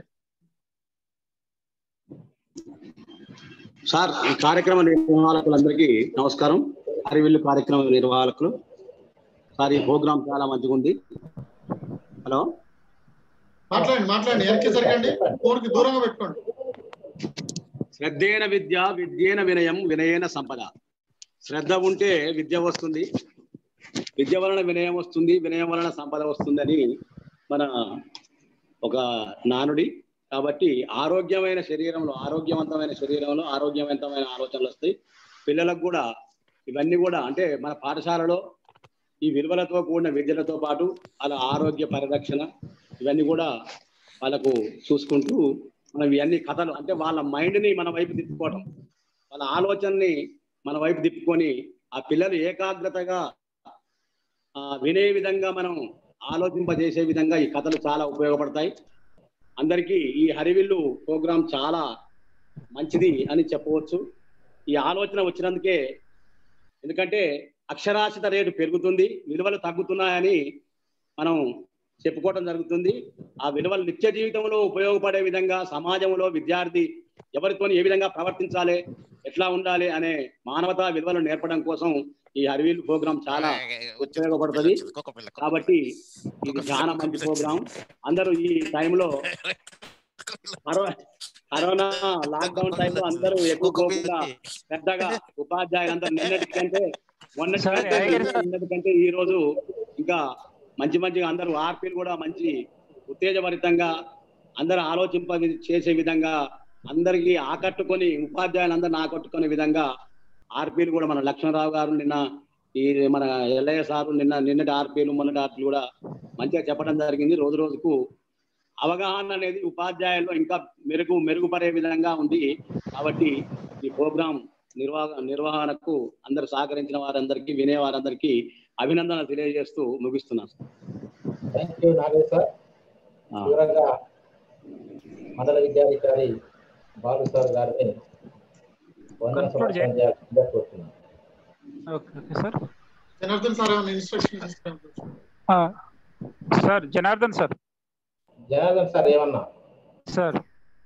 సార్ ఈ కార్యక్రమ నిర్వాహకులందరికీ నమస్కారం హరివిల్లు కార్యక్రమ నిర్వాహకులు సార్ ఈ ప్రోగ్రామ్ చాలా మంచిగా ఉంది హలో మాట్లాడండి మాట్లాడండి వెనక్కి జరగండి ఫోన్కి దూరంగా పెట్టుకోండి శ్రద్ధేన విద్య విద్యేన వినయం వినయేన సంపద శ్రద్ధ ఉంటే విద్య వస్తుంది విద్య వలన వినయం వస్తుంది వినయం వలన సంపద వస్తుందని మన ఒక నానుడి కాబట్టి ఆరోగ్యమైన శరీరంలో ఆరోగ్యవంతమైన శరీరంలో ఆరోగ్యవంతమైన ఆలోచనలు వస్తాయి పిల్లలకు కూడా ఇవన్నీ కూడా అంటే మన పాఠశాలలో ఈ విలువలతో కూడిన విద్యలతో పాటు వాళ్ళ ఆరోగ్య పరిరక్షణ ఇవన్నీ కూడా వాళ్ళకు చూసుకుంటూ మనం ఇవన్నీ కథలు అంటే వాళ్ళ మైండ్ని మన వైపు తిప్పుకోవటం వాళ్ళ ఆలోచనని మన వైపు తిప్పుకొని ఆ పిల్లలు ఏకాగ్రతగా ఆ, వినే విధంగా మనం ఆలోచింపజేసే విధంగా ఈ కథలు చాలా ఉపయోగపడతాయి అందరికీ ఈ హరివిల్లు ప్రోగ్రాం చాలా మంచిది అని చెప్పవచ్చు ఈ ఆలోచన వచ్చినందుకే ఎందుకంటే అక్షరాస్యత రేటు పెరుగుతుంది విలువలు తగ్గుతున్నాయని మనం చెప్పుకోవటం జరుగుతుంది ఆ విలువలు నిత్య జీవితంలో ఉపయోగపడే విధంగా సమాజంలో విద్యార్థి ఎవరితో ఏ విధంగా ప్రవర్తించాలి ఎట్లా ఉండాలి అనే మానవతా విలువలు నేర్పడం కోసం ఈ హరివిల్ ప్రోగ్రాం చాలా ఉపయోగపడుతుంది కాబట్టి ఇది చాలా మంచి ప్రోగ్రాం అందరూ ఈ టైంలో కరో- కరోనా లాక్డౌన్ టైంలో అందరూ ఎక్కువ పోకుండా పెద్దగా ఉపాధ్యాయులందరూ నిన్నటి కంటే మొన్నటి సార్, కంటే యాదగిరి సార్. నిన్నటి కంటే ఈ రోజు ఇంకా మంచి మంచిగా అందరూ ఆర్పీలు కూడా మంచి ఉత్తేజభరితంగా అందరూ ఆలోచింప చేసే విధంగా అందరికీ ఆకట్టుకొని ఉపాధ్యాయులందరిని ఆకట్టుకునే విధంగా ఆర్పీలు కూడా మన లక్ష్మణరావు గారు నిన్న ఈ మన ఎల్ఐ సారు నిన్న నిన్నటి ఆర్పీలు మొన్నటి ఆర్పీలు కూడా మంచిగా చెప్పడం జరిగింది రోజు రోజుకు అవగాహన అనేది ఉపాధ్యాయుల్లో ఇంకా మెరుగు మెరుగుపడే విధంగా ఉంది కాబట్టి ఈ ప్రోగ్రాం నిర్వహ నిర్వహణకు అందరు సహకరించిన వారందరికీ వినే వారందరికీ అభినందన తెలియజేస్తూ ముగిస్తున్నాను థ్యాంక్ యూ నాగేష్ సార్ వివరంగా మండల విద్యాధికారి బాలు సార్ గారిని వందన Conclude చేయండి. సమర్పణ కోరుతున్నాను okay okay sir Janardhan sir ఏమైనా ఇన్స్ట్రక్షన్ ఇస్తాను ఆ, sir Janardhan sir Janardhan sir ఏమన్నా sir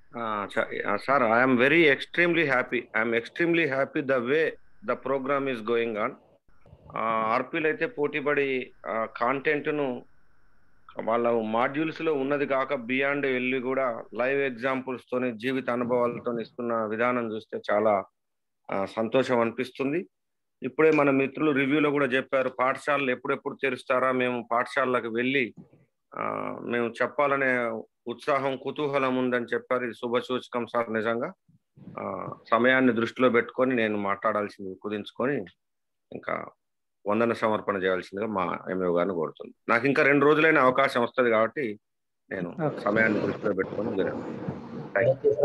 sir I'm very extremely happy I'm extremely happy the way the program is going on ఆర్పీలు అయితే పోటీపడి కాంటెంట్ ను వాళ్ళ మాడ్యూల్స్ లో ఉన్నది కాక బియాండ్ వెళ్ళి కూడా లైవ్ ఎగ్జాంపుల్స్ తోని జీవిత అనుభవాలతో ఇస్తున్న విధానం చూస్తే చాలా ఆ, సంతోషం అనిపిస్తుంది ఇప్పుడే మన మిత్రులు రివ్యూలో కూడా చెప్పారు పాఠశాలలు ఎప్పుడెప్పుడు తెరుస్తారా మేము పాఠశాలలకు వెళ్ళి ఆ, మేము చెప్పాలనే ఉత్సాహం కుతూహలం ఉందని చెప్పారు ఇది శుభ సూచకం సార్ నిజంగా ఆ, సమయాన్ని దృష్టిలో పెట్టుకొని నేను మాట్లాడాల్సింది కుదించుకొని ఇంకా వందన సమర్పణ చేయాల్సిందిగా మా ఎంఏ గారిని కోరుతుంది నాకు ఇంకా రెండు రోజులైన అవకాశం వస్తుంది కాబట్టి నేను సమయాన్ని దృష్టిలో పెట్టుకొని థ్యాంక్ యూ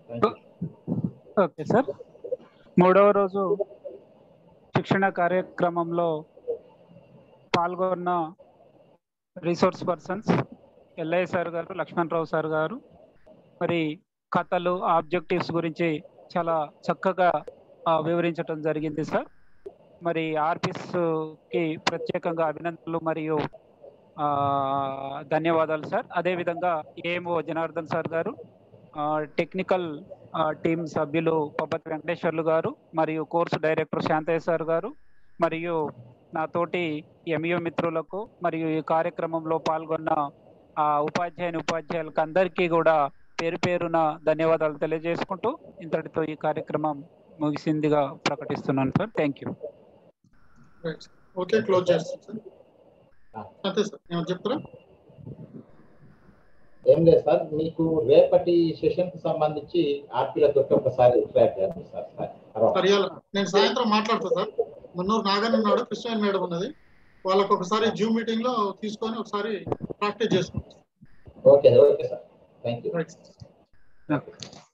ఓకే సార్ మూడవ రోజు శిక్షణ కార్యక్రమంలో పాల్గొన్న రిసోర్స్ పర్సన్స్ ఎల్ఐ సార్ గారు లక్ష్మణ్ రావు సార్ గారు మరి కథలు ఆబ్జెక్టివ్స్ గురించి చాలా చక్కగా ఆ, వివరించడం జరిగింది సార్ మరి ఆర్పిస్ కి ప్రత్యేకంగా అభినందనలు మరియు ఆ, ధన్యవాదాలు సార్ అదేవిధంగా ఏఎంఓ జనార్దన్ సార్ గారు ఆ, టెక్నికల్ ఆ, టీం సభ్యులు పబ్బతి వెంకటేశ్వర్లు గారు మరియు కోర్సు డైరెక్టర్ శాంతయ్య సార్ గారు మరియు నాతోటి ఎంఈఓ మిత్రులకు మరియు ఈ కార్యక్రమంలో పాల్గొన్న ఆ ఉపాధ్యాయుని ఉపాధ్యాయులకు అందరికీ కూడా పేరు పేరున ధన్యవాదాలు తెలియజేసుకుంటూ ఇంతటితో ఈ కార్యక్రమం ముగిసిందిగా ప్రకటిస్తున్నాను sir thank you okay close చేస్తాం సార్ అంతే సార్ ఏమైనా చెప్తారా ఏం లేదు సార్ మీకు రేపటి సెషన్ కి సంబంధించి ఆర్పీలతో ఒకసారి ట్రాక్ చేయండి సార్ తర్వాత సార్ ఇవాళ నేను సాయంత్రం మాట్లాడతా సార్ మున్నూరు నాగన్ ఉన్నాడు కృష్ణ మేడం ఉన్నది వాళ్ళకి ఒకసారి జూమ్ మీటింగ్ లో తీసుకొని ఒకసారి ప్రాక్టీస్ చేసుకుంటాం okay okay sir thank you right